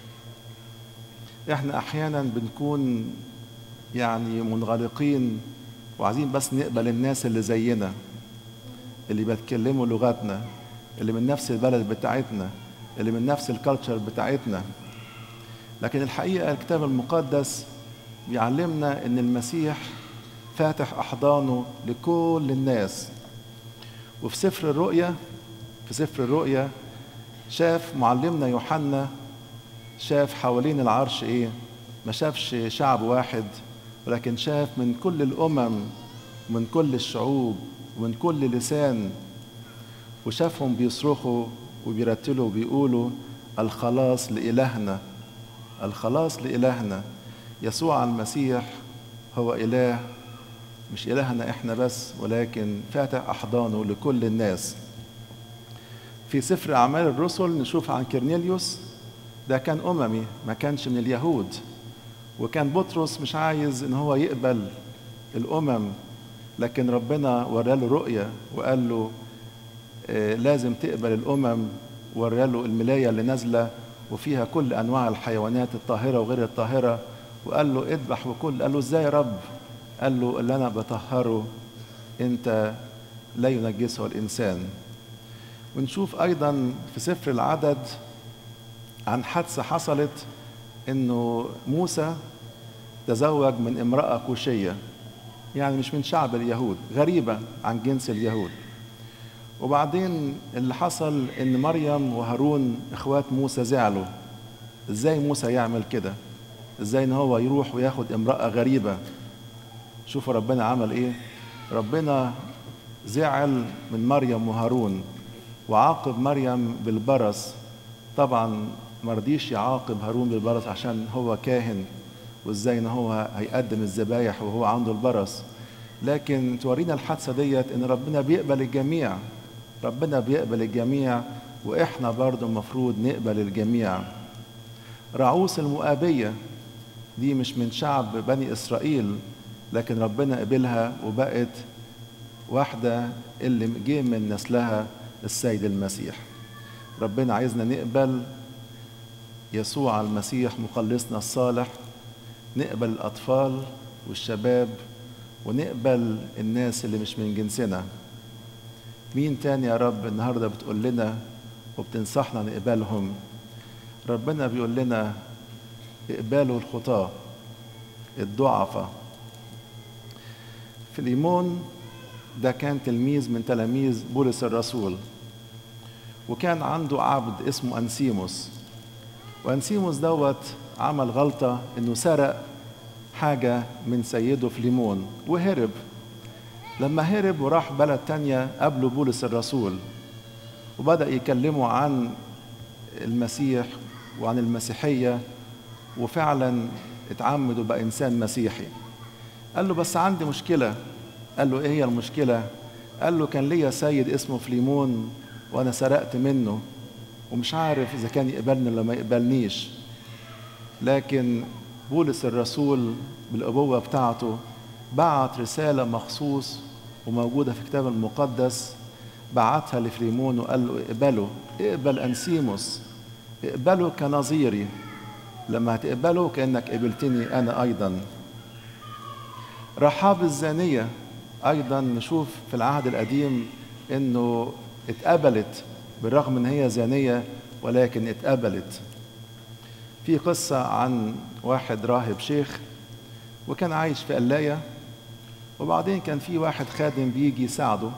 احنا احيانا بنكون يعني منغلقين وعايزين بس نقبل الناس اللي زينا اللي بيتكلموا لغتنا اللي من نفس البلد بتاعتنا اللي من نفس الكالتشر بتاعتنا لكن الحقيقه الكتاب المقدس بيعلمنا ان المسيح فاتح احضانه لكل الناس وفي سفر الرؤيا في سفر الرؤيا شاف معلمنا يوحنا شاف حوالين العرش ايه ما شافش شعب واحد ولكن شاف من كل الامم ومن كل الشعوب ومن كل لسان وشافهم بيصرخوا وبيرتلوا وبيقولوا الخلاص لإلهنا الخلاص لإلهنا يسوع المسيح هو إله مش إلهنا إحنا بس ولكن فاتح أحضانه لكل الناس في سفر أعمال الرسل نشوف عن كرنيليوس ده كان أممي ما كانش من اليهود وكان بطرس مش عايز إن هو يقبل الأمم لكن ربنا وراله رؤية وقال له آه، لازم تقبل الأمم وراله الملاية اللي نازلة وفيها كل أنواع الحيوانات الطاهرة وغير الطاهرة وقال له اذبح وكل قال له ازاي يا رب قال له اللي أنا بطهره أنت لا ينجسه الإنسان ونشوف أيضا في سفر العدد عن حادثة حصلت إنه موسى تزوج من امرأة كوشية يعني مش من شعب اليهود غريبة عن جنس اليهود وبعدين اللي حصل ان مريم وهارون اخوات موسى زعلوا ازاي موسى يعمل كده ازاي ان هو يروح وياخد امرأة غريبة شوفوا ربنا عمل ايه ربنا زعل من مريم وهارون وعاقب مريم بالبرص طبعا مرضيش يعاقب هارون بالبرص عشان هو كاهن وازاي ان هو هيقدم الذبايح وهو عنده البرص لكن تورينا الحادثه ديت ان ربنا بيقبل الجميع ربنا بيقبل الجميع واحنا برضو المفروض نقبل الجميع رعوس المؤابيه دي مش من شعب بني اسرائيل لكن ربنا قبلها وبقت واحده اللي جه من نسلها السيد المسيح ربنا عايزنا نقبل يسوع المسيح مخلصنا الصالح نقبل الأطفال والشباب ونقبل الناس اللي مش من جنسنا مين تاني يا رب النهاردة بتقول لنا وبتنصحنا نقبلهم ربنا بيقول لنا اقبلوا الخطاة الضعفاء فيليمون ده كان تلميذ من تلاميذ بولس الرسول وكان عنده عبد اسمه أنسيموس وأنسيموس دوت عمل غلطة إنه سرق حاجة من سيده فليمون وهرب لما هرب وراح بلد تانية قابله بولس الرسول وبدأ يكلمه عن المسيح وعن المسيحية وفعلا اتعمد وبقى إنسان مسيحي قال له بس عندي مشكلة قال له إيه هي المشكلة قال له كان ليا سيد اسمه فليمون وأنا سرقت منه ومش عارف إذا كان يقبلني ولا ما يقبلنيش لكن بولس الرسول بالأبوة بتاعته بعت رسالة مخصوص وموجودة في الكتاب المقدس بعتها لفليمون وقال له اقبله اقبل أنسيموس اقبله كنظيري لما هتقبله كأنك قبلتني أنا أيضا رحاب الزانية أيضا نشوف في العهد القديم إنه اتقبلت بالرغم إن هي زانية ولكن اتقبلت في قصة عن واحد راهب شيخ وكان عايش في قلاية وبعدين كان في واحد خادم بيجي يساعده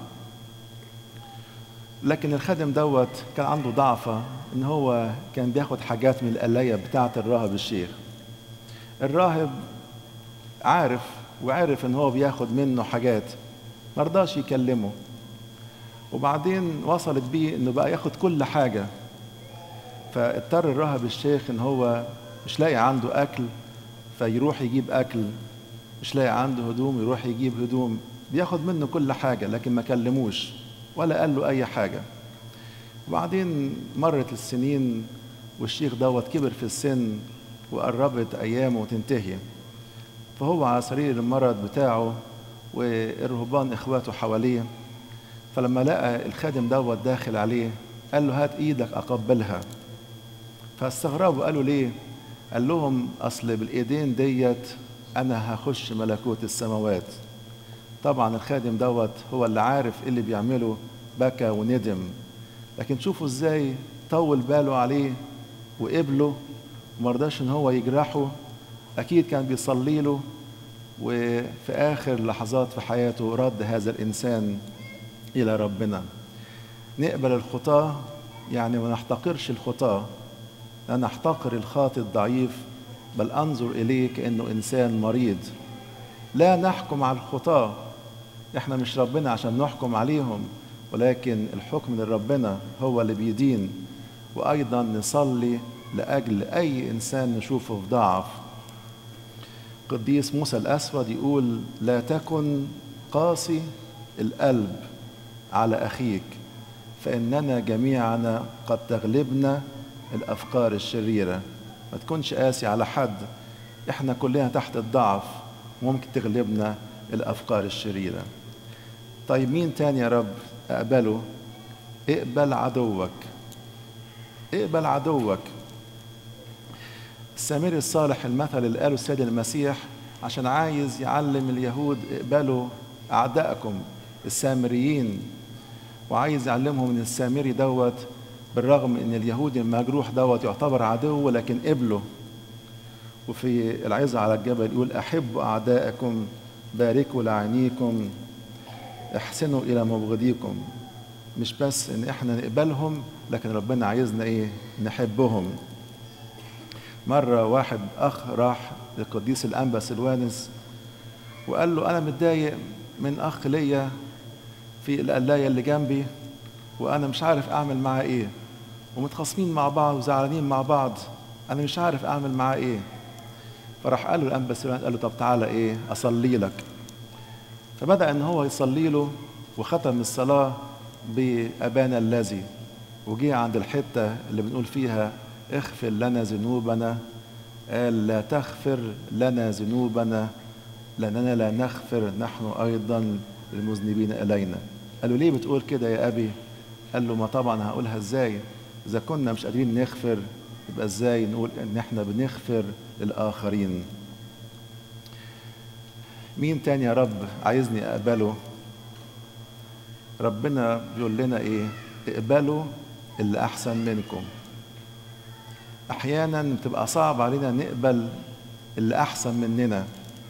لكن الخادم دوت كان عنده ضعفة ان هو كان بياخد حاجات من القلاية بتاعة الراهب الشيخ الراهب عارف وعرف ان هو بياخد منه حاجات مرضاش يكلمه وبعدين وصلت بيه انه بقى ياخد كل حاجة فاضطر الراهب الشيخ ان هو مش لاقي عنده اكل فيروح يجيب اكل مش لاقي عنده هدوم يروح يجيب هدوم بياخد منه كل حاجة لكن ما كلموش ولا قال له اي حاجة وبعدين مرت السنين والشيخ دوت كبر في السن وقربت ايامه تنتهي فهو على سرير المرض بتاعه والرهبان اخواته حواليه فلما لقى الخادم دوت داخل عليه قال له هات ايدك اقبلها فاستغربوا قالوا ليه قال لهم اصل بالايدين ديت انا هخش ملكوت السماوات طبعا الخادم دوت هو اللي عارف ايه اللي بيعمله بكى وندم لكن شوفوا ازاي طول باله عليه وقبله ومرضاش ان هو يجرحه اكيد كان بيصلي له وفي اخر لحظات في حياته رد هذا الانسان الى ربنا نقبل الخطاه يعني ما نحتقرش الخطاه لا نحتقر الخاطئ الضعيف بل انظر اليه كانه انسان مريض لا نحكم على الخطاه احنا مش ربنا عشان نحكم عليهم ولكن الحكم لربنا هو اللي بيدين وايضا نصلي لاجل اي انسان نشوفه في ضعف قديس موسى الاسود يقول لا تكن قاسي القلب على اخيك فاننا جميعنا قد تغلبنا الافكار الشريره ما تكونش قاسي على حد احنا كلنا تحت الضعف ممكن تغلبنا الافكار الشريره طيب مين تاني يا رب اقبله اقبل عدوك اقبل عدوك السامري الصالح المثل اللي قاله السيد المسيح عشان عايز يعلم اليهود اقبلوا اعدائكم السامريين وعايز يعلمهم ان السامري دوت بالرغم ان اليهودي المجروح دوت يعتبر عدو لكن قبله وفي العظة على الجبل يقول أحبوا أعداءكم باركوا لعينيكم احسنوا إلى مبغضيكم مش بس إن إحنا نقبلهم لكن ربنا عايزنا إيه نحبهم مرة واحد أخ راح للقديس الأنبا سلوانس وقال له أنا متضايق من أخ ليا في القلاية اللي جنبي وأنا مش عارف أعمل معاه إيه ومتخاصمين مع بعض وزعلانين مع بعض أنا مش عارف أعمل معاه إيه فراح قال له الأنبا سلوانس قال له طب تعالى إيه أصلي لك فبدأ إن هو يصلي له وختم الصلاة بأبانا الذي وجي عند الحتة اللي بنقول فيها اغفر لنا ذنوبنا قال لا تغفر لنا ذنوبنا لأننا لا نغفر نحن أيضا للمذنبين إلينا قال له ليه بتقول كده يا أبي قال له ما طبعا هقولها ازاي إذا كنا مش قادرين نغفر يبقى ازاي نقول إن احنا بنغفر للآخرين مين تاني يا رب عايزني أقبله ربنا بيقول لنا إيه اقبلوا اللي أحسن منكم أحيانا بتبقى صعب علينا نقبل اللي أحسن مننا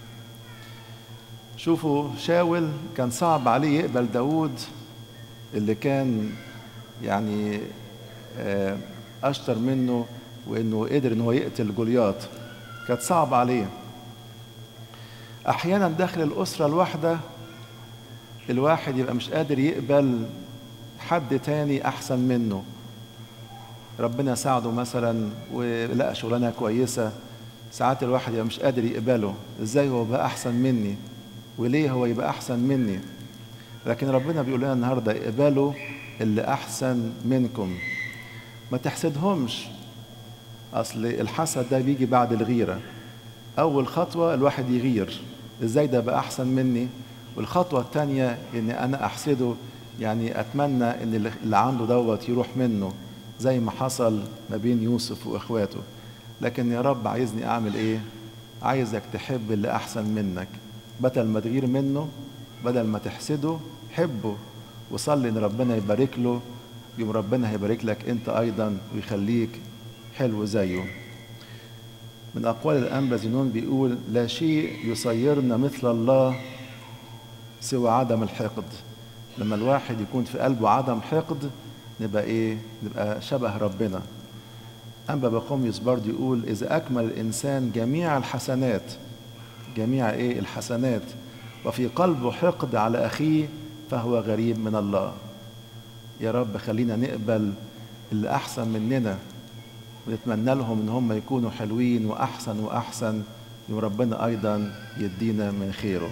شوفوا شاول كان صعب عليه يقبل داود اللي كان يعني آه، أشطر منه وإنه قدر إن هو يقتل جولياط كانت صعب عليه أحيانا داخل الأسرة الواحدة الواحد يبقى مش قادر يقبل حد تاني أحسن منه ربنا ساعده مثلا ولقى شغلانة كويسة ساعات الواحد يبقى مش قادر يقبله ازاي هو بقى أحسن مني وليه هو يبقى أحسن مني لكن ربنا بيقول لنا النهاردة اقبلوا اللي أحسن منكم ما تحسدهمش أصل الحسد ده بيجي بعد الغيرة أول خطوة الواحد يغير إزاي ده بقى أحسن مني والخطوة الثانية إن أنا أحسده يعني أتمنى إن اللي عنده دوت يروح منه زي ما حصل ما بين يوسف وإخواته لكن يا رب عايزني أعمل إيه عايزك تحب اللي أحسن منك بدل ما تغير منه بدل ما تحسده حبه وصلي إن ربنا يبارك له يوم ربنا هيبارك لك أنت أيضا ويخليك حلو زيه من أقوال الأنبا زينون بيقول لا شيء يصيرنا مثل الله سوى عدم الحقد لما الواحد يكون في قلبه عدم حقد نبقى ايه نبقى شبه ربنا أنبا بقوميوس برضه يقول إذا أكمل الإنسان جميع الحسنات جميع إيه الحسنات وفي قلبه حقد على أخيه فهو غريب من الله يا رب خلينا نقبل اللي أحسن مننا ونتمنى لهم إن هم يكونوا حلوين وأحسن وأحسن وربنا أيضا يدينا من خيره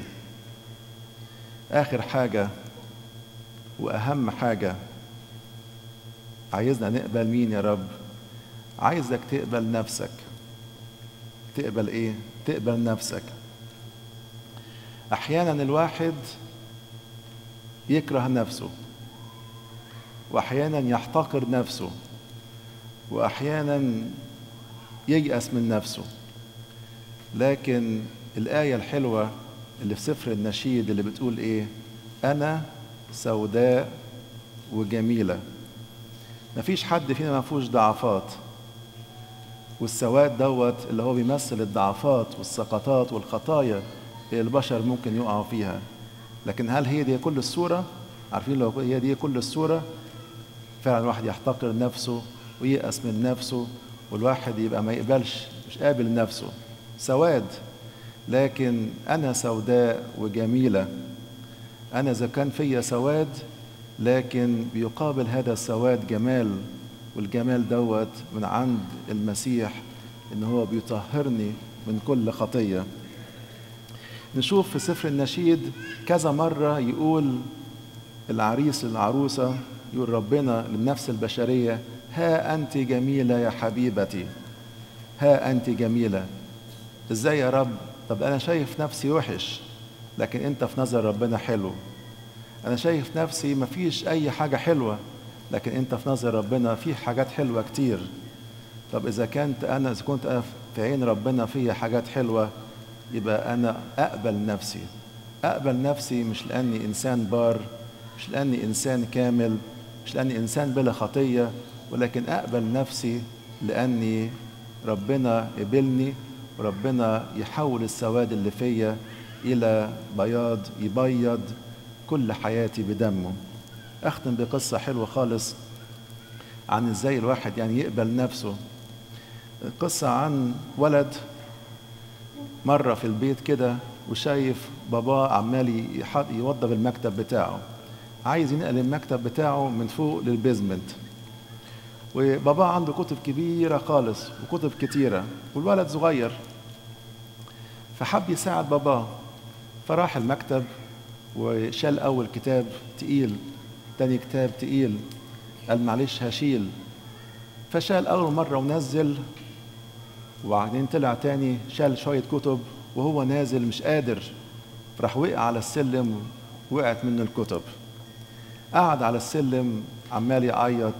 آخر حاجة وأهم حاجة عايزنا نقبل مين يا رب عايزك تقبل نفسك تقبل ايه تقبل نفسك احيانا الواحد يكره نفسه واحيانا يحتقر نفسه واحيانا ييأس من نفسه لكن الآية الحلوة اللي في سفر النشيد اللي بتقول ايه أنا سوداء وجميلة مفيش حد فينا ما فيهوش ضعفات والسواد دوت اللي هو بيمثل الضعفات والسقطات والخطايا اللي البشر ممكن يقعوا فيها لكن هل هي دي كل الصورة؟ عارفين لو هي دي كل الصورة فعلا الواحد يحتقر نفسه وييأس من نفسه والواحد يبقى ما يقبلش مش قابل نفسه سواد لكن أنا سوداء وجميلة أنا إذا كان فيا سواد لكن بيقابل هذا السواد جمال والجمال دوت من عند المسيح ان هو بيطهرني من كل خطيه نشوف في سفر النشيد كذا مره يقول العريس للعروسه يقول ربنا للنفس البشريه ها انت جميله يا حبيبتي ها انت جميله ازاي يا رب طب انا شايف نفسي وحش لكن انت في نظر ربنا حلو انا شايف نفسي مفيش اي حاجه حلوه لكن انت في نظر ربنا في حاجات حلوه كتير طب اذا كنت انا اذا كنت انا في عين ربنا فيا حاجات حلوه يبقى انا اقبل نفسي اقبل نفسي مش لاني انسان بار مش لاني انسان كامل مش لاني انسان بلا خطيه ولكن اقبل نفسي لاني ربنا قبلني وربنا يحول السواد اللي فيا الى بياض يبيض كل حياتي بدمه اختم بقصه حلوه خالص عن ازاي الواحد يعني يقبل نفسه قصه عن ولد مره في البيت كده وشايف باباه عمال يحط يوضب المكتب بتاعه عايز ينقل المكتب بتاعه من فوق للبيزمنت وباباه عنده كتب كبيره خالص وكتب كتيره والولد صغير فحب يساعد باباه فراح المكتب وشال اول كتاب تقيل تاني كتاب تقيل قال معلش هشيل فشال اول مره ونزل وبعدين طلع تاني شال شويه كتب وهو نازل مش قادر راح وقع على السلم وقعت منه الكتب قعد على السلم عمال يعيط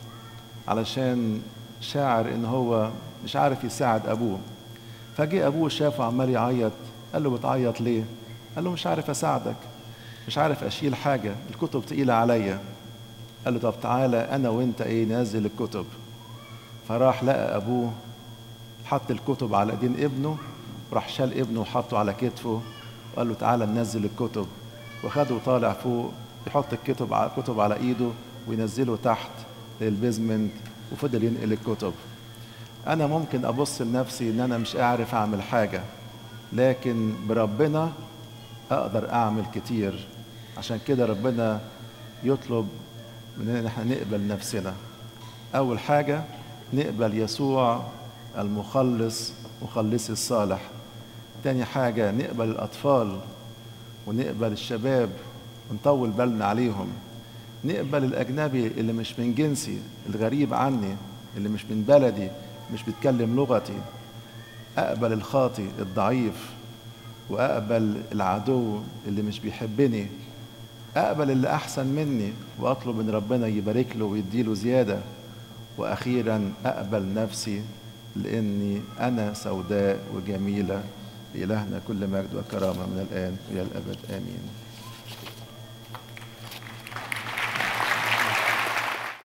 علشان شاعر ان هو مش عارف يساعد ابوه فجه ابوه شافه عمال يعيط قال له بتعيط ليه قال له مش عارف اساعدك مش عارف اشيل حاجه الكتب تقيله عليا قال له طب تعالى انا وانت ايه نازل الكتب فراح لقى ابوه حط الكتب على ايدين ابنه وراح شال ابنه وحطه على كتفه وقال له تعالى ننزل الكتب وخده طالع فوق يحط الكتب على الكتب على ايده وينزله تحت للبيزمنت وفضل ينقل الكتب انا ممكن ابص لنفسي ان انا مش اعرف اعمل حاجه لكن بربنا اقدر اعمل كتير عشان كده ربنا يطلب مننا ان احنا نقبل نفسنا اول حاجه نقبل يسوع المخلص مخلصي الصالح تاني حاجه نقبل الاطفال ونقبل الشباب ونطول بالنا عليهم نقبل الاجنبي اللي مش من جنسي الغريب عني اللي مش من بلدي مش بيتكلم لغتي اقبل الخاطي الضعيف واقبل العدو اللي مش بيحبني اقبل اللي احسن مني واطلب من ربنا يبارك له ويديله زياده واخيرا اقبل نفسي لاني انا سوداء وجميله لالهنا كل مجد وكرامه من الان والى الابد امين